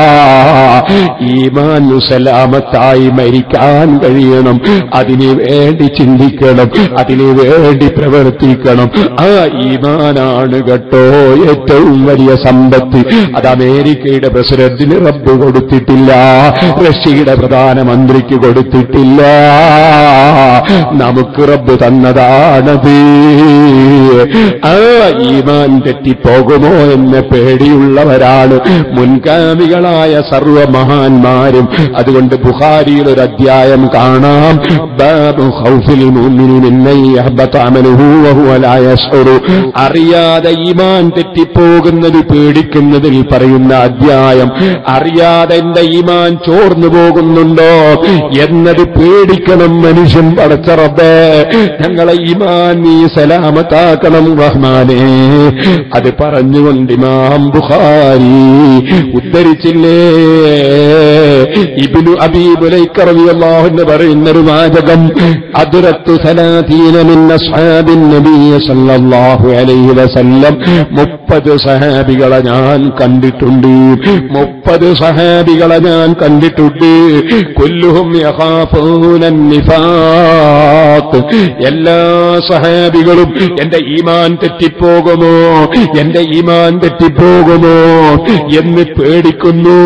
ഈമാൻ സലാമത്തായി മരിക്കാൻ കഴിയണം അതിനു വേണ്ടി ചിന്തിക്കണം അതിനു വേണ്ടി പ്രവർത്തിക്കണം ആ ഈമാനാണ് കേട്ടോ ഏറ്റവും വലിയ സമ്പത്ത് അത് അമേരിക്കയുടെ പ്രസിഡന്റിന് റബ്ബ് കൊടുത്തിട്ടില്ല റഷ്യയുടെ പ്രധാനമന്ത്രിക്ക് കൊടുത്തിട്ടില്ല നമുക്ക് റബ്ബ് തന്നതാണത് ആ ഈമാൻ തെറ്റിപ്പോകുമോ എന്ന പേടിയുള്ളവരാണ് മുൻഗാമികളായ സർവമഹാന്മാരും അതുകൊണ്ട് ബുഖാരിയിൽ ഒരു അധ്യായം കാണാം ബാബു ഖൗഫിൽ മുഅ്മിനി മിന്നൻ യഹ്ബത അമലുഹു വഹുവ ലാ യശ്ഉറു അറിയാതെ ഈമാൻ തെറ്റിപ്പോകുന്നത് പേടിക്കുന്നതിൽ പറയുന്ന അധ്യായം അറിയാതെ എന്റെ ഈമാൻ ചോർന്നു പോകുന്നുണ്ടോ എന്നത് പേടിക്കണം മനുഷ്യൻ പടച്ച റബ്ബേ ഞങ്ങളെ ഈമാൻ നീ സലാമത്താക്കണം റഹ്മാനെ അത് പറഞ്ഞുകൊണ്ട് ഇമാം ബുഖാരി ഉദ്ധരിച്ചില്ലേ ഇബിനു അബീബുലൈക്കറിയാഹുന്ന് പറയുന്നൊരു വാചകം അതിരത്തു സലാതീന മിൻ അസ്ഹാബിൻ നബിയ സല്ലല്ലാഹു അലൈഹി വസല്ലം മുപ്പത് സഹാബികളെ ഞാൻ കണ്ടിട്ടുണ്ട് മുപ്പത് സഹാബികളെ ഞാൻ കണ്ടിട്ടുണ്ട് കൊല്ലുഹും യഹാഫൂന നിഫാഖ് എല്ലാ സഹാബികളും എന്റെ ഈമാൻ തെറ്റിപ്പോകുമോ എന്റെ ഈമാൻ തെറ്റിപ്പോകുമോ എന്ന് പേടിക്കുന്നു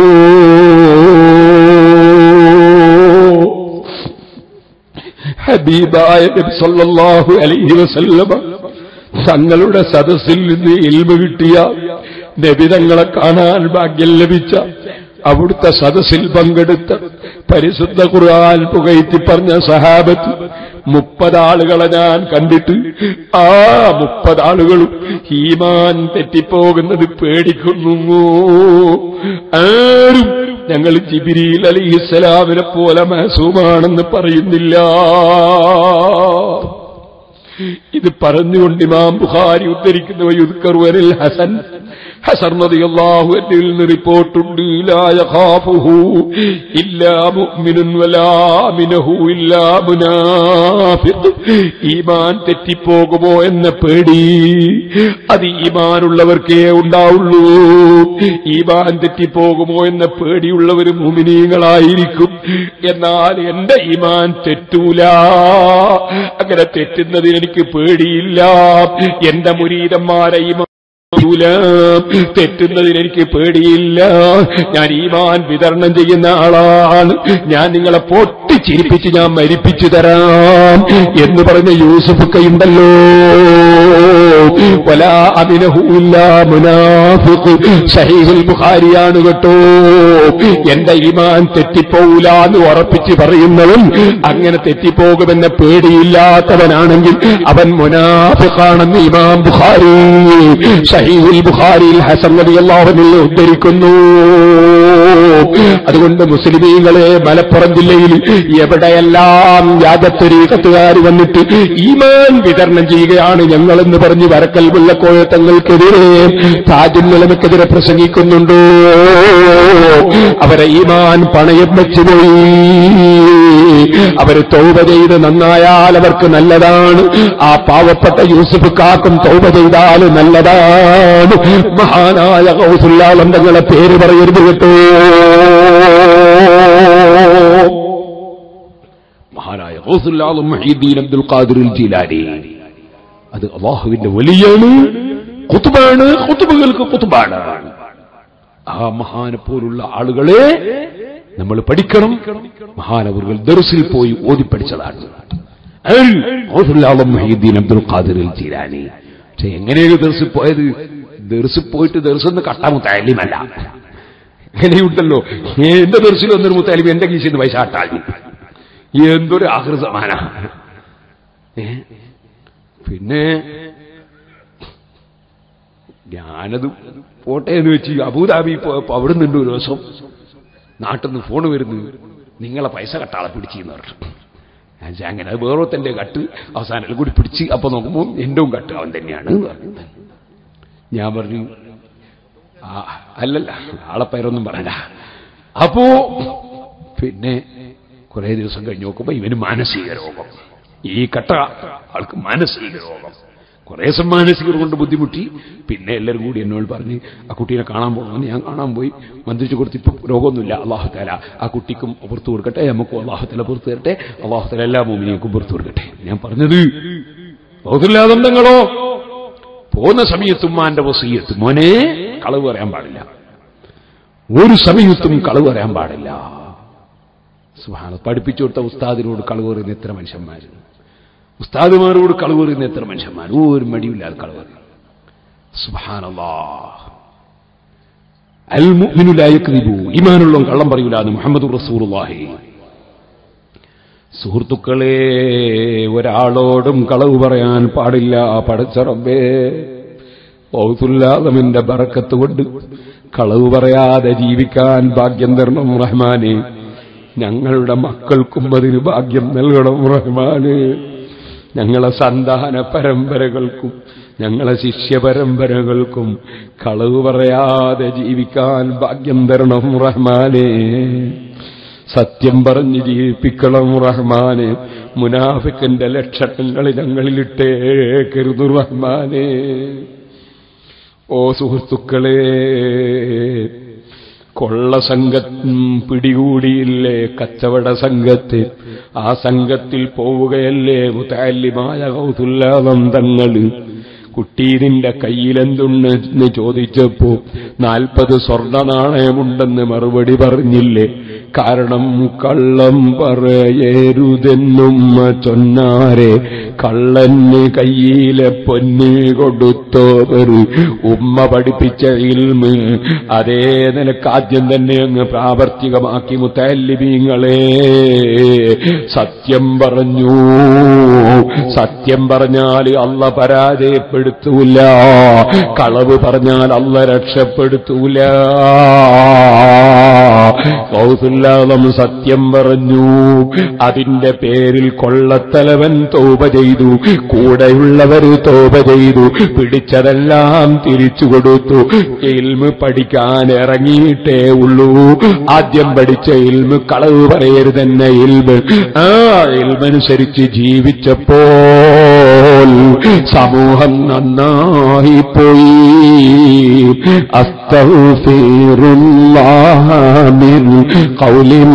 ഹബീബായ നബി സല്ലല്ലാഹു അലൈഹി വസല്ലമ തങ്ങളുടെ സദസ്സിൽ നിന്ന് ഇൽമ കിട്ടിയ നബിതങ്ങളെ കാണാൻ ഭാഗ്യം ലഭിച്ച അവിടുത്തെ സദസ്സിൽ പങ്കെടുത്ത പരിശുദ്ധ ഖുർആൻ പുകയറ്റി പറഞ്ഞ സഹാബത്ത് മുപ്പതാളുകളെ ഞാൻ കണ്ടിട്ട് ആ മുപ്പതാളുകളും ഈമാൻ തെറ്റിപ്പോകുന്നത് പേടിക്കുന്നു ആരും ഞങ്ങൾ ജിബിരിയിൽ അലിഹിസ്സലാമിനെ പോലെ മഹസൂമാണെന്ന് പറയുന്നില്ല ഇത് പറഞ്ഞുകൊണ്ട് ഇമാം ബുഖാരി ഉദ്ധരിക്കുന്ന യുദ്ക്കറുവരിൽ ഹസൻ ഹസർ റളിയല്ലാഹു അൻഹുവിൽ നിന്ന് റിപ്പോർട്ടുണ്ട് ലാ യഖാഫുഹു ഇല്ലാ മുഅ്മിനുൻ വലാ മിനഹു ഇല്ലാ മുനാഫിഖ് ഈമാൻ തെറ്റിപ്പോകുമോ എന്ന പേടി അത് ഈമാനുള്ളവർക്കേ ഉണ്ടാവുള്ളൂ ഈമാൻ തെറ്റിപ്പോകുമോ എന്ന പേടിയുള്ളവർ മുമിനീങ്ങളായിരിക്കും എന്നാൽ എന്റെ ഈമാൻ തെറ്റൂല അങ്ങനെ തെറ്റുന്നതിന് എനിക്ക് പേടിയില്ല എന്റെ മുരീതന്മാരെ ഈമാൻ തെറ്റൂല. തെറ്റുന്നതിന് എനിക്ക് പേടിയില്ല ഞാൻ ഈമാൻ വിതരണം ചെയ്യുന്ന ആളാണ് ഞാൻ നിങ്ങളെ പൊട്ടിച്ചിരിപ്പിച്ച് ഞാൻ മരിപ്പിച്ചു തരാം എന്ന് പറഞ്ഞ യൂസുഫൊക്കെയുണ്ടല്ലോ വലാ അഭിനഹൂല്ല മുനാഫിഖ് സഹീഹുൽ ബുഖാരിയാണ് കേട്ടോ എന്റെ ഈമാൻ തെറ്റിപ്പോകൂല എന്ന് ഉറപ്പിച്ച് പറയുന്നവൻ അങ്ങനെ തെറ്റിപ്പോകുമെന്ന പേടിയില്ലാത്തവനാണെങ്കിൽ അവൻ മുനാഫിഖാണെന്ന് ഇമാം ബുഖാരി സഹീഹുൽ ബുഖാരിയിൽ ഹസൻ റളിയല്ലാഹുവിൽ ഉദ്ധരിക്കുന്നു അതുകൊണ്ട് മുസ്ലിമീങ്ങളെ മലപ്പുറം ജില്ലയിൽ എവിടെയെല്ലാം യാദത്തൊരീകത്തുകാർ വന്നിട്ട് ഈമാൻ വിതരണം ചെയ്യുകയാണ് ഞങ്ങളെന്ന് പറഞ്ഞ് വരക്കൽ മുല്ലക്കോഴത്തങ്ങൾക്കെതിരെ താജുല്ലമക്കെതിരെ പ്രസംഗിക്കുന്നുണ്ടോ അവരെ ഈമാൻ പണയം വെച്ചുപോയി അവര് തൗബ ചെയ്ത് നന്നായാൽ അവർക്ക് നല്ലതാണ് ആ പാവപ്പെട്ട യൂസുഫ് കാക്കും തൗബ ചെയ്താൽ നല്ലതാണ് മഹാനായ കൗസുല്ലാളം തങ്ങളെ പേര് പറയരുത് കേട്ടോ മഹാനായ കൗസുല്ലാളും മഹീദ്ദീൻ അബ്ദുൽ ഖാദിർ ജീലാനി അത് അള്ളാഹുവിന്റെ വലിയാണ് കുത്തുബാണ് കുത്തുബുകൾക്ക് കുത്തുബാണ് ആ മഹാനെ പോലുള്ള ആളുകളെ നമ്മൾ പഠിക്കണം മഹാനവറുകൾ ദർസിൽ പോയി ഓതി പഠിച്ചതാണ് അയാൾ ഔസുല്ലാളം മഹീദ്ദീൻ അബ്ദുൽ ഖാദിർ ജീലാനി പക്ഷെ എങ്ങനെയാണ് ദർസിൽ പോയത് ദർസിൽ പോയിട്ട് ദർസെന്ന് കട്ടാ മുത്താലിമല്ല എങ്ങനെയുണ്ടല്ലോ എന്റെ ദർസിൽ വന്നൊരു മുത്താലിമ എന്റെ കീശയിൽ നിന്ന് പൈസ കട്ടാക്കി എന്തൊരു ആകൃതമാന പിന്നെ ഞാനത് പോട്ടെ എന്ന് വെച്ച് അബുദാബി പോയപ്പോ അവിടെ നിന്നുണ്ട് ഒരു ദിവസം നാട്ടിൽ നിന്ന് ഫോൺ വരുന്നു നിങ്ങളെ പൈസ കട്ടാളെ പിടിച്ചെന്ന് പറഞ്ഞു ഞാൻ വിചാരിച്ചു, അങ്ങനെ അത് വേറൊത്തന്റെ കട്ട് അവസാനം എല്ലാം കൂടി പിടിച്ച് അപ്പൊ നോക്കുമ്പോൾ എന്റെയും കട്ട് അവൻ തന്നെയാണ് എന്ന് പറഞ്ഞു ഞാൻ പറഞ്ഞു ആ അല്ലല്ല ആളെ പേരൊന്നും പറയണ്ട അപ്പോ പിന്നെ കുറെ ദിവസം കഴിഞ്ഞ് നോക്കുമ്പോ ഇവന് മാനസിക രോഗം ഈ കട്ട ആൾക്ക് മാനസിക രോഗം കുറെ ദിവസം മാനസിക കൊണ്ട് ബുദ്ധിമുട്ടി പിന്നെ എല്ലാവരും കൂടി എന്നോട് പറഞ്ഞ് ആ കുട്ടീനെ കാണാൻ പോകണമെന്ന് ഞാൻ കാണാൻ പോയി മന്ത്രിച്ചു കൊടുത്ത് ഇപ്പൊ രോഗമൊന്നുമില്ല അള്ളാഹുത്താല ആ കുട്ടിക്കും പുറത്തു കൊടുക്കട്ടെ നമുക്കും അള്ളാഹുത്തല പുറത്തു തരട്ടെ അള്ളാഹുത്തല എല്ലാ മോമിനിയക്കും പുറത്തു കൊടുക്കട്ടെ ഞാൻ പറഞ്ഞത് ബോധമില്ലാതെന്തങ്ങളോ പോകുന്ന സമയത്തും മാന്റെ വസീയത്ത് മോനെ കളവ് പറയാൻ പാടില്ല ഒരു സമയത്തും കളവ് പറയാൻ പാടില്ല സുഹാന പഠിപ്പിച്ചു കൊടുത്ത ഉസ്താദിനോട് കളവ് പറയുന്ന എത്ര മനുഷ്യന്മാര് ഉസ്താദുമാരോട് കളവ് പറയുന്ന എത്ര മനുഷ്യന്മാർ ഒരു മടിയില്ലാതെ കളവ് പറയും സുബാനല്ലാ അൽ മുഅ്മിനുലായക്രിബു ഈമാനുള്ള കള്ളം പറയൂല എന്ന് മുഹമ്മദ് റസൂലുള്ളാഹി സുഹൃത്തുക്കളെ ഒരാളോടും കളവ് പറയാൻ പാടില്ല പടച്ച റബ്ബേ ഔസുല്ലാദമിന്റെ ബറക്കത്ത് കൊണ്ട് കളവ് പറയാതെ ജീവിക്കാൻ ഭാഗ്യം തരണം റഹ്മാനെ ഞങ്ങളുടെ മക്കൾക്കും അതിന് ഭാഗ്യം നൽകണം റഹ്മാന് ഞങ്ങളെ സന്താന പരമ്പരകൾക്കും ഞങ്ങളെ ശിഷ്യ പരമ്പരകൾക്കും കളവ് പറയാതെ ജീവിക്കാൻ ഭാഗ്യം തരണം റഹ്മാനെ സത്യം പറഞ്ഞ് ജീവിപ്പിക്കണം റഹ്മാനെ മുനാഫിക്കിന്റെ ലക്ഷണങ്ങൾ ഞങ്ങളിലിട്ടേക്കരുത് റഹ്മാനെ ഓ സുഹൃത്തുക്കളെ കൊള്ള സംഘം പിടികൂടിയില്ലേ കച്ചവട സംഘത്തെ ആ സംഘത്തിൽ പോവുകയല്ലേ മുത്താലിമായ കൗതുല്ലാദം തങ്ങള് കുട്ടി നിന്റെ കയ്യിലെന്തുണ്ടെന്ന് ചോദിച്ചപ്പോ നാൽപ്പത് സ്വർണ്ണ നാണയമുണ്ടെന്ന് മറുപടി പറഞ്ഞില്ലേ കാരണം കള്ളം പറയരുതെന്നും ചൊന്നാരെ കള്ളന് കയ്യിലെ പൊന്ന് കൊടുത്തോവർ ഉമ്മ പഠിപ്പിച്ച ഇൽമ് അതേ നിനക്ക് ആദ്യം തന്നെ അങ്ങ് പ്രാവർത്തികമാക്കി മുത്തല്ലിബീങ്ങളെ സത്യം പറഞ്ഞു സത്യം പറഞ്ഞാൽ അല്ല പരാജയപ്പെടുത്തൂല കളവ് പറഞ്ഞാൽ അല്ല രക്ഷപ്പെടുത്തൂല കൗസുല്ലാദം സത്യം പറഞ്ഞു അതിന്റെ പേരിൽ കൊള്ളത്തലവൻ തോപ ചെയ്തു കൂടെയുള്ളവർ തോപ ചെയ്തു പിടിച്ചതെല്ലാം തിരിച്ചു കൊടുത്തു ഇൽമ് പഠിക്കാൻ ഇറങ്ങിയിട്ടേ ഉള്ളൂ ആദ്യം പഠിച്ച ഇൽമ് കളവ് പറയരുതെന്ന ഇൽമ് ആ ഇൽമനുസരിച്ച് ജീവിച്ചപ്പോൾ സമൂഹം നന്നായി പോയി അസ്തഫിറുല്ലാഹ മിൻ ഖൗലിൻ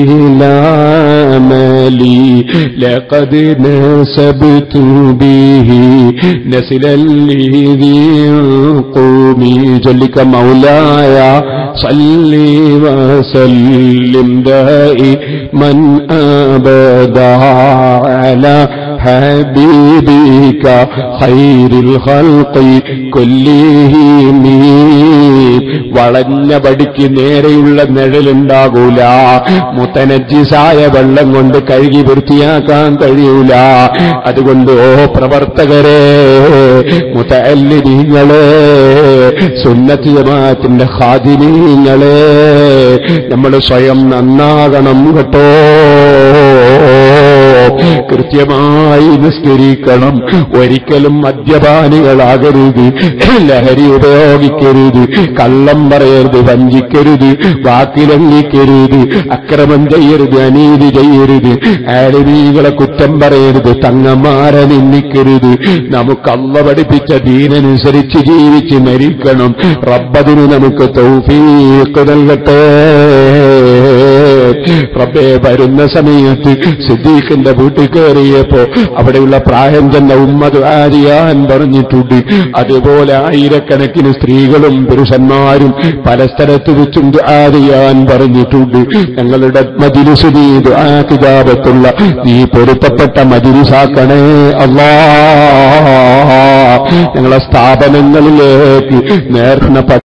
ബിലാമലി ലഖദ് നസബ്തു ബിഹി നസിലൽ ലീദി ഖൂമി ജലിക മൗലായ صلي وسلم دائما أبدا على حبيبك خير الخلق كلهم വളഞ്ഞ പടിക്ക് നേരെയുള്ള നിഴലുണ്ടാകൂല മുത്തനജിസായ വെള്ളം കൊണ്ട് കഴുകി വൃത്തിയാക്കാൻ കഴിയൂല അതുകൊണ്ട് ഓ പ്രവർത്തകരെ മുത്തല്ലിനീങ്ങളെ സുന്നത്ത് ജമാഅത്തിന്റെ ഹാദിനീങ്ങളെ നമ്മൾ സ്വയം നന്നാകണം കേട്ടോ കൃത്യമായി നിസ്കരിക്കണം ഒരിക്കലും മദ്യപാനികളാകരുത് ലഹരി ഉപയോഗിക്കരുത് കള്ളം പറയരുത് വഞ്ചിക്കരുത് വാക്കിലംഘിക്കരുത് അക്രമം ചെയ്യരുത് അനീതി ചെയ്യരുത് ആലിമീകളെ കുറ്റം പറയരുത് തങ്ങന്മാരെ നിന്ദിക്കരുത് നമുക്ക് അല്ല പഠിപ്പിച്ച ദീനനുസരിച്ച് ജീവിച്ച് മരിക്കണം റബ്ബതിന് നമുക്ക് തൗഫീഖ് നൽകട്ടെ റബ്ബെ വരുന്ന സമയത്ത് സിദ്ദീഖിന്റെ വീട്ടിൽ കയറിയപ്പോ അവിടെയുള്ള പ്രായം ചെന്ന ഉമ്മത് ആരിയാൻ പറഞ്ഞിട്ടുണ്ട് അതുപോലെ ആയിരക്കണക്കിന് സ്ത്രീകളും പുരുഷന്മാരും പല സ്ഥലത്ത് വെച്ചും ആരിയാൻ പറഞ്ഞിട്ടുണ്ട് ഞങ്ങളുടെ മജിലിസ് നീ കിതാബത്തുള്ള നീ പൊരുത്തപ്പെട്ട മജിലിസാക്കണേ അല്ലാ ഞങ്ങളെ സ്ഥാപനങ്ങളിലേക്ക് നേർന്ന